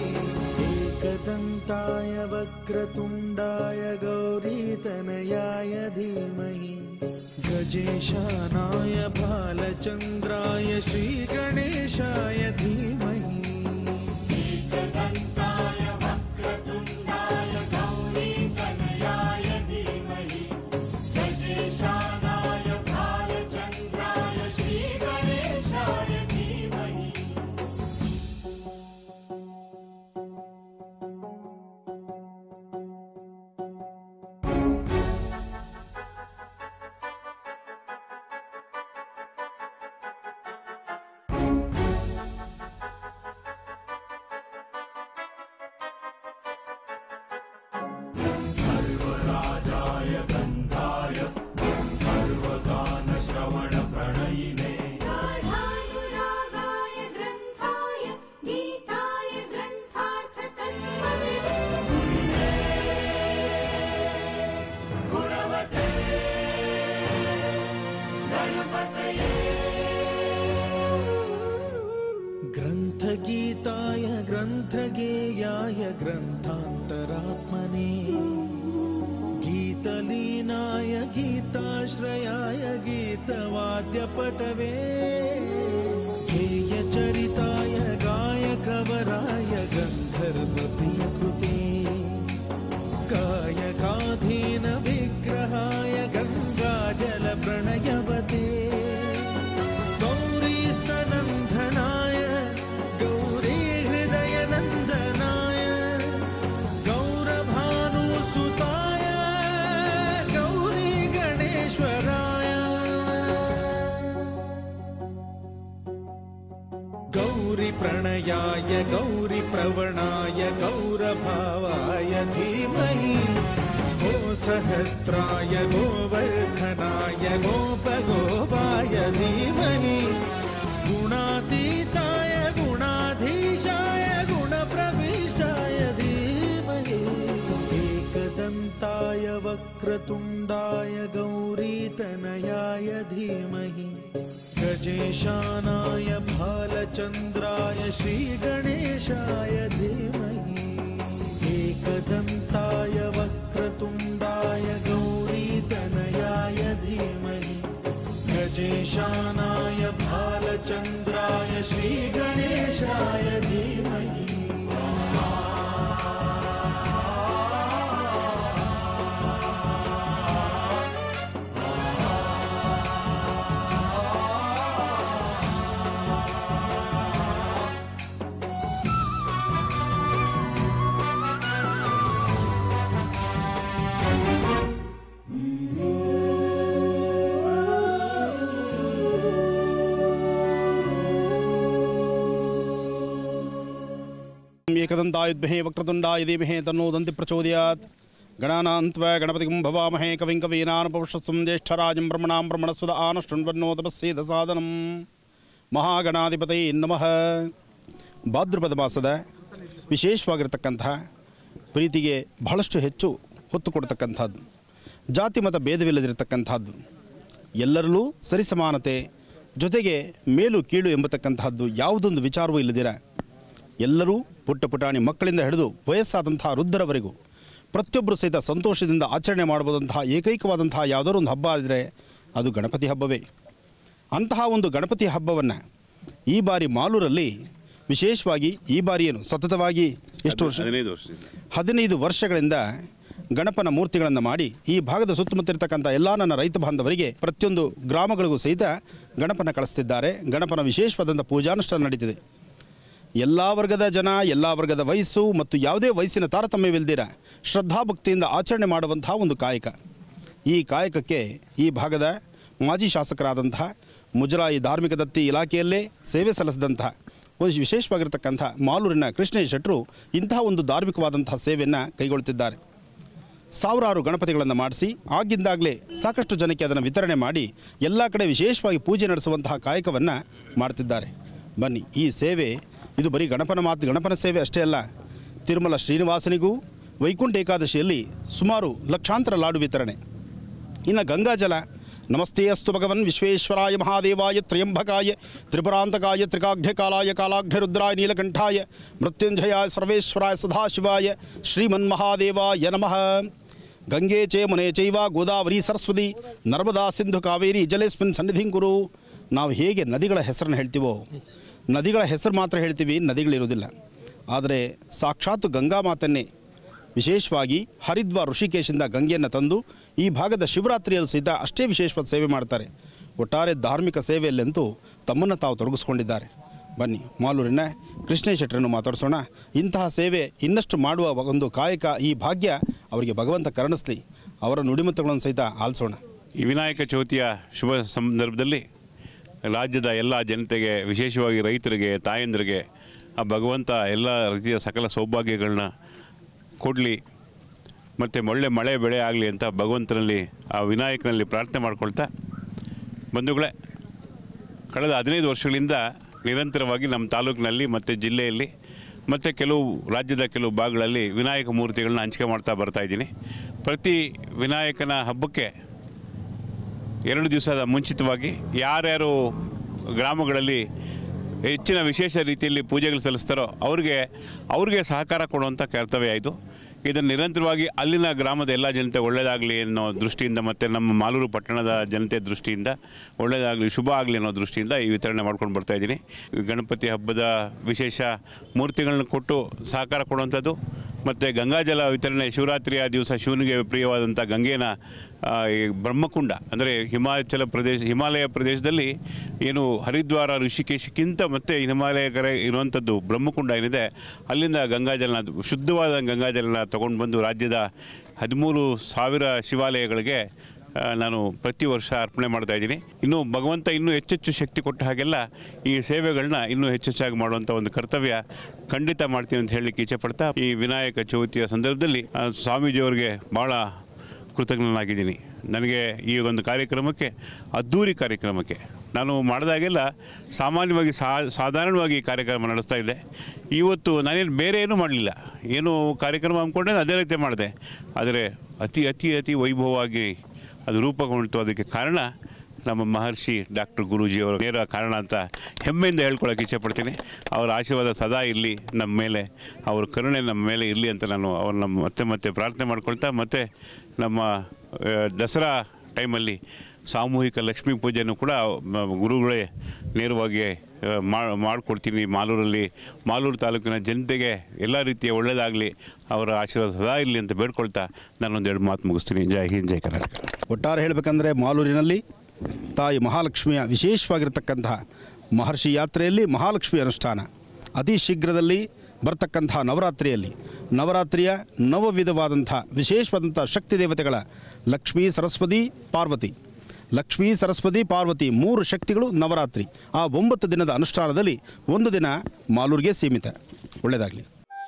एकदन्ताय वक्रतुण्डाय गौरीतनयाय धीमहि गजेशानाय बालचन्द्राय श्रीगणेशाय धीमहि गाढानुरागाय ग्रन्थाय गीताय ग्रन्थार्थतत्त्वविदे गुणवते गणपतये ग्रन्थगीताय ग्रन्थगेयाय ग्रन्थान्तरात्मने गीतलीनाय गीताश्रयाय गीतवाद्यपटवे गेयचरिताय गायकवराय गन्धर्वप्रियकृते गायकाधीनविग्रहाय गङ्गाजलप्रणयवते गौरि प्रणयाय गौरि प्रवणाय गौरभावाय धीमहि गो सहस्राय गोवर्धनाय गोपगोपाय धीमहि गुणातीताय गुणाधीशाय गुणप्रविष्टाय धीमहि एकदन्ताय वक्रतुण्डाय गौरीतनयाय धीमहि गजेशानाय भालचन्द्राय श्रीगणेशाय धीमहि एकदन्ताय वक्रतुण्डाय गौरीतनयाय धीमहि गजेशानाय भालचन्द्राय श्रीगणेशाय धीमहि ಏಕದಂತಾಯುದ್ಮಹೇ ವಕ್ರತುಂಡಾಯ ಧೀಮಹೇ ತನ್ನೋ ದಂತಿ ಪ್ರಚೋದಯಾತ್ ಗಣಾನಾಂತ್ವ ಗಣಪತಿಂ ಭವಾಮಹೇ ಕವಿಂ ಕವೀನಾನುಪುರುಷಸ್ವಂ ಜ್ಯೇಷ್ಠರಾಜಂ ಬ್ರಹ್ಮಣಾಂ ಬ್ರಹ್ಮಣಸ್ವದ ಆನಷ್ಟುಣ್ವನ್ನೋ ತಪಸ್ಸೇದ ಸಾಧನಂ ಮಹಾಗಣಾಧಿಪತಿ ನಮಃ ಭಾದ್ರಪದ ಮಾಸದ ವಿಶೇಷವಾಗಿರ್ತಕ್ಕಂತಹ ಪ್ರೀತಿಗೆ ಬಹಳಷ್ಟು ಹೆಚ್ಚು ಹೊತ್ತು ಕೊಡ್ತಕ್ಕಂಥದ್ದು ಜಾತಿ ಮತ ಭೇದವಿಲ್ಲದಿರತಕ್ಕಂಥದ್ದು ಎಲ್ಲರಲ್ಲೂ ಸರಿಸಮಾನತೆ ಜೊತೆಗೆ ಮೇಲು ಕೀಳು ಎಂಬತಕ್ಕಂತಹದ್ದು ಯಾವುದೊಂದು ವಿಚಾರವೂ ಇಲ್ಲದಿರ ಎಲ್ಲರೂ ಪುಟ್ಟ ಪುಟಾಣಿ ಮಕ್ಕಳಿಂದ ಹಿಡಿದು ವಯಸ್ಸಾದಂತಹ ವೃದ್ಧರವರೆಗೂ ಪ್ರತಿಯೊಬ್ಬರು ಸಹಿತ ಸಂತೋಷದಿಂದ ಆಚರಣೆ ಮಾಡಬಹುದಂತಹ ಏಕೈಕವಾದಂತಹ ಯಾವುದಾದ್ರು ಒಂದು ಹಬ್ಬ ಆದರೆ ಅದು ಗಣಪತಿ ಹಬ್ಬವೇ ಅಂತಹ ಒಂದು ಗಣಪತಿ ಹಬ್ಬವನ್ನು ಈ ಬಾರಿ ಮಾಲೂರಲ್ಲಿ ವಿಶೇಷವಾಗಿ ಈ ಬಾರಿ ಏನು ಸತತವಾಗಿ ಎಷ್ಟು ವರ್ಷ ಹದಿನೈದು ವರ್ಷದಿಂದ ಹದಿನೈದು ವರ್ಷಗಳಿಂದ ಗಣಪನ ಮೂರ್ತಿಗಳನ್ನು ಮಾಡಿ ಈ ಭಾಗದ ಸುತ್ತಮುತ್ತ ಇರತಕ್ಕಂಥ ಎಲ್ಲ ನನ್ನ ರೈತ ಬಾಂಧವರಿಗೆ ಪ್ರತಿಯೊಂದು ಗ್ರಾಮಗಳಿಗೂ ಸಹಿತ ಗಣಪನ ಕಳಿಸ್ತಿದ್ದಾರೆ ಗಣಪನ ವಿಶೇಷವಾದಂಥ ಪೂಜಾನುಷ್ಠಾನ ನಡೀತಿದೆ ಎಲ್ಲ ವರ್ಗದ ಜನ ಎಲ್ಲ ವರ್ಗದ ವಯಸ್ಸು ಮತ್ತು ಯಾವುದೇ ವಯಸ್ಸಿನ ತಾರತಮ್ಯವಿಲ್ದಿರ ಶ್ರದ್ಧಾಭಕ್ತಿಯಿಂದ ಆಚರಣೆ ಮಾಡುವಂತಹ ಒಂದು ಕಾಯಕ ಈ ಕಾಯಕಕ್ಕೆ ಈ ಭಾಗದ ಮಾಜಿ ಶಾಸಕರಾದಂತಹ ಮುಜರಾಯಿ ಧಾರ್ಮಿಕ ದತ್ತಿ ಇಲಾಖೆಯಲ್ಲೇ ಸೇವೆ ಸಲ್ಲಿಸಿದಂತಹ ಒಂದು ವಿಶೇಷವಾಗಿರ್ತಕ್ಕಂಥ ಮಾಲೂರಿನ ಕೃಷ್ಣೇಶ್ ಶೆಟ್ಟರು ಇಂತಹ ಒಂದು ಧಾರ್ಮಿಕವಾದಂತಹ ಸೇವೆಯನ್ನು ಕೈಗೊಳ್ಳುತ್ತಿದ್ದಾರೆ ಸಾವಿರಾರು ಗಣಪತಿಗಳನ್ನು ಮಾಡಿಸಿ ಆಗಿಂದಾಗಲೇ ಸಾಕಷ್ಟು ಜನಕ್ಕೆ ಅದನ್ನು ವಿತರಣೆ ಮಾಡಿ ಎಲ್ಲ ಕಡೆ ವಿಶೇಷವಾಗಿ ಪೂಜೆ ನಡೆಸುವಂತಹ ಕಾಯಕವನ್ನು ಮಾಡ್ತಿದ್ದಾರೆ ಬನ್ನಿ ಈ ಸೇವೆ ಇದು ಬರೀ ಗಣಪನ ಮಾತು ಗಣಪನ ಸೇವೆ ಅಷ್ಟೇ ಅಲ್ಲ ತಿರುಮಲ ಶ್ರೀನಿವಾಸನಿಗೂ ವೈಕುಂಠ ಏಕಾದಶಿಯಲ್ಲಿ ಸುಮಾರು ಲಕ್ಷಾಂತರ ಲಾಡು ವಿತರಣೆ ಇನ್ನು ಗಂಗಾಜಲ ನಮಸ್ತೆ ಅಸ್ತು ಭಗವನ್ ವಿಶ್ವೇಶ್ವರಾಯ ಮಹಾದೇವಾಯ ತ್ರ್ಯಂಬಕಾಯ ತ್ರಿಪುರಾಂತಕಾಯ ತ್ರಿಕಾಘ್ಯಕಾಲಾಯ ಕಾಲಾಘ್ಯರುದ್ರಾಯ ನೀಲಕಂಠಾಯ ಮೃತ್ಯುಂಜಯಾಯ ಸರ್ವೇಶ್ವರಾಯ ಸದಾಶಿವಾಯ ಶ್ರೀಮನ್ಮಹಾದೇವಾಯ ನಮಃ ಗಂಗೆ ಚೇ ಮುನೆ ಚೈವ ಗೋದಾವರಿ ಸರಸ್ವತಿ ನರ್ಮದಾ ಸಿಂಧು ಕಾವೇರಿ ಜಲೇಸ್ಮಿನ್ ಸನ್ನಿಧಿಂ ಕುರು ನಾವು ಹೇಗೆ ನದಿಗಳ ಹೆಸರನ್ನು ಹೇಳ್ತೀವೋ ನದಿಗಳ ಹೆಸರು ಮಾತ್ರ ಹೇಳ್ತೀವಿ ನದಿಗಳಿರೋದಿಲ್ಲ ಆದರೆ ಸಾಕ್ಷಾತ್ ಗಂಗಾ ಮಾತನ್ನೇ ವಿಶೇಷವಾಗಿ ಹರಿದ್ವಾರ್ ಋಷಿಕೇಶಿಂದ ಗಂಗೆಯನ್ನು ತಂದು ಈ ಭಾಗದ ಶಿವರಾತ್ರಿಯಲ್ಲೂ ಸಹಿತ ಅಷ್ಟೇ ವಿಶೇಷವಾದ ಸೇವೆ ಮಾಡ್ತಾರೆ ಒಟ್ಟಾರೆ ಧಾರ್ಮಿಕ ಸೇವೆಯಲ್ಲಂತೂ ತಮ್ಮನ್ನು ತಾವು ತೊಡಗಿಸ್ಕೊಂಡಿದ್ದಾರೆ ಬನ್ನಿ ಮಾಲೂರಿನ ಕೃಷ್ಣೇಶ್ ಶೆಟ್ಟರನ್ನು ಮಾತಾಡಿಸೋಣ ಇಂತಹ ಸೇವೆ ಇನ್ನಷ್ಟು ಮಾಡುವ ಒಂದು ಕಾಯಕ ಈ ಭಾಗ್ಯ ಅವರಿಗೆ ಭಗವಂತ ಕರುಣಿಸ್ಲಿ ಅವರ ನುಡಿಮುತ್ತಗಳನ್ನು ಸಹಿತ ಆಲಿಸೋಣ ಈ ವಿನಾಯಕ ಚೌತಿಯ ಶುಭ ಸಂದರ್ಭದಲ್ಲಿ ರಾಜ್ಯದ ಎಲ್ಲ ಜನತೆಗೆ ವಿಶೇಷವಾಗಿ ರೈತರಿಗೆ ತಾಯಂದಿರಿಗೆ ಆ ಭಗವಂತ ಎಲ್ಲ ರೀತಿಯ ಸಕಲ ಸೌಭಾಗ್ಯಗಳನ್ನ ಕೊಡಲಿ ಮತ್ತು ಒಳ್ಳೆ ಮಳೆ ಬೆಳೆ ಆಗಲಿ ಅಂತ ಭಗವಂತನಲ್ಲಿ ಆ ವಿನಾಯಕನಲ್ಲಿ ಪ್ರಾರ್ಥನೆ ಮಾಡ್ಕೊಳ್ತಾ ಬಂಧುಗಳೇ ಕಳೆದ ಹದಿನೈದು ವರ್ಷಗಳಿಂದ ನಿರಂತರವಾಗಿ ನಮ್ಮ ತಾಲೂಕಿನಲ್ಲಿ ಮತ್ತು ಜಿಲ್ಲೆಯಲ್ಲಿ ಮತ್ತು ಕೆಲವು ರಾಜ್ಯದ ಕೆಲವು ಭಾಗಗಳಲ್ಲಿ ವಿನಾಯಕ ಮೂರ್ತಿಗಳನ್ನ ಹಂಚಿಕೆ ಮಾಡ್ತಾ ಬರ್ತಾ ಇದ್ದೀನಿ ಪ್ರತಿ ವಿನಾಯಕನ ಹಬ್ಬಕ್ಕೆ ಎರಡು ದಿವಸದ ಮುಂಚಿತವಾಗಿ ಯಾರ್ಯಾರು ಗ್ರಾಮಗಳಲ್ಲಿ ಹೆಚ್ಚಿನ ವಿಶೇಷ ರೀತಿಯಲ್ಲಿ ಪೂಜೆಗಳು ಸಲ್ಲಿಸ್ತಾರೋ ಅವ್ರಿಗೆ ಅವ್ರಿಗೆ ಸಹಕಾರ ಕೊಡುವಂಥ ಕರ್ತವ್ಯ ಇದು ಇದನ್ನು ನಿರಂತರವಾಗಿ ಅಲ್ಲಿನ ಗ್ರಾಮದ ಎಲ್ಲ ಜನತೆ ಒಳ್ಳೆಯದಾಗಲಿ ಅನ್ನೋ ದೃಷ್ಟಿಯಿಂದ ಮತ್ತು ನಮ್ಮ ಮಾಲೂರು ಪಟ್ಟಣದ ಜನತೆ ದೃಷ್ಟಿಯಿಂದ ಒಳ್ಳೆಯದಾಗಲಿ ಶುಭ ಆಗಲಿ ಅನ್ನೋ ದೃಷ್ಟಿಯಿಂದ ಈ ವಿತರಣೆ ಮಾಡ್ಕೊಂಡು ಬರ್ತಾ ಇದ್ದೀನಿ ಗಣಪತಿ ಹಬ್ಬದ ವಿಶೇಷ ಮೂರ್ತಿಗಳನ್ನ ಕೊಟ್ಟು ಸಹಕಾರ ಕೊಡುವಂಥದ್ದು ಮತ್ತು ಗಂಗಾಜಲ ವಿತರಣೆ ಶಿವರಾತ್ರಿಯ ದಿವಸ ಶಿವನಿಗೆ ಪ್ರಿಯವಾದಂಥ ಗಂಗೆನ ಆ, ಈ ಬ್ರಹ್ಮಕುಂಡ ಅಂದರೆ ಹಿಮಾಚಲ ಪ್ರದೇಶ ಹಿಮಾಲಯ ಪ್ರದೇಶದಲ್ಲಿ ಏನು ಹರಿದ್ವಾರ ಋಷಿಕೇಶಕ್ಕಿಂತ ಮತ್ತು ಹಿಮಾಲಯ ಕರೆ ಇರುವಂಥದ್ದು ಬ್ರಹ್ಮಕುಂಡ ಏನಿದೆ ಅಲ್ಲಿಂದ ಗಂಗಾಜಲನ ಶುದ್ಧವಾದ ಗಂಗಾಜಲನ ತೊಗೊಂಡು ಬಂದು ರಾಜ್ಯದ ಹದಿಮೂರು ಸಾವಿರ ಶಿವಾಲಯಗಳಿಗೆ ಆ, ನಾನು ಪ್ರತಿ ವರ್ಷ ಅರ್ಪಣೆ ಮಾಡ್ತಾ ಇದ್ದೀನಿ ಇನ್ನು ಭಗವಂತ ಇನ್ನೂ ಹೆಚ್ಚೆಚ್ಚು ಶಕ್ತಿ ಕೊಟ್ಟ ಹಾಗೆಲ್ಲ ಈ ಸೇವೆಗಳನ್ನ ಇನ್ನೂ ಹೆಚ್ಚೆಚ್ಚಾಗಿ ಮಾಡುವಂಥ ಒಂದು ಕರ್ತವ್ಯ ಖಂಡಿತ ಮಾಡ್ತೀನಿ ಅಂತ ಹೇಳಲಿಕ್ಕೆ ಇಚ್ಛೆ ಪಡ್ತಾ ಈ ವಿನಾಯಕ ಚೌತಿಯ ಸಂದರ್ಭದಲ್ಲಿ ಆ, ಸ್ವಾಮೀಜಿಯವರಿಗೆ ಭಾಳ ಕೃತಜ್ಞನಾಗಿದ್ದೀನಿ ನನಗೆ ಈ ಒಂದು ಕಾರ್ಯಕ್ರಮಕ್ಕೆ ಅದ್ಧೂರಿ ಕಾರ್ಯಕ್ರಮಕ್ಕೆ ನಾನು ಮಾಡಿದಾಗೆಲ್ಲ ಸಾಮಾನ್ಯವಾಗಿ ಸಾ ಸಾಧಾರಣವಾಗಿ ಈ ಕಾರ್ಯಕ್ರಮ ನಡೆಸ್ತಾ ಇದ್ದೆ ಇವತ್ತು ನಾನೇನು ಬೇರೆ ಏನೂ ಮಾಡಲಿಲ್ಲ ಏನು ಕಾರ್ಯಕ್ರಮ ಅಂದ್ಕೊಂಡೆ ಅದೇ ರೀತಿ ಮಾಡಿದೆ ಆದರೆ ಅತಿ ಅತಿ ಅತಿ ವೈಭವವಾಗಿ ಅದು ರೂಪುಗೊಂಡಿತು ಅದಕ್ಕೆ ಕಾರಣ ನಮ್ಮ ಮಹರ್ಷಿ ಡಾಕ್ಟರ್ ಗುರೂಜಿಯವರ ನೇರ ಕಾರಣ ಅಂತ ಹೆಮ್ಮೆಯಿಂದ ಹೇಳ್ಕೊಳಕ್ಕೆ ಇಚ್ಛೆಪಡ್ತೀನಿ ಅವರ ಆಶೀರ್ವಾದ ಸದಾ ಇರಲಿ ನಮ್ಮ ಮೇಲೆ ಅವ್ರ ಕರುಣೆ ನಮ್ಮ ಮೇಲೆ ಇರಲಿ ಅಂತ ನಾನು ಅವ್ರನ್ನ ಮತ್ತೆ ಮತ್ತೆ ಪ್ರಾರ್ಥನೆ ಮಾಡ್ಕೊಳ್ತಾ ಮತ್ತು ನಮ್ಮ ಆ, ದಸರಾ ಟೈಮಲ್ಲಿ ಸಾಮೂಹಿಕ ಲಕ್ಷ್ಮೀ ಪೂಜೆಯನ್ನು ಕೂಡ ಮ- ಗುರುಗಳೇ ನೇರವಾಗಿ ಆ, ಮಾ- ಮಾಡಿಕೊಡ್ತೀನಿ ಮಾಲೂರಲ್ಲಿ ಮಾಲೂರು ತಾಲೂಕಿನ ಜನತೆಗೆ ಎಲ್ಲ ರೀತಿಯ ಒಳ್ಳೆಯದಾಗಲಿ ಅವರ ಆಶೀರ್ವಾದ ಸದಾ ಇರಲಿ ಅಂತ ಬೇಡ್ಕೊಳ್ತಾ ನಾನೊಂದೆರಡು ಮಾತು ಮುಗಿಸ್ತೀನಿ ಜೈ ಹಿಂದ್ ಜೈ ಕರ್ನಾಟಕ ಒಟ್ಟಾರೆ ಹೇಳಬೇಕಂದ್ರೆ ಮಾಲೂರಿನಲ್ಲಿ ತಾಯಿ ಮಹಾಲಕ್ಷ್ಮಿಯ ವಿಶೇಷವಾಗಿರ್ತಕ್ಕಂತಹ ಮಹರ್ಷಿ ಯಾತ್ರೆಯಲ್ಲಿ ಮಹಾಲಕ್ಷ್ಮಿ ಅನುಷ್ಠಾನ ಅತಿ ಶೀಘ್ರದಲ್ಲಿ ಬರ್ತಕ್ಕಂತಹ ನವರಾತ್ರಿಯಲ್ಲಿ ನವರಾತ್ರಿಯ ನವವಿಧವಾದಂಥ ವಿಶೇಷವಾದಂಥ ಶಕ್ತಿ ದೇವತೆಗಳ ಲಕ್ಷ್ಮೀ ಸರಸ್ವತಿ ಪಾರ್ವತಿ ಲಕ್ಷ್ಮೀ ಸರಸ್ವತಿ ಪಾರ್ವತಿ ಮೂರು ಶಕ್ತಿಗಳು ನವರಾತ್ರಿ ಆ ಒಂಬತ್ತು ದಿನದ ಅನುಷ್ಠಾನದಲ್ಲಿ ಒಂದು ದಿನ ಮಾಲೂರಿಗೆ ಸೀಮಿತ ಒಳ್ಳೆಯದಾಗಲಿ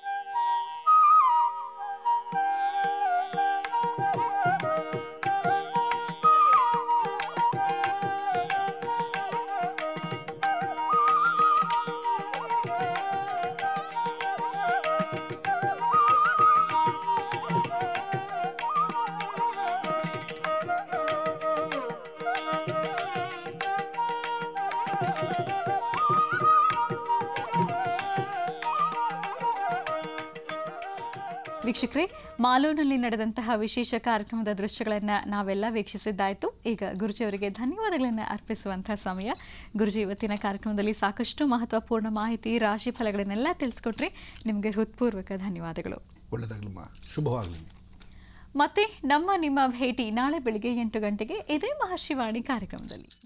ವೀಕ್ಷಕರೇ ಮಾಲೂರಿನಲ್ಲಿ ನಡೆದಂತಹ ವಿಶೇಷ ಕಾರ್ಯಕ್ರಮದ ದೃಶ್ಯಗಳನ್ನು ನಾವೆಲ್ಲ ವೀಕ್ಷಿಸಿದ್ದಾಯಿತು ಈಗ ಗುರುಜಿಯವರಿಗೆ ಧನ್ಯವಾದಗಳನ್ನು ಅರ್ಪಿಸುವಂತಹ ಸಮಯ ಗುರುಜಿ ಇವತ್ತಿನ ಕಾರ್ಯಕ್ರಮದಲ್ಲಿ ಸಾಕಷ್ಟು ಮಹತ್ವಪೂರ್ಣ ಮಾಹಿತಿ ರಾಶಿ ಫಲಗಳನ್ನೆಲ್ಲ ತಿಳಿಸ್ಕೊಟ್ರಿ ನಿಮಗೆ ಹೃತ್ಪೂರ್ವಕ ಧನ್ಯವಾದಗಳು ಒಳ್ಳೆಯದಾಗಲಮ್ಮ ಶುಭವಾಗಲಿ ಮತ್ತೆ ನಮ್ಮ ನಿಮ್ಮ ಭೇಟಿ ನಾಳೆ ಬೆಳಿಗ್ಗೆ ಎಂಟು ಗಂಟೆಗೆ ಇದೇ ಮಹರ್ಷಿವಾಣಿ ಕಾರ್ಯಕ್ರಮದಲ್ಲಿ